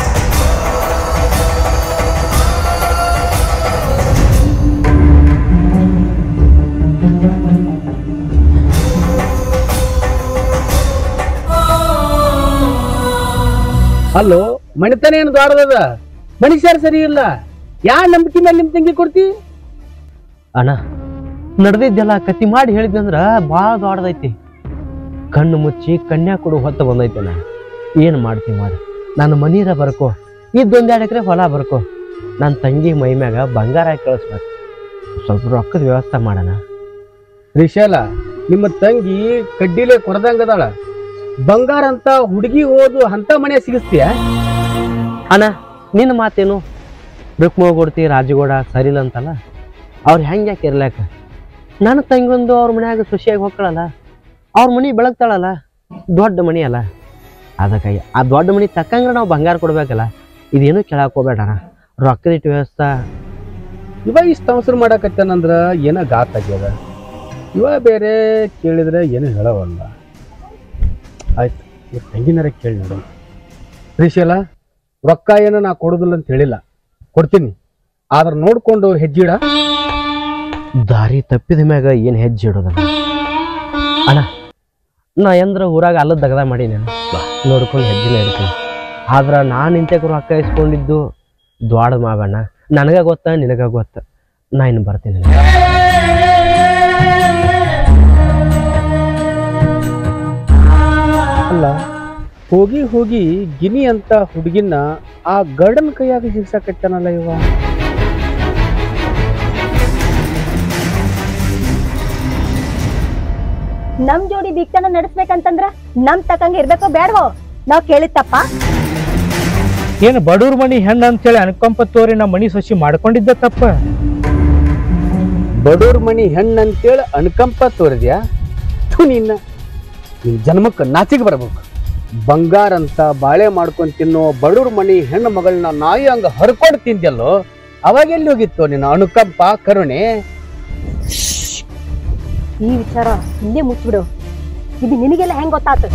ಅಲ್ಲೋ ಮಣಿತನ ಏನು ದೊಡ್ಡದದ ಮನುಷ್ಯರು ಸರಿ ಇಲ್ಲ ಯಾ ನಂಬಿಕೆ ಮೇಲೆ ನಿಮ್ ತಂಗಿ ಕೊಡ್ತಿ ಅಣ್ಣ ನಡೆದಿದ್ದೆಲ್ಲ ಕತಿ ಮಾಡಿ ಹೇಳಿದ್ದಂದ್ರ ಭಾಳ ದೊಡ್ಡದೈತಿ ಕಣ್ಣು ಮುಚ್ಚಿ ಕನ್ಯಾ ಕೊಡು ಹೊತ್ತ ಬಂದೈತೆ ಅಣ್ಣ ಏನು ಮಾಡ್ತೀವಿ ಮಾಡಿ ನನ್ನ ಮನೀರ ಬರ್ಕೋ ಇದ್ದೊಂದೆರಡು ಎಕರೆ ಹೊಲ ಬರ್ಕೋ ನನ್ನ ತಂಗಿ ಮೈ ಮ್ಯಾಗ ಬಂಗಾರ ಹಾಕಿ ಕಳಿಸ್ಬೇಕು ಸ್ವಲ್ಪ ರೊಕ್ಕದ ವ್ಯವಸ್ಥೆ ಮಾಡೋಣ ರಿಶಾಲ ನಿಮ್ಮ ತಂಗಿ ಕಡ್ಡಿಲೆ ಕೊರದಂಗದಾಳ ಬಂಗಾರ ಅಂತ ಹುಡುಗಿ ಓದು ಅಂತ ಮನೆ ಸಿಗಿಸ್ತೀಯ ಅಣ್ಣ ನಿನ್ನ ಮಾತೇನು ರುಕ್ಮೋಗೊಡ್ತಿ ರಾಜಗೌಡ ಸರಿಲ್ಲ ಅಂತಲ್ಲ ಅವ್ರು ಹೆಂಗೆ ಯಾಕೆ ಇರ್ಲಾಕ ನನ್ನ ತಂಗೊಂದು ಅವ್ರ ಮನ್ಯಾಗ ಖುಷಿಯಾಗಿ ಹೋಗ್ಕಳಲ್ಲ ಅವ್ರ ಮನೆ ಬೆಳಗ್ತಾಳಲ್ಲ ದೊಡ್ಡ ಮನಿ ಅಲ್ಲ ಅದಕ್ಕೆ ಆ ದೊಡ್ಡ ಮನಿ ತಕ್ಕಂಗ್ರೆ ನಾವು ಬಂಗಾರ ಕೊಡ್ಬೇಕಲ್ಲ ಇದೇನು ಕೇಳಕ್ಕೆ ಹೋಗ್ಬೇಡ ಅಣ್ಣ ರೊಕ್ಕದ ಇಟ್ಟು ವ್ಯವಸ್ಥೆ ಇವ ಇಷ್ಟ ಅವಸರ ಮಾಡಕತ್ತಾನಂದ್ರ ಏನ ಗಾತ್ ಆಗ್ಯದ ಇವ ಬೇರೆ ಕೇಳಿದ್ರೆ ಏನು ಹೇಳವಲ್ಲ ಆಯ್ತು ಇವ್ರ ತಂಗಿನಾರ ಕೇಳಿ ನೋಡು ರಿಶಾಲ ರೊಕ್ಕ ಏನು ನಾ ಕೊಡುದಿಲ್ಲ ಅಂತ ಹೇಳಿಲ್ಲ ಕೊಡ್ತೀನಿ ಆದ್ರೆ ನೋಡ್ಕೊಂಡು ಹೆಜ್ಜಿಡ ದಾರಿ ತಪ್ಪಿದ ಮ್ಯಾಗ ಏನು ಹೆಜ್ಜೆ ಇಡೋದಲ್ಲ ಅಣ್ಣ ನಾ ಎಂದ್ರ ಊರಾಗ ಅಲ್ಲದ ದಗದ ಮಾಡಿ ನಾನು ನೋಡ್ಕೊಂಡು ಹೆಜ್ಜೆನ ಇಡ್ತೀನಿ ಆದ್ರೆ ನಾನು ಇಂತಕ್ಕೆ ರೊಕ್ಕ ಇಸ್ಕೊಂಡಿದ್ದು ದ್ವಾಡ ಮಾವಣ್ಣ ನನಗ ಗೊತ್ತ ನಿನಗ ಗೊತ್ತ ನಾ ಇನ್ನು ಬರ್ತೀನಿ ಅಲ್ಲ ಹೋಗಿ ಹೋಗಿ ಗಿನಿ ಅಂತ ಹುಡುಗಿನ ಆ ಗರ್ಡನ್ ಕೈಯಾಗ ಸಿಗ್ಸಕತ್ತಾನಲ್ಲ ಇವ ನಮ್ ಜೋಡಿ ದೀಕ್ಷಾನ ನಡೆಸ್ಬೇಕಂತಂದ್ರ ನಮ್ ತಕ್ಕಂಗ ಇರ್ಬೇಕೋ ಬೇಡವೋ ನಾವ್ ಕೇಳಿದ್ ತಪ್ಪ ಏನು ಬಡವ್ರ ಮನಿ ಹೆಣ್ಣು ಅಂತೇಳಿ ಅನ್ಕೊಂಪ ತೋರಿ ನಮ್ಮ ಮನಿ ಸೊಸಿ ಮಾಡ್ಕೊಂಡಿದ್ದ ತಪ್ಪ ಬಡವ್ರ ಮನಿ ಹೆಣ್ಣು ಅಂತೇಳಿ ಅನುಕಂಪ ತೋರಿದ್ಯಾ ಥು ನಿನ್ನ ನಿನ್ ಜನ್ಮಕ್ಕೆ ನಾಚಿಗೆ ಬರ್ಬೇಕು ಬಂಗಾರ ಅಂತ ಬಾಳೆ ಮಾಡ್ಕೊಂಡ್ ತಿನ್ನೋ ಬಡವ್ರ ಮನಿ ಹೆಣ್ಣು ಮಗಳನ್ನ ನಾಯಿ ಹಂಗ ಹರ್ಕೊಂಡು ತಿಂದ್ಯಲ್ಲೋ ಅವಾಗ ಎಲ್ಲಿ ಹೋಗಿತ್ತು ನಿನ್ನ ಅನುಕಂಪ ಕರುಣೆ ಈ ವಿಚಾರ ಇಲ್ಲೇ ಮುಚ್ಚಿಬಿಡು ಇದು ನಿನಗೆಲ್ಲ ಹೆಂಗ್ ಗೊತ್ತಾತು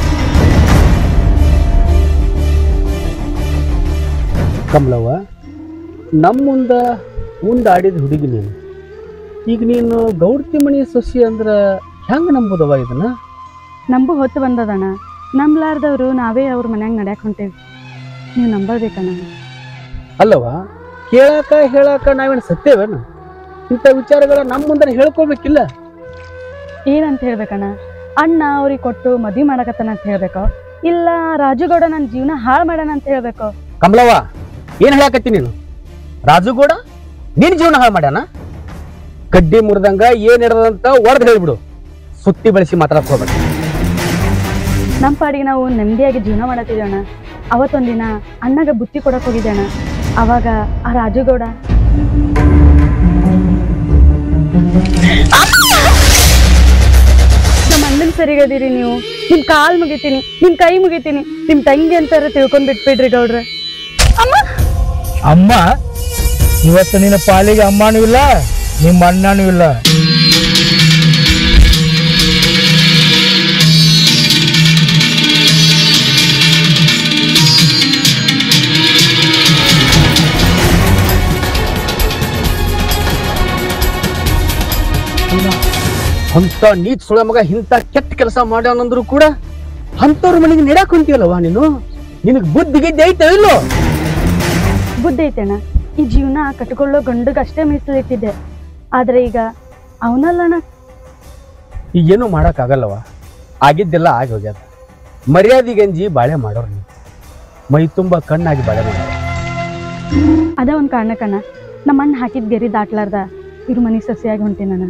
ಕಮಲವ್ವ ನಮ್ಮ ಮುಂದ ಮುಂದೆ ಆಡಿದ ಹುಡುಗಿ ನೀನು ಈಗ ನೀನು ಗೌಡ್ತಿ ಮನಿ ಸೊಸಿ ಅಂದ್ರ ಹೆಂಗ್ ನಂಬೋದವ ಇದನ್ನ ನಂಬು ಹೊತ್ತು ಬಂದದಣ್ಣ ನಂಬ್ಲಾರ್ದವ್ರು ನಾವೇ ಅವ್ರ ಮನ್ಯಾಗ ನಡ್ಯಾಕ್ ಹೊಂಟೇವಿ ನೀವು ನಂಬಬೇಕಣ್ಣ ಅಲ್ಲವ ಕೇಳಾಕ ಹೇಳಾಕ ನಾವೇನು ಸತ್ಯವೇನು ಇಂಥ ವಿಚಾರಗಳ ನಮ್ಮ ಮುಂದೆ ಹೇಳ್ಕೊಬೇಕಿಲ್ಲ ಏನಂತ ಹೇಳ್ಬೇಕಣ್ಣ ಅಣ್ಣ ಅವ್ರಿಗೆ ಕೊಟ್ಟು ಮದ್ವಿ ಮಾಡಕತ್ತಾನ ಅಂತ ಹೇಳ್ಬೇಕೋ ಇಲ್ಲ ರಾಜುಗೌಡ ನನ್ನ ಜೀವನ ಹಾಳು ಮಾಡೋಣ ಅಂತ ಹೇಳ್ಬೇಕೋ ಕಮಲವ್ವ ಏನ್ ಹೇಳಾಕತ್ತಿ ನೀನು ರಾಜುಗೌಡ ನಿನ್ ಜೀವನ ಹಾಳು ಮಾಡ್ಯಾನ ಕಡ್ಡಿ ಮುರಿದಂಗ ಏನ್ ಇಡದಂತ ಒಡೆದು ಹೇಳ್ಬಿಡು ಸುತ್ತಿ ಬೆಳೆಸಿ ಮಾತಾಡಕ್ ಹೋಗ್ಬೇಡ ನಮ್ಮ ಪಾಡಿಗೆ ನಾವು ನೆಮ್ಮದಿಯಾಗಿ ಜೀವನ ಮಾಡತ್ತಿದ್ವಿ ಅಣ್ಣ ಅವತ್ತೊಂದಿನ ಅಣ್ಣಗ ಬುತ್ತಿ ಕೊಡಕ್ ಹೋಗಿದ್ದೆ ಅಣ್ಣ ಅವಾಗ ಆ ರಾಜುಗೌಡ ನಮ್ಮ ಅಣ್ಣನ್ ಸರಿಗದಿರಿ ನೀವು ನಿಮ್ ಕಾಲ್ ಮುಗಿತೀನಿ ನಿಮ್ ಕೈ ಮುಗಿತೀನಿ ನಿಮ್ ತಂಗಿ ಅಂತಾರ ತಿಳ್ಕೊಂಡ್ ಬಿಟ್ಬಿಡ್ರಿ ಗೌಡ್ರ ಅಮ್ಮ ಇವತ್ತು ನಿನ್ನ ಪಾಲಿಗೆ ಅಮ್ಮನೂ ಇಲ್ಲ ನಿಮ್ಮ ಅಣ್ಣನೂ ಇಲ್ಲ ಅಂತ ನೀಚ್ ಸುಳ ಮಗ ಇಂಥ ಕೆಟ್ಟ ಕೆಲಸ ಮಾಡ್ಯಾನಂದ್ರು ಕೂಡ ಅಂಥವ್ರ ಮನೆಗೆ ನೆಡಾಕ್ ಹೊಂಟಿಯಲ್ಲವ ನೀನು ನಿನಗ್ ಬುದ್ಧಿ ಗಿದ್ದೆ ಐತೆ ಇಲ್ಲೋ ಬುದ್ಧಿ ಐತೆಣ್ಣ ಈ ಜೀವನ ಕಟ್ಕೊಳ್ಳೋ ಗಂಡಗಷ್ಟೇ ಮೀಸಲಿಟ್ಟಿದ್ದೆ ಆದ್ರೆ ಈಗ ಅವನಲ್ಲಣ್ಣ ಈಗ ಏನು ಮಾಡಕ್ ಆಗಲ್ಲವ ಆಗಿದ್ದೆಲ್ಲ ಆಗಿ ಹೋಗ್ಯದ ಮರ್ಯಾದೆಗಂಜಿ ಬಾಳೆ ಮಾಡೋರು ನೀವು ಮೈ ತುಂಬ ಕಣ್ಣಾಗಿ ಬಾಳೆ ಮಾಡೋರು ಅದ ಒಂದ್ ಕಾರಣಕ್ಕಣ್ಣ ನಮ್ಮ ಅಣ್ಣ ಹಾಕಿದ್ ಗೆರಿ ದಾಟ್ಲಾರ್ದ ಇವ್ರ ಮನೆ ಸಸಿಯಾಗಿ ಹೊಂಟೇನಣ್ಣ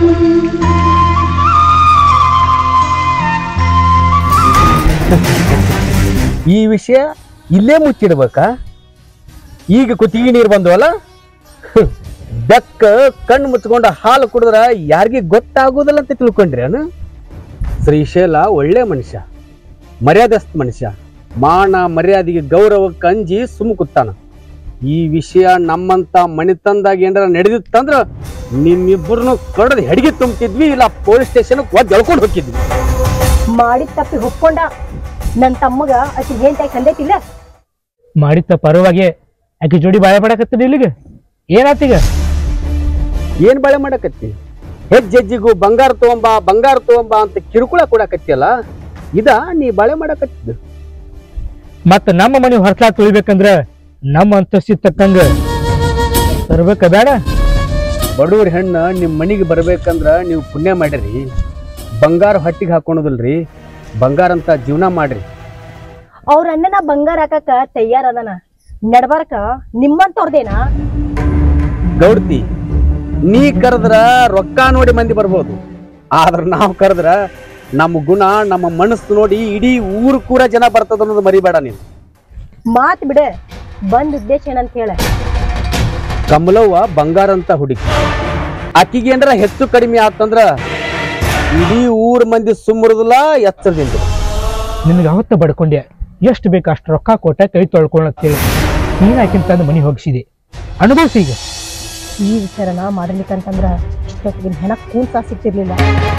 ಈ ವಿಷಯ ಇಲ್ಲೇ ಮುಚ್ಚಿಡ್ಬೇಕಾ ಈಗ ಕುತ್ತಿಗೆ ನೀರು ಬಂದವಲ್ಲ ಹ್ಮ್. ಬೆಕ್ಕ ಕಣ್ಣು ಮುಚ್ಕೊಂಡು ಹಾಲು ಕುಡಿದ್ರ ಯಾರಿಗೆ ಗೊತ್ತಾಗೋದಿಲ್ಲ ಅಂತ ತಿಳ್ಕೊಂಡ್ರಿ ಅನು ಶ್ರೀಶೈಲ ಒಳ್ಳೆ ಮನುಷ್ಯ ಮರ್ಯಾದಸ್ಥ ಮನುಷ್ಯ ಮಾನ ಮರ್ಯಾದೆಗೆ ಗೌರವಕ್ಕೆ ಅಂಜಿ ಸುಮ್ಮ ಕೂತಾನ ಈ ವಿಷಯ ನಮ್ಮಂತ ಮಣಿತಂದಾಗ ಏನಾರ ನಡೆದಿತ್ತಂದ್ರ ನಿಮ್ಮಿಬ್ಬರನ್ನು ಕಡದ್ ಹೆಡಿಗೆ ತುಂಬ್ತಿದ್ವಿ ಇಲ್ಲ ಪೊಲೀಸ್ ಸ್ಟೇಷನ್ ಒದ್ದು ಎಳ್ಕೊಂಡು ಹೋಗಿದ್ವಿ ಮಾಡಿದ ತಪ್ಪಿ ಒಪ್ಕೊಂಡ ನನ್ ತಮ್ಮಗ ಆಕಿ ಏನ್ ತಾಯಿ ಕಂದೈತಿಲ್ಲ ಮಾಡಿತ್ತ ಪರವಾಗಿ ಆಕಿ ಜೋಡಿ ಬಾಳೆ ಮಾಡಕತ್ತದ ಇಲ್ಲಿಗೆ ಏನಾತೀಗ ಏನ್ ಬಾಳೆ ಮಾಡಕತ್ತಿ ಹೆಜ್ಜೆಜ್ಜಿಗೂ ಬಂಗಾರ ತಗೊಂಬ ಬಂಗಾರ ತಗೊಂಬ ಅಂತ ಕಿರುಕುಳ ಕೊಡಕತ್ತಿಯಲ್ಲ ಇದ ನೀ ಬಾಳೆ ಮಾಡಕತ್ತಿದ್ದು ಮತ್ತ ನಮ್ಮ ಮನೆ ಹೊರಸ್ಲಾ ತುಳಿಬೇಕಂದ್ರ ನಮ್ಮ ಅಂತಸ್ತಿ ತಕ್ಕಂಗ ತರ್ಬೇಕ ಬೇಡ ಬಡವ್ರ ಹೆಣ್ಣ ನಿಮ್ ಮನಿಗೆ ಬರ್ಬೇಕಂದ್ರ ನೀವು ಪುಣ್ಯ ಮಾಡಿರಿ ಬಂಗಾರ ಹೊಟ್ಟಿಗೆ ಹಾಕೊಳೋದಿಲ್ರಿ ಬಂಗಾರ ಅಂತ ಜೀವನ ಮಾಡ್ರಿ ಅವ್ರ ಅಣ್ಣನ ಬಂಗಾರ ಹಾಕಕ ತಯಾರದನ ನಡ್ಬಾರಕ ನಿಮ್ಮಂತವ್ರದೇನಾ ಗೌಡ್ತಿ ನೀ ಕರೆದ್ರ ರೊಕ್ಕ ನೋಡಿ ಮಂದಿ ಬರ್ಬೋದು ಆದ್ರ ನಾವು ಕರೆದ್ರ ನಮ್ಮ ಗುಣ ನಮ್ಮ ಮನಸ್ಸು ನೋಡಿ ಇಡೀ ಊರು ಕೂರ ಜನ ಬರ್ತದ ಅನ್ನೋದು ಮರಿಬೇಡ ನೀನು ಮಾತ್ ಬಿಡ ಬಂದ್ ಉದ್ದೇಶ ಏನಂತ ಹೇಳ ಕಮಲವ್ವ ಬಂಗಾರ ಅಂತ ಹುಡುಗಿ ಆಕಿಗೆ ಏನಾರ ಹೆಚ್ಚು ಕಡಿಮೆ ಆತಂದ್ರ ಇಡೀ ಊರ್ ಮಂದಿ ಸುಮ್ಮರುದಿಲ್ಲ ಎಚ್ಚರದಿಂದ ನಿನಗೆ ಅವತ್ತ ಬಡ್ಕೊಂಡೆ ಎಷ್ಟು ಬೇಕು ಅಷ್ಟು ರೊಕ್ಕ ಕೊಟ್ಟ ಕೈ ತೊಳ್ಕೊಳ್ಳತ್ತೇಳಿ ನೀನ್ ಆಕಿನ ತಂದು ಮನೆ ಹೋಗಿಸಿದೆ ಅನುಭವಿಸಿ ಈಗ ಈ ವಿಚಾರನ ಮಾಡಲಿಕ್ಕಂತಂದ್ರ ಇಷ್ಟೊತ್ತಿಗೆ ಹೆಣ ಕೂನ್ಸ ಸಿಕ್ತಿರ್ಲಿಲ್ಲ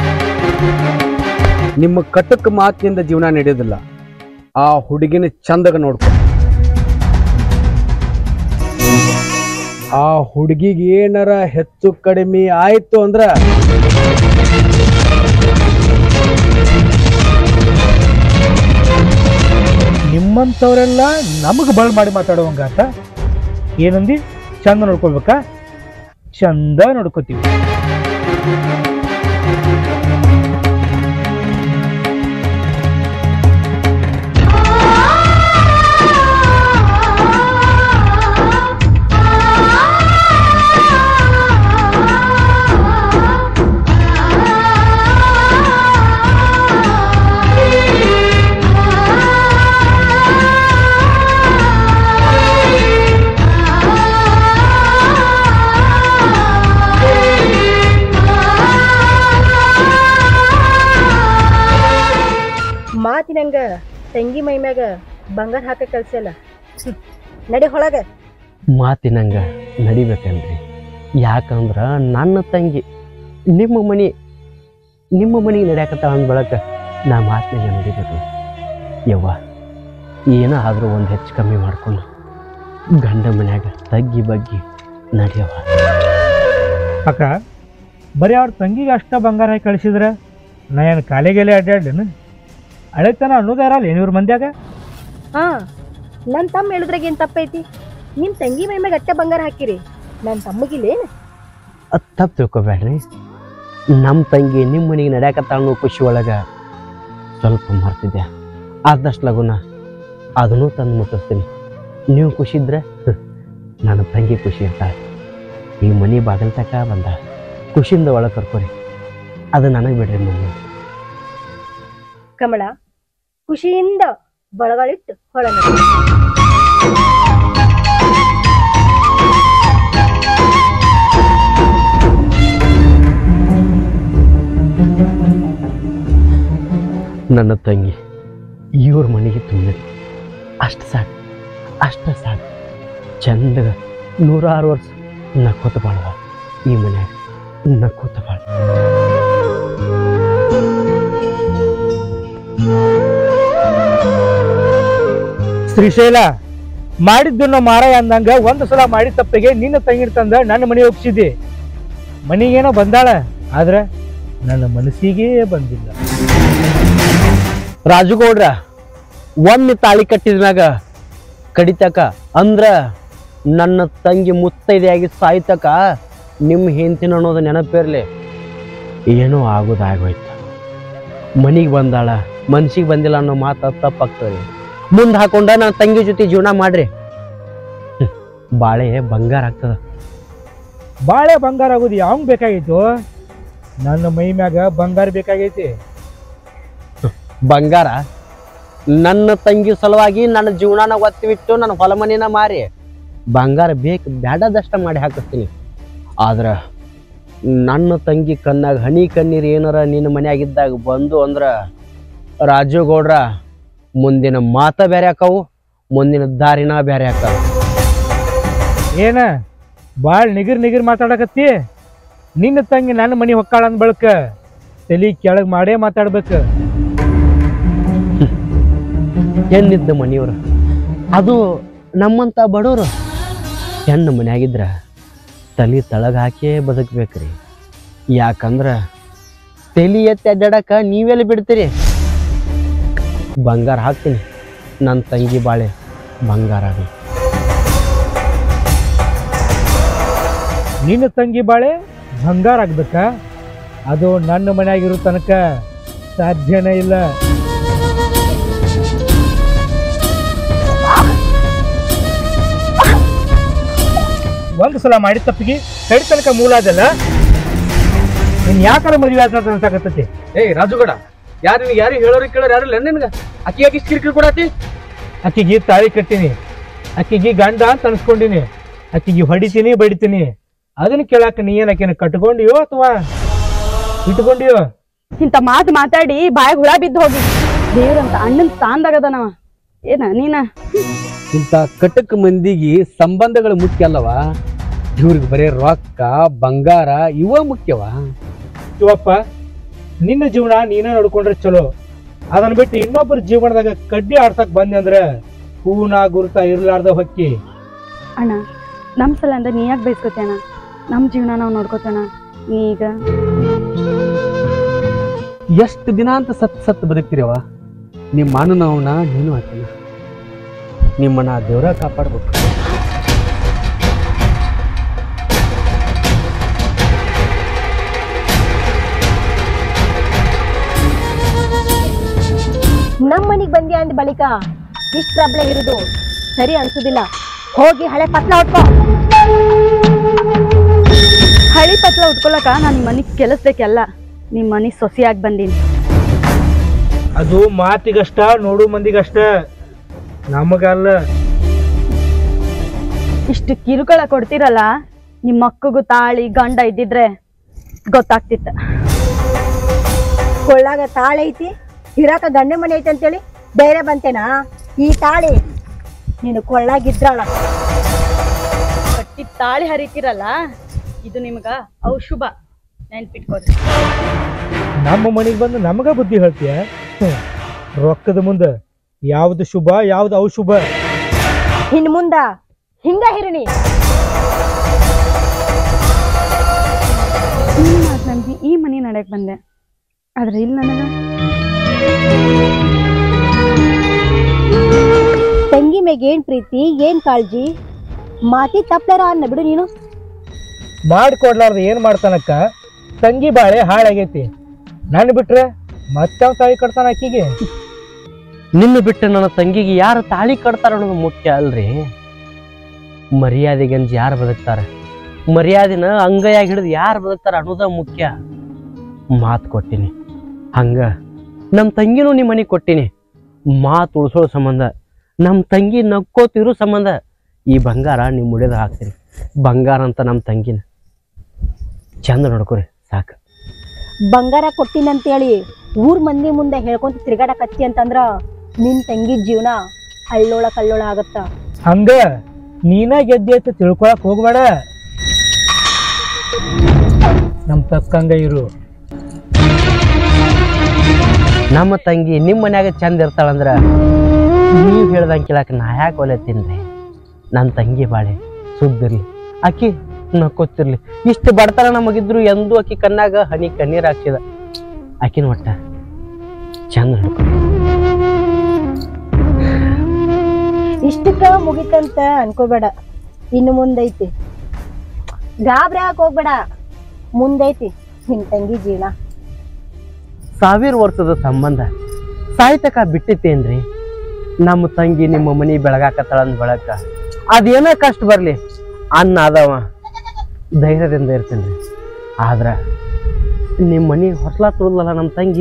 ನಿಮ್ಮ ಕಟಕ್ ಮಾತಿನಿಂದ ಜೀವನ ನಡೆಯೋದಿಲ್ಲ ಆ ಹುಡುಗಿನ ಚಂದಗ ನೋಡ್ಕೊ ಆ ಹುಡುಗಿಗೆ ಏನಾರ ಹೆಚ್ಚು ಕಡಿಮೆ ಆಯ್ತು ಅಂದ್ರ ನಿಮ್ಮಂಥವರೆಲ್ಲ ನಮಗೆ ಬಳ ಮಾಡಿ ಮಾತಾಡುವಂಗ ಆತ ಏನಂದಿ ಚಂದ ನೋಡ್ಕೊಳ್ಬೇಕಾ ಚಂದ ನೋಡ್ಕೋತೀವಿ ಮಾತಿನಂಗ ತಂಗಿ ಮೈ ಮ್ಯಾಗ ಬಂಗಾರ ಹಾಕ ಕಲ್ಸಲ್ಲ ನಡಿ ಹೊಳಗ ಮಾತಿನಂಗ ನಡಿಬೇಕನ್ರಿ ಯಾಕಂದ್ರ ನನ್ನ ತಂಗಿ ನಿಮ್ಮ ಮನಿ ನಿಮ್ಮ ಮನೆಗೆ ನಡ್ಯಾಕತ್ತಾಳ ಅಂದ ಬಳಕ ನಾ ಮಾತಿನಾಗ ನಡಿಬೇಕು ಯವ್ವ ಏನೋ ಆದರೂ ಒಂದು ಹೆಚ್ಚು ಕಮ್ಮಿ ಮಾಡ್ಕೊಂಡು ಗಂಡ ಮನ್ಯಾಗ ತಗ್ಗಿ ಬಗ್ಗಿ ನಡಿಯವ್ವ ಅಕ್ಕ ಬರೀ ಅವ್ರ ತಂಗಿಗೆ ಅಷ್ಟ ಬಂಗಾರ ಹಾಕಿ ಕಳಿಸಿದ್ರ ನಾ ಏನು ಕಾಲಿಗೆಲೆ ಅಡ್ಡಾಡ್ಲೇನು ಅಳೆತನ ಅನ್ನೋದಾರಲ್ಲ ಏನು ಇವ್ರ ಮಂದ್ಯಾಗ ಹಾ ನನ್ ತಮ್ಮ ಹೇಳಿದ್ರಾಗ ಏನ್ ತಪ್ಪೈತಿ ನಿಮ್ ತಂಗಿ ಮೈ ಮ್ಯಾಗ ಅಟ್ಟೆ ಬಂಗಾರ ಹಾಕಿರಿ ನನ್ ತಮ್ಮಗಿಲ್ಲೇನ್ ಅದು ತಪ್ಪು ತಿಳ್ಕೊಬೇಡ್ರಿ ನಮ್ಮ ತಂಗಿ ನಿಮ್ಮ ಮನೆಗೆ ನಡ್ಯಾಕತ್ತಾಳ ಅನ್ನೋ ಖುಷಿ ಒಳಗೆ ಸ್ವಲ್ಪ ಮರ್ತಿದ್ದೆ ಆದಷ್ಟು ಲಗುನ ಅದನ್ನೂ ತಂದು ಮುಟ್ಟಿಸ್ತೀನಿ ನೀವು ಖುಷಿ ಇದ್ರೆ ನನ್ನ ತಂಗಿ ಖುಷಿ ಇರ್ತಾಳೆ ಈ ಮನೆ ಬಾಗಿಲು ತಕ ಬಂದ ಖುಷಿಯಿಂದ ಒಳಗೆ ಕರ್ಕೊರಿ ಅದು ನನಗೆ ಬಿಡ್ರಿ ಮಮ್ಮಿ ಕಮಲ ಖುಷಿಯಿಂದ ಬಳಗಳಿಟ್ಟು ಹೊಳ ನಡಿ. ನನ್ನ ತಂಗಿ ಇವ್ರ ಮನೆಗೆ ತುಂಬಿರಿ ಅಷ್ಟು ಸಾಕು ಅಷ್ಟು ಸಾಕು ಚಂದಗ ನೂರಾರು ವರ್ಷ ನಕ್ಕೋತ ಬಾಳುವ ಈ ಮನ್ಯಾಗ ನಕ್ಕೋತ ಬಾಳ ಶ್ರೀಶೈಲ ಮಾಡಿದ್ದನ್ನ ಮಾರಾಯ ಅಂದಂಗ ಒಂದು ಸಲ ಮಾಡಿದ ತಪ್ಪಿಗೆ ನಿನ್ನ ತಂಗಿರ್ ತಂದ ನನ್ನ ಮನೆ ಒಪ್ಸಿದ್ದಿ ಮನಿಗೇನೋ ಬಂದಾಳ ಆದ್ರೆ ನನ್ನ ಮನಸ್ಸಿಗೆ ಬಂದಿಲ್ಲ ರಾಜುಗೌಡ್ರ ಒಮ್ಮೆ ತಾಳಿ ಕಟ್ಟಿದ ಮ್ಯಾಗ ಕಡಿತಕ ಅಂದ್ರ ನನ್ನ ತಂಗಿ ಮುತ್ತೈದೆಯಾಗಿ ಸಾಯ್ತಕ ನಿಮ್ಮ ಹೆಂತಿನ ಅನ್ನೋದು ನೆನಪಿರ್ಲಿ ಏನೋ ಆಗೋದಾಗೋಯ್ತು ಮನಿಗೆ ಬಂದಾಳ ಮನ್ಸಿಗೆ ಬಂದಿಲ್ಲ ಅನ್ನೋ ಮಾತು ತಪ್ಪಾಗ್ತದೆ ಮುಂದೆ ಹಾಕೊಂಡ ನನ್ನ ತಂಗಿ ಜೊತೆ ಜೀವನ ಮಾಡ್ರಿ ಹ್ಮ್. ಬಾಳೆ ಬಂಗಾರ ಆಗ್ತದ ಬಾಳೆ ಬಂಗಾರ ಆಗೋದು ಯಾವಂಗ್ ಬೇಕಾಗಿತ್ತು ನನ್ನ ಮೈ ಮ್ಯಾಗ ಬಂಗಾರ ಬೇಕಾಗೈತಿ ಬಂಗಾರ ನನ್ನ ತಂಗಿ ಸಲುವಾಗಿ ನನ್ನ ಜೀವನಾನ ಒತ್ತಿಬಿಟ್ಟು ನನ್ನ ಹೊಲ ಮನಿನ ಮಾರಿ ಬಂಗಾರ ಬೇಕು ಬ್ಯಾಡದಷ್ಟ ಮಾಡಿ ಹಾಕಿಸ್ತೀನಿ ಆದ್ರ ನನ್ನ ತಂಗಿ ಕಣ್ಣಾಗ ಹನಿ ಕಣ್ಣೀರು ಏನಾರ ನಿನ್ನ ಮನ್ಯಾಗಿದ್ದಾಗ ಬಂದು ಅಂದ್ರ ರಾಜು ಗೌಡ್ರ ಮುಂದಿನ ಮಾತ ಬೇರೆ ಆಕಾವು ಮುಂದಿನ ದಾರಿನ ಬೇರೆ ಆಕಾವ ಏನ ಬಾಳ್ ನಿಗಿರ್ ನಿಗಿರ್ ಮಾತಾಡಕತ್ತಿ ನಿನ್ನ ತಂಗಿ ನನ್ನ ಮನಿ ಹೊಕ್ಕಾಳ ಅಂದ್ ಬಳಕ ತಲಿ ಕೆಳಗ್ ಮಾಡೇ ಮಾತಾಡ್ಬೇಕು ಹೆಣ್ಣಿದ್ದ ಮನೆಯವ್ರು ಅದು ನಮ್ಮಂತ ಬಡವರು ಹೆಣ್ಣು ಮನ್ಯಾಗಿದ್ರ ತಲೆ ತಳಗ ಹಾಕೇ ಬದುಕ್ಬೇಕ್ರಿ ಯಾಕಂದ್ರ ತಲಿ ಎತ್ತಿ ಅಡ್ಡಾಡಕ ನೀವೆಲ್ಲಿ ಬಿಡ್ತೀರಿ ಬಂಗಾರ ಹಾಕ್ತೀನಿ ನನ್ನ ತಂಗಿ ಬಾಳೆ ಬಂಗಾರ ಆಗಲಿ ನಿನ್ನ ತಂಗಿ ಬಾಳೆ ಬಂಗಾರ ಆಗ್ಬೇಕಾ ಅದು ನನ್ನ ಮನ್ಯಾಗಿರೋ ತನಕ ಸಾಧ್ಯನೇ ಇಲ್ಲ ಒಂದು ಸಲ ಮಾಡಿದ ತಪ್ಪಿಗೆ ಕಡಿ ತನಕ ಮೂಲ ಅದಲ್ಲ ನೀನ್ ಯಾಕಾರ ಮದುವೆ ಆತ ಅಂತ ಅನ್ಸಾಕತ್ತೈತಿ ಏಯ್ ರಾಜುಗೌಡ ಯಾರು ನಿನಗೆ ಯಾರು ಹೇಳೋರಿ ಕೇಳೋರು ಯಾರು ಇಲ್ಲ ನಿನಗೆ ಅಕ್ಕಿ ಯಾಕೆ ಇಷ್ಟು ಕಿರಿಕಿರಿ ಕೊಡತಿ ಆಕಿಗೆ ತಾಳಿ ಕಟ್ಟಿನಿ ಆಕಿಗೆ ಗಂಡ ಅಂತ ಅನ್ಸ್ಕೊಂಡಿನಿ ಆಕಿಗೆ ಹೊಡಿತೀನಿ ಬಡಿತೀನಿ ಅದನ್ನ ಕೇಳಾಕ ನೀ ಏನ್ ಆಕಿನ ಕಟ್ಕೊಂಡಿಯೋ ಅಥವಾ ಇಟ್ಕೊಂಡಿಯೋ ಇಂಥ ಮಾತು ಮಾತಾಡಿ ಬಾಯಾಗ ಹುಳ ಬಿದ್ದು ಹೋಗಿ ದೇವ್ರಂತ ಅಣ್ಣನ್ ಸ್ಥಾನದಾಗದನವ ಏನ ನೀನ ಇಂಥ ಕಟಕ್ ಮಂದಿಗೆ ಸಂಬಂಧಗಳು ಮುಖ್ಯ ಅಲ್ಲವ ಇವ್ರಿಗೆ ಬರೀ ರೊಕ್ಕ ಬಂಗಾರ ಇವ ಮುಖ್ಯವ ಇವಪ್ಪ ನಿನ್ನ ಜೀವನ ನೀನೇ ನೋಡ್ಕೊಂಡ್ರೆ ಚಲೋ ಅದನ್ನ ಬಿಟ್ಟು ಇನ್ನೊಬ್ಬರ ಜೀವನದಾಗ ಕಡ್ಡಿ ಆಡ್ಸಕ್ ಬಂದೆ ಅಂದ್ರೆ ಹೂನ ಗುರುತ ಇರ್ಲಾರ್ದ ಹೊಕ್ಕಿ ಅಣ್ಣ ನಮ್ ಸಲ ಅಂದ್ರೆ ನೀ ಯಾಕೆ ಬೈಸ್ಕೊತೇಣ ನಮ್ ಜೀವನ ನಾವು ನೋಡ್ಕೋತೇಣ ನೀ ಈಗ ಎಷ್ಟು ದಿನ ಅಂತ ಸತ್ ಸತ್ ಬದುಕ್ತಿರವ ನಿಮ್ಮ ಮಾನನವನ ನೀನು ಹಾಕಿನ ನಿಮ್ಮನ್ನ ದೇವ್ರ ಕಾಪಾಡ್ಬೇಕು ನಮ್ ಮನಿಗ್ ಬಂದ್ಯಾ ಅಂದ ಬಳಿಕ ಇಷ್ಟ ಪ್ರಾಬ್ಲಮ್ ಇರುದು ಸರಿ ಅನ್ಸುದಿಲ್ಲ ಹೋಗಿ ಹಳೆ ಪತ್ಲ ಹೊಟ್ಕೋ ಹಳಿ ಪತ್ಲ ಉಟ್ಕೊಳಕ ನಾನು ನಿಮ್ಮ ಮನೆಗೆ ಕೆಲಸಕ್ಕೆಲ್ಲ ನಿಮ್ಮ ಮನೆ ಸೊಸೆಯಾಗಿ ಬಂದೀನಿ ಅದು ಮಾತಿಗಷ್ಟ ನೋಡು ಮಂದಿಗಷ್ಟ ನಮಗಲ್ಲ ಇಷ್ಟು ಕಿರುಕುಳ ಕೊಡ್ತಿರಲ್ಲ ನಿಮ್ಮ ಮಕ್ಕಗೂ ತಾಳಿ ಗಂಡ ಇದ್ದಿದ್ರೆ ಗೊತ್ತಾಗ್ತಿತ್ತು ಕೊಳ್ಳಾಗ ತಾಳೆ ಐತಿ ಇರಾಕ ಗಂಡೆ ಮನೆ ಐತಿ ಅಂತೇಳಿ ಬೇರೆ ಬಂತೇನಾ ಈ ತಾಳಿ ನೀನು ಕೊಳ್ಳಾಗಿದ್ರಾಳ ಕಟ್ಟಿ ತಾಳಿ ಹರಿತಿರಲ್ಲ ಇದು ನಿಮ್ಗ ಔಶುಭ ನೆನ್ಪಿಟ್ಕೋರಿ ನಮ್ಮ ಮನೆಗೆ ಬಂದು ನಮಗ ಬುದ್ಧಿ ಹೇಳ್ತೀಯ ಹ್ಮ್. ರೊಕ್ಕದ ಮುಂದೆ ಯಾವ್ದು ಶುಭ ಯಾವ್ದು ಅಶುಭ ಇನ್ ಮುಂದ ಹಿಂಗ ಹಿರಿಣಿ ನಿಮ್ಮ ಮಾತು ನಂಬಿ ಈ ಮನೆ ನಡೆಯಕ್ ಬಂದೆ ಆದ್ರೆ ಇಲ್ಲಿ ನನಗ ತಂಗಿ ಮೇಗ್ ಏನ್ ಪ್ರೀತಿ ಏನ್ ಕಾಳಜಿ ಮಾತಿ ತಪ್ಲಾರ ಅನ್ನ ಬಿಡು ನೀನು ಮಾಡಿಕೊಡ್ಲಾರ್ದ ಏನ್ ಮಾಡ್ತಾನಕ್ಕ ತಂಗಿ ಬಾಳೆ ಹಾಳಾಗೈತಿ ನಾನು ಬಿಟ್ರೆ ಮತ್ತೆ ತಾಯಿ ಕಟ್ತಾನ ಅಕ್ಕಿಗೆ ನಿನ್ನ ಬಿಟ್ಟು ನನ್ನ ತಂಗಿಗೆ ಯಾರು ತಾಳಿ ಕಟ್ತಾರ ಅನ್ನೋದು ಮುಖ್ಯ ಅಲ್ರಿ ಮರ್ಯಾದೆಗಂಜ್ ಯಾರು ಬದುಕ್ತಾರ ಮರ್ಯಾದೆನ ಅಂಗೈಯಾಗಿ ಹಿಡಿದು ಯಾರು ಬದುಕ್ತಾರ ಅನ್ನೋದ ಮುಖ್ಯ ಮಾತು ಕೊಟ್ಟಿನಿ ಹಂಗ ನಮ್ಮ ತಂಗಿನೂ ನಿಮ್ಮ ಮನೆಗೆ ಕೊಟ್ಟಿನಿ ಮಾತು ಉಳಿಸೋ ಸಂಬಂಧ ನಮ್ಮ ತಂಗಿ ನಕ್ಕೋತಿರೋ ಸಂಬಂಧ ಈ ಬಂಗಾರ ನಿಮ್ಮ ಮುಡಿದ ಹಾಕ್ತೀನಿ ಬಂಗಾರ ಅಂತ ನಮ್ಮ ತಂಗಿನ ಚಂದ ನೋಡ್ಕೊರಿ ಸಾಕು ಬಂಗಾರ ಕೊಟ್ಟಿನಂತೇಳಿ ಊರ್ ಮಂದಿ ಮುಂದೆ ಹೇಳ್ಕೊಂತ ತಿರ್ಗಾಡಕತ್ತಿ ಅಂತಂದ್ರ ನಿನ್ ತಂಗಿ ಜೀವನ ಹಳ್ಳೋಳ ಕಲ್ಲೋಳ ಆಗತ್ತ ಹಂಗ ನೀನ ಗೆದ್ದಿ ಅಂತ ತಿಳ್ಕೊಳಕ್ ಹೋಗ್ಬೇಡ ನಮ್ ತಕ್ಕಂಗ ಇರು ನಮ್ಮ ತಂಗಿ ನಿಮ್ಮ ಮನ್ಯಾಗ ಚಂದ ಇರ್ತಾಳಂದ್ರ ನೀವು ಹೇಳ್ದಂಗೆ ಕೇಳಕ್ಕೆ ನಾ ಯಾಕೆ ಒಲೆತ್ತೀನಿ ನನ್ನ ತಂಗಿ ಬಾಳೆ ಸುದ್ದಿರ್ಲಿ ಆಕಿ ನಕ್ಕೋತಿರ್ಲಿ ಇಷ್ಟು ಬಡತನ ನಮಗಿದ್ರು ಎಂದೂ ಆಕಿ ಕಣ್ಣಾಗ ಹನಿ ಕಣ್ಣೀರ್ ಹಾಕ್ಸಿದ ಆಕಿನ ಒಟ್ಟ ಚಂದ ನೋಡ್ಕೊ ಇಷ್ಟಕ್ಕ ಮುಗಿತಂತ ಅನ್ಕೋಬೇಡ ಇನ್ನು ಮುಂದೈತಿ ಗಾಬ್ರಿ ಹಾಕ್ ಹೋಗ್ಬೇಡ ಮುಂದೈತಿ ನಿನ್ ತಂಗಿ ಜೀವನ ಸಾವಿರ ವರ್ಷದ ಸಂಬಂಧ ಸಾಯ್ತಕ ಬಿಟ್ಟಿತ್ತೇನ್ರಿ ನಮ್ಮ ತಂಗಿ ನಿಮ್ಮ ಮನಿ ಬೆಳಗಾಕತ್ತಾಳ ಅಂದ್ ಬೆಳಕ ಅದೇನೋ ಕಷ್ಟ ಬರ್ಲಿ ಅನ್ನ ಅದಾವ ಧೈರ್ಯದಿಂದ ಇರ್ತೇನ್ರಿ ಆದ್ರ ನಿಮ್ಮ ಮನಿ ಹೊಸ್ಲಾ ತುಳಿದಲ್ಲ ನಮ್ಮ ತಂಗಿ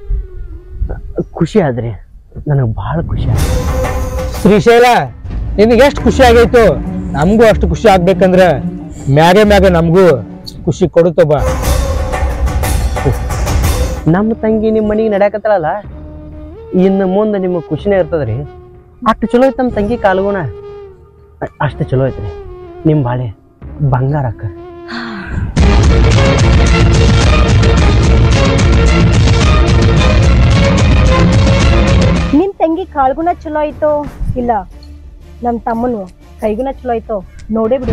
ಖುಷಿ ಆದ್ರಿ ನನಗೆ ಭಾಳ ಖುಷಿ ಆಯ್ತು ಶ್ರೀಶೈಲ ನಿನಗೆ ಎಷ್ಟು ಖುಷಿ ಆಗೈತು ನಮಗೂ ಅಷ್ಟು ಖುಷಿ ಆಗ್ಬೇಕಂದ್ರ ಮ್ಯಾಗೆ ಮ್ಯಾಗೆ ನಮಗೂ ಖುಷಿ ಕೊಡುತ್ತ ಬಾ ನಮ್ಮ ತಂಗಿ ನಿಮ್ಮ ಮನಿಗೆ ನಡೆಯಕತ್ತಾಳಲ್ಲ ಇನ್ನು ಮುಂದೆ ನಿಮಗೆ ಖುಷಿನೇ ಇರ್ತದ್ರಿ ಅಷ್ಟು ಚಲೋ ಐತೆ ನಮ್ಮ ತಂಗಿ ಕಾಲ್ಗುಣ ಅ- ಅಷ್ಟು ಚಲೋ ಐತ್ರಿ ನಿಮ್ಮ ಬಾಳೆ ಬಂಗಾರ ಅಕ್ಕ ನಿಮ್ ತಂಗಿ ಕಾಳ್ಗುಣ ಚಲೋ ಐತೋ ಇಲ್ಲ ನಮ್ ತಮ್ಮನು ಕೈಗುಣ ಚಲೋ ಐತೋ ನೋಡೇ ಬಿಡು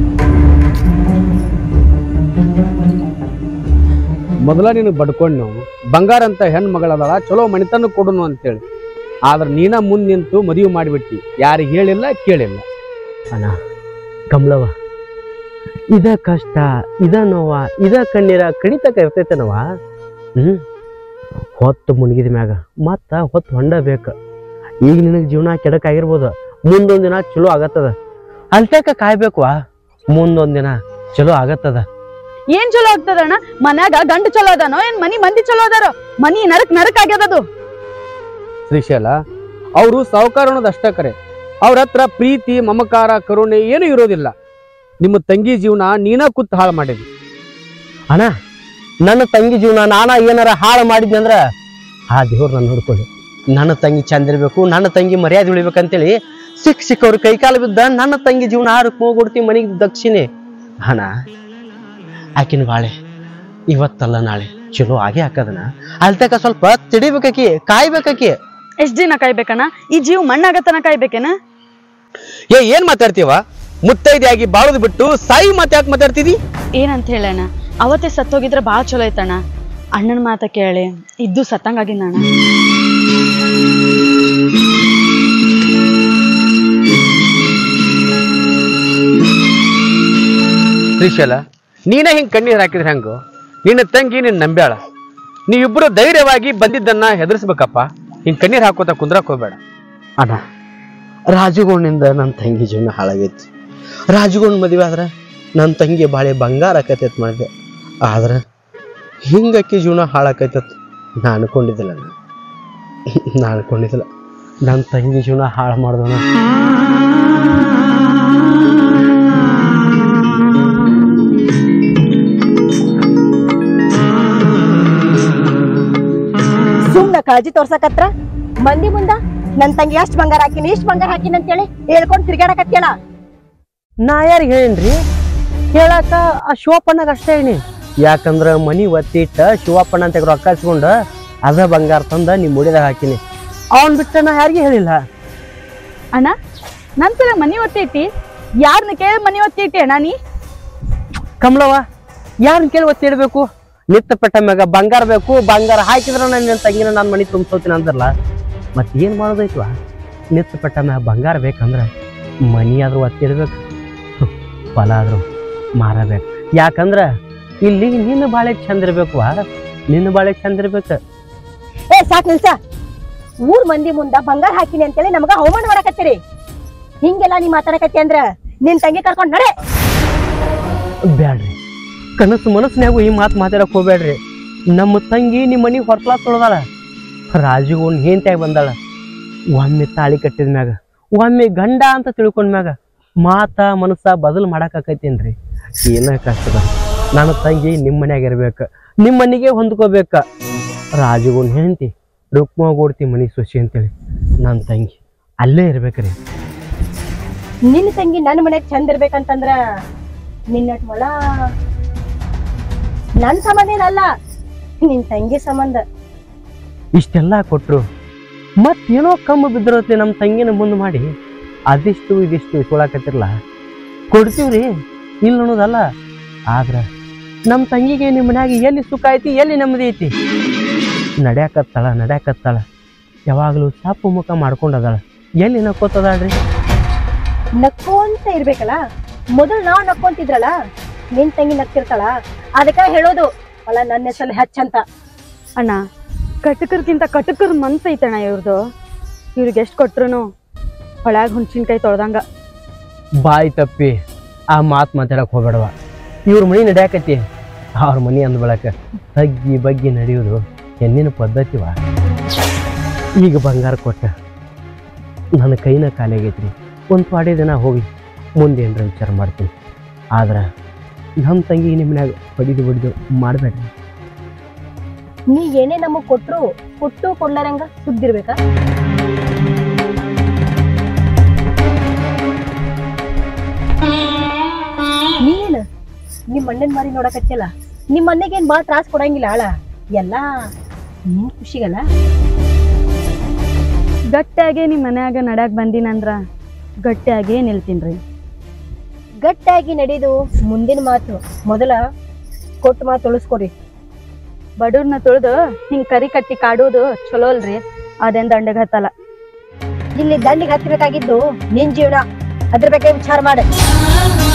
ಮೊದಲ ನೀನು ಬಡ್ಕೊಂಡು ನಾವು ಬಂಗಾರ ಅಂತ ಹೆಣ್ಣು ಮಗಳದಾಳ ಚಲೋ ಮಣಿತನ ಕೊಡುನು ಅಂತೇಳಿ ಆದ್ರೆ ನೀನ ಮುಂದೆ ನಿಂತು ಮದುವೆ ಮಾಡಿಬಿಟ್ಟಿ ಯಾರಿಗೆ ಹೇಳಿಲ್ಲ ಕೇಳಿಲ್ಲ ಅಣ್ಣ ಕಮಲವ ಇದ ಕಷ್ಟ ಇದ ನೋವ ಇದ ಕಣ್ಣೀರ ಕಡಿತಕ ಇರ್ತೈತನವ ಹ್ಮ್ ಹೊತ್ತು ಮುಳುಗಿದ ಮ್ಯಾಗ ಮತ್ತ ಹೊತ್ತು ಹೊಂಡ ಬೇಕ ಈಗ ನಿನಗೆ ಜೀವನ ಕೆಡಕಾಗಿರ್ಬೋದು ಮುಂದೊಂದ್ ದಿನ ಚಲೋ ಆಗತ್ತದ ಅಲ್ತಕ ಕಾಯ್ಬೇಕವ ಮುಂದೊಂದ್ ದಿನ ಚಲೋ ಆಗತ್ತದ ಏನ್ ಚಲೋ ಆಗ್ತದಣ್ಣ ಮನ್ಯಾಗ ಗಂಡ ಚಲೋ ಅದಾನೋ ಏನ್ ಮನಿ ಮಂದಿ ಚಲೋ ಅದಾರೋ ಮನಿ ನರಕ್ ನರಕ್ ಆಗ್ಯದದು ಶ್ರೀಶೈಲ ಅವರು ಸಾವುಕಾರ ಅನ್ನೋದು ಅಷ್ಟೇ ಕರೆ ಅವ್ರ ಹತ್ರ ಪ್ರೀತಿ ಮಮಕಾರ ಕರುಣೆ ಏನೂ ಇರೋದಿಲ್ಲ ನಿಮ್ಮ ತಂಗಿ ಜೀವನ ನೀನ ಕುತ್ತು ಹಾಳು ಮಾಡಿದಿ ಅಣ್ಣ ನನ್ನ ತಂಗಿ ಜೀವನ ನಾನ ಏನಾರ ಹಾಳು ಮಾಡಿದ್ನಿ ಅಂದ್ರ ಆ ದೇವ್ರು ನನ್ನ ನೋಡ್ಕೊಳ್ಳಿ ನನ್ನ ತಂಗಿ ಚಂದ ಇರ್ಬೇಕು ನನ್ನ ತಂಗಿ ಮರ್ಯಾದೆ ಉಳಿಬೇಕಂತೇಳಿ ಸಿಕ್ ಸಿಕ್ಕವ್ರ ಕೈಕಾಲು ಬಿದ್ದ ನನ್ನ ತಂಗಿ ಜೀವನ ಆರು ಹೋಗ್ಬಿಡ್ತಿ ಮನೆಗೆ ದಕ್ಷಿಣೆ ಅಣ್ಣ ಆಕಿನ ಬಾಳೆ ಇವತ್ತಲ್ಲ ನಾಳೆ ಚಲೋ ಆಗೇ ಹಾಕದನ ಅಲ್ತಕ ಸ್ವಲ್ಪ ತಿಡಿಬೇಕಾಕಿ ಕಾಯ್ಬೇಕಾಕಿ ಎಷ್ಟ್ ದಿನ ಕಾಯ್ಬೇಕಣ್ಣ ಈ ಜೀವ್ ಮಣ್ಣಾಗತನ ಕಾಯ್ಬೇಕೇನ ಏ ಏನ್ ಮಾತಾಡ್ತೀವ ಮುತ್ತೈದೆಯಾಗಿ ಬಾಳೋದು ಬಿಟ್ಟು ಸಾಯಿ ಮಾತು ಯಾಕೆ ಮಾತಾಡ್ತಿದಿ ಏನಂತ ಹೇಳಣ್ಣ ಅವತ್ತೇ ಸತ್ತೋಗಿದ್ರೆ ಬಾಳ ಚಲೋ ಐತಣ್ಣ ಅಣ್ಣನ ಮಾತ ಕೇಳಿ ಇದ್ದು ಸತ್ತಂಗಾಗಿನ ಅಣ್ಣ ಶ್ರೀಶೈಲ ನೀನೇ ಹಿಂಗ್ ಕಣ್ಣೀರ್ ಹಾಕಿದ್ರೆ ಹೆಂಗು ನಿನ್ನ ತಂಗಿ ನಿನ್ನ ನಂಬ್ಯಾಳ ನೀವಿಬ್ರು ಧೈರ್ಯವಾಗಿ ಬಂದಿದ್ದನ್ನ ಹೆದರ್ಸ್ಬೇಕಪ್ಪ ಹಿಂಗ್ ಕಣ್ಣೀರ್ ಹಾಕೋತ ಕುಂದ್ರಕ್ ಹೋಗ್ಬೇಡ ಅಣ್ಣ ರಾಜುಗೋಣಿಂದ ನನ್ನ ತಂಗಿ ಜೀವನ ಹಾಳಾಗೈತಿ ರಾಜುಗೋಣ್ ಮದುವೆ ಆದ್ರೆ ನನ್ನ ತಂಗಿ ಬಾಳೆ ಬಂಗಾರ ಆಕೈತೈತ್ ಮಾಡಿದೆ ಆದ್ರೆ ಹಿಂಗಕ್ಕೆ ಜೀವನ ಹಾಳಾಕೈತತ್ ನಾ ಅನ್ಕೊಂಡಿದ್ದಿಲ್ಲ ಅಣ್ಣ. ನಾ ಅನ್ಕೊಂಡಿದ್ದಿಲ್ಲ ನನ್ನ ತಂಗಿ ಜೀವನ ಹಾಳು ಮಾಡ್ದವನ ಸುಮ್ನ ಕಾಳಜಿ ತೋರ್ಸಕತ್ರ ಮಂದಿ ಮುಂದ ನನ್ ತಂಗಿ ಎಷ್ಟ್ ಬಂಗಾರ ಹಾಕಿನಿ ಇಷ್ಟ್ ಬಂಗಾರ ಹಾಕಿನಿ ಅಂತೇಳಿ ಹೇಳ್ಕೊಂಡ್ ತಿರ್ಗಾಡಕತ್ಯಲ್ಲ ನಾ ಯಾರಿಗೆ ಹೇಳೇನ್ರಿ ಹೇಳಾಕ ಆ ಶಿವಪ್ಪಣ್ಣಗ ಅಷ್ಟೇ ಹೇಳಿ ಯಾಕಂದ್ರ ಮನಿ ಒತ್ತಿಟ್ಟ ಶಿವಪ್ಪಣ್ಣ ಅಂತ ರೊಕ್ಕ ಹಚ್ಕೊಂಡ ಅದ ಬಂಗಾರ ತಂದ ನಿಮ್ ಮುಡಿದಾಗ ಹಾಕಿನಿ ಅವನ್ ಬಿಟ್ಟ ನಾ ಯಾರಿಗೆ ಹೇಳಿಲ್ಲ ಅಣ್ಣ ನನ್ ಸಲ ಮನಿ ಒತ್ತಿಟ್ಟಿ ಯಾರನ್ನ ಕೇಳಿ ಮನಿ ಒತ್ತಿಟ್ಟಿ ಅಣ್ಣ ನೀ ಕಮಲವ್ವ ಯಾರನ್ನ ಕೇಳಿ ಒತ್ತಿ ಇಡ್ಬೇಕು ನಿತ್ತ ಪೆಟ್ಟ ಮ್ಯಾಗ ಬಂಗಾರ ಬೇಕು ಬಂಗಾರ ಹಾಕಿದ್ರ ನನ್ನ ತಂಗಿನ ನನ್ನ ಮನಿ ತುಂಬಿಸೋತೀನಿ ಅಂದ್ರಲ್ಲ ಮತ್ ಏನ್ ಮಾಡೋದೈತ್ವ ನಿತ್ತ ಪೆಟ್ಟ ಮ್ಯಾಗ ಬಂಗಾರ ಬೇಕಂದ್ರ ಮನಿ ಆದ್ರೂ ಒತ್ತಿ ಇಡ್ಬೇಕು ಹ್ಮ್, ಫಲ ಆದ್ರೂ ಮಾರಬೇಕು ಯಾಕಂದ್ರ ಇಲ್ಲಿ ನಿನ್ನ ಬಾಳೆ ಚಂದ ಇರ್ಬೇಕವ್ವ ನಿನ್ನ ಬಾಳೆ ಚಂದ ಇರ್ಬೇಕು ಏ ಸಾಕ್ ನಿಲ್ಸ ಊರ್ ಮಂದಿ ಮುಂದ ಬಂಗಾರ ಹಾಕಿನಿ ಅಂತೇಳಿ ನಮಗ ಅವಮಾನ ಮಾಡಕತ್ತೀರಿ ಹಿಂಗೆಲ್ಲ ನೀ ಮಾತಾಡಕತ್ತಿ ಅಂದ್ರ ನಿನ್ ತಂಗಿ ಕರ್ಕೊಂಡ್ ನಡೆ ಬ್ಯಾಡ್ರಿ ಕನಸು ಮನಸ್ಸಿನಾಗೂ ಈ ಮಾತು ಮಾತಾಡಕ್ ಹೋಗ್ಬೇಡ್ರಿ ನಮ್ಮ ತಂಗಿ ನಿಮ್ಮ ಮನಿ ಹೊರಕ್ಲಾ ತೊಳ್ದಾಳ ರಾಜುಗೂ ಒಂದು ಹೆಂಡತಿಯಾಗಿ ಬಂದಾಳ ಒಮ್ಮೆ ತಾಳಿ ಕಟ್ಟಿದ ಮ್ಯಾಗ ಒಮ್ಮೆ ಗಂಡ ಅಂತ ತಿಳ್ಕೊಂಡ ಮ್ಯಾಗ ಮಾತ ಮನಸ್ಸ ಬದಲು ಮಾಡಾಕೈತೇನ್ರಿ ಏನ ಕಷ್ಟದ ನನ್ನ ತಂಗಿ ನಿಮ್ಮ ಮನ್ಯಾಗ ಇರ್ಬೇಕು ನಿಮ್ಮ ಮನೆಗೆ ಹೊಂದ್ಕೋಬೇಕ ರಾಜುಗೂ ಹೆಂಡತಿ ರುಕ್ಮಗೋಡ್ತಿ ಮನಿ ಸೊಸಿ ಅಂತೇಳಿ ನನ್ನ ತಂಗಿ ಅಲ್ಲೇ ಇರ್ಬೇಕ್ರಿ ನಿನ್ನ ತಂಗಿ ನನ್ನ ಮನೆಗ್ ಚಂದ ಇರ್ಬೇಕಂತಂದ್ರ ನಿನ್ನಟ್ ಮೊಳ ನನ್ ಸಂಬಂಧ ಏನಲ್ಲ ನಿನ್ ತಂಗಿ ಸಂಬಂಧ ಇಷ್ಟೆಲ್ಲ ಕೊಟ್ರು ಮತ್ತೇನೋ ಕಮ್ಮಿ ಬಿದ್ದಿರತ್ಲಿ ನಮ್ಮ ತಂಗಿನ ಮುಂದೆ ಮಾಡಿ ಅದಿಷ್ಟು ಇದಿಷ್ಟು ಇಸ್ಕೊಳಕತ್ತಿರಲ್ಲ ಕೊಡ್ತೀವ್ರಿ ಇಲ್ಲ ಅನ್ನೋದಲ್ಲ ಆದ್ರ ನಮ್ಮ ತಂಗಿಗೆ ನಿಮ್ಮ ಮನ್ಯಾಗ ಎಲ್ಲಿ ಸುಖ ಐತಿ ಎಲ್ಲಿ ನೆಮ್ಮದಿ ಐತಿ ನಡ್ಯಾಕತ್ತಾಳ ನಡ್ಯಾಕತ್ತಾಳ ಯಾವಾಗಲೂ ಸಾಪು ಮುಖ ಮಾಡ್ಕೊಂಡದಾಳ ಎಲ್ಲಿ ನಕ್ಕೋತದಾಳ್ರಿ ನಕ್ಕೊಂತ ಇರ್ಬೇಕಲ್ಲ ಮೊದಲು ನಾವ್ ನಕ್ಕೊಂತಿದ್ರಲ್ಲ ನಿನ್ ತಂಗಿ ನಕ್ತಿರ್ತಾಳ ಅದಕ್ಕ ಹೇಳೋದು ಅಲ್ಲ ನನ್ನ ಹೆಸರು ಹೆಚ್ಚಂತ ಅಣ್ಣ ಕಟಕರ್ಕಿಂತ ಕಟಕರ್ ಮನ್ಸ್ ಐತಣ್ಣ ಇವ್ರದು ಇವ್ರಿಗೆ ಎಷ್ಟು ಕೊಟ್ರು ಹೊಳ್ಯಾಗ ಹುಣ್ಸಿನ್ಕಾಯಿ ತೊಳ್ದಂಗ ಬಾಯಿ ತಪ್ಪಿ ಆ ಮಾತು ಮಾತಾಡಕ್ ಹೋಗ್ಬೇಡವ ಇವ್ರ ಮನಿ ನಡ್ಯಾಕತಿ ಅವ್ರ ಮನಿ ಅಂದ ಬಳಕ ತಗ್ಗಿ ಬಗ್ಗಿ ನಡೆಯೋದು ಹೆಣ್ಣಿನ ಪದ್ಧತಿವ ಈಗ ಬಂಗಾರ ಕೊಟ್ಟ ನನ್ನ ಕೈನ ಖಾಲಿಯಾಗೈತ್ರಿ ಒಂದು ಪಾಡಿ ದಿನ ಹೋಗಿ ಮುಂದೆ ಏನ್ರ ವಿಚಾರ ಮಾಡ್ತೀನಿ ಆದ್ರೆ ನಮ್ಮ ತಂಗಿ ನಿಮ್ಮ ಮನ್ಯಾಗ ಬಡಿದು ಬಡಿದು ಮಾಡಬೇಡ್ರಿ ನೀ ಏನೇ ನಮಗ್ ಕೊಟ್ರು ಕೊಟ್ಟು ಕೊಡ್ಲಾರಂಗ ಸುದ್ದಿರ್ಬೇಕಾ ನೀನ್ ನಿಮ್ ಅಣ್ಣನ್ ಮಾರಿ ನೋಡಕತ್ತಿಯಲ್ಲ ನಿಮ್ ಅಣ್ಣಗೆ ಏನ್ ಬಾಳ ತ್ರಾಸ್ ಕೊಡಂಗಿಲ್ಲ ಆಳ ಎಲ್ಲ ನಿನ್ ಖುಷಿಗಲ್ಲ ಗಟ್ಟಿಯಾಗಿ ನಿಮ್ಮ ಮನ್ಯಾಗ ನಡ್ಯಾಕ್ ಬಂದಿನಂದ್ರ ಗಟ್ಟಿಯಾಗಿ ನಿಲ್ತೀನ್ರಿ ಗಟ್ಟಿಯಾಗಿ ನಡೆದು ಮುಂದಿನ ಮಾತು ಮೊದಲ ಕೊಟ್ಟು ಮಾತು ಉಳಿಸ್ಕೊಡಿ ಬಡವ್ರನ್ನ ತುಳಿದು ಹಿಂಗ್ ಕರಿ ಕಟ್ಟಿ ಕಾಡೋದು ಚಲೋ ಅಲ್ರಿ ಅದೇನ್ ದಂಡಗ್ ಹತ್ತಲ್ಲ ಇಲ್ಲಿ ದಂಡಿಗೆ ಹತ್ತಬೇಕಾಗಿದ್ದು ನಿನ್ ಜೀವನ ಅದ್ರ ಬಗ್ಗೆ ವಿಚಾರ ಮಾಡ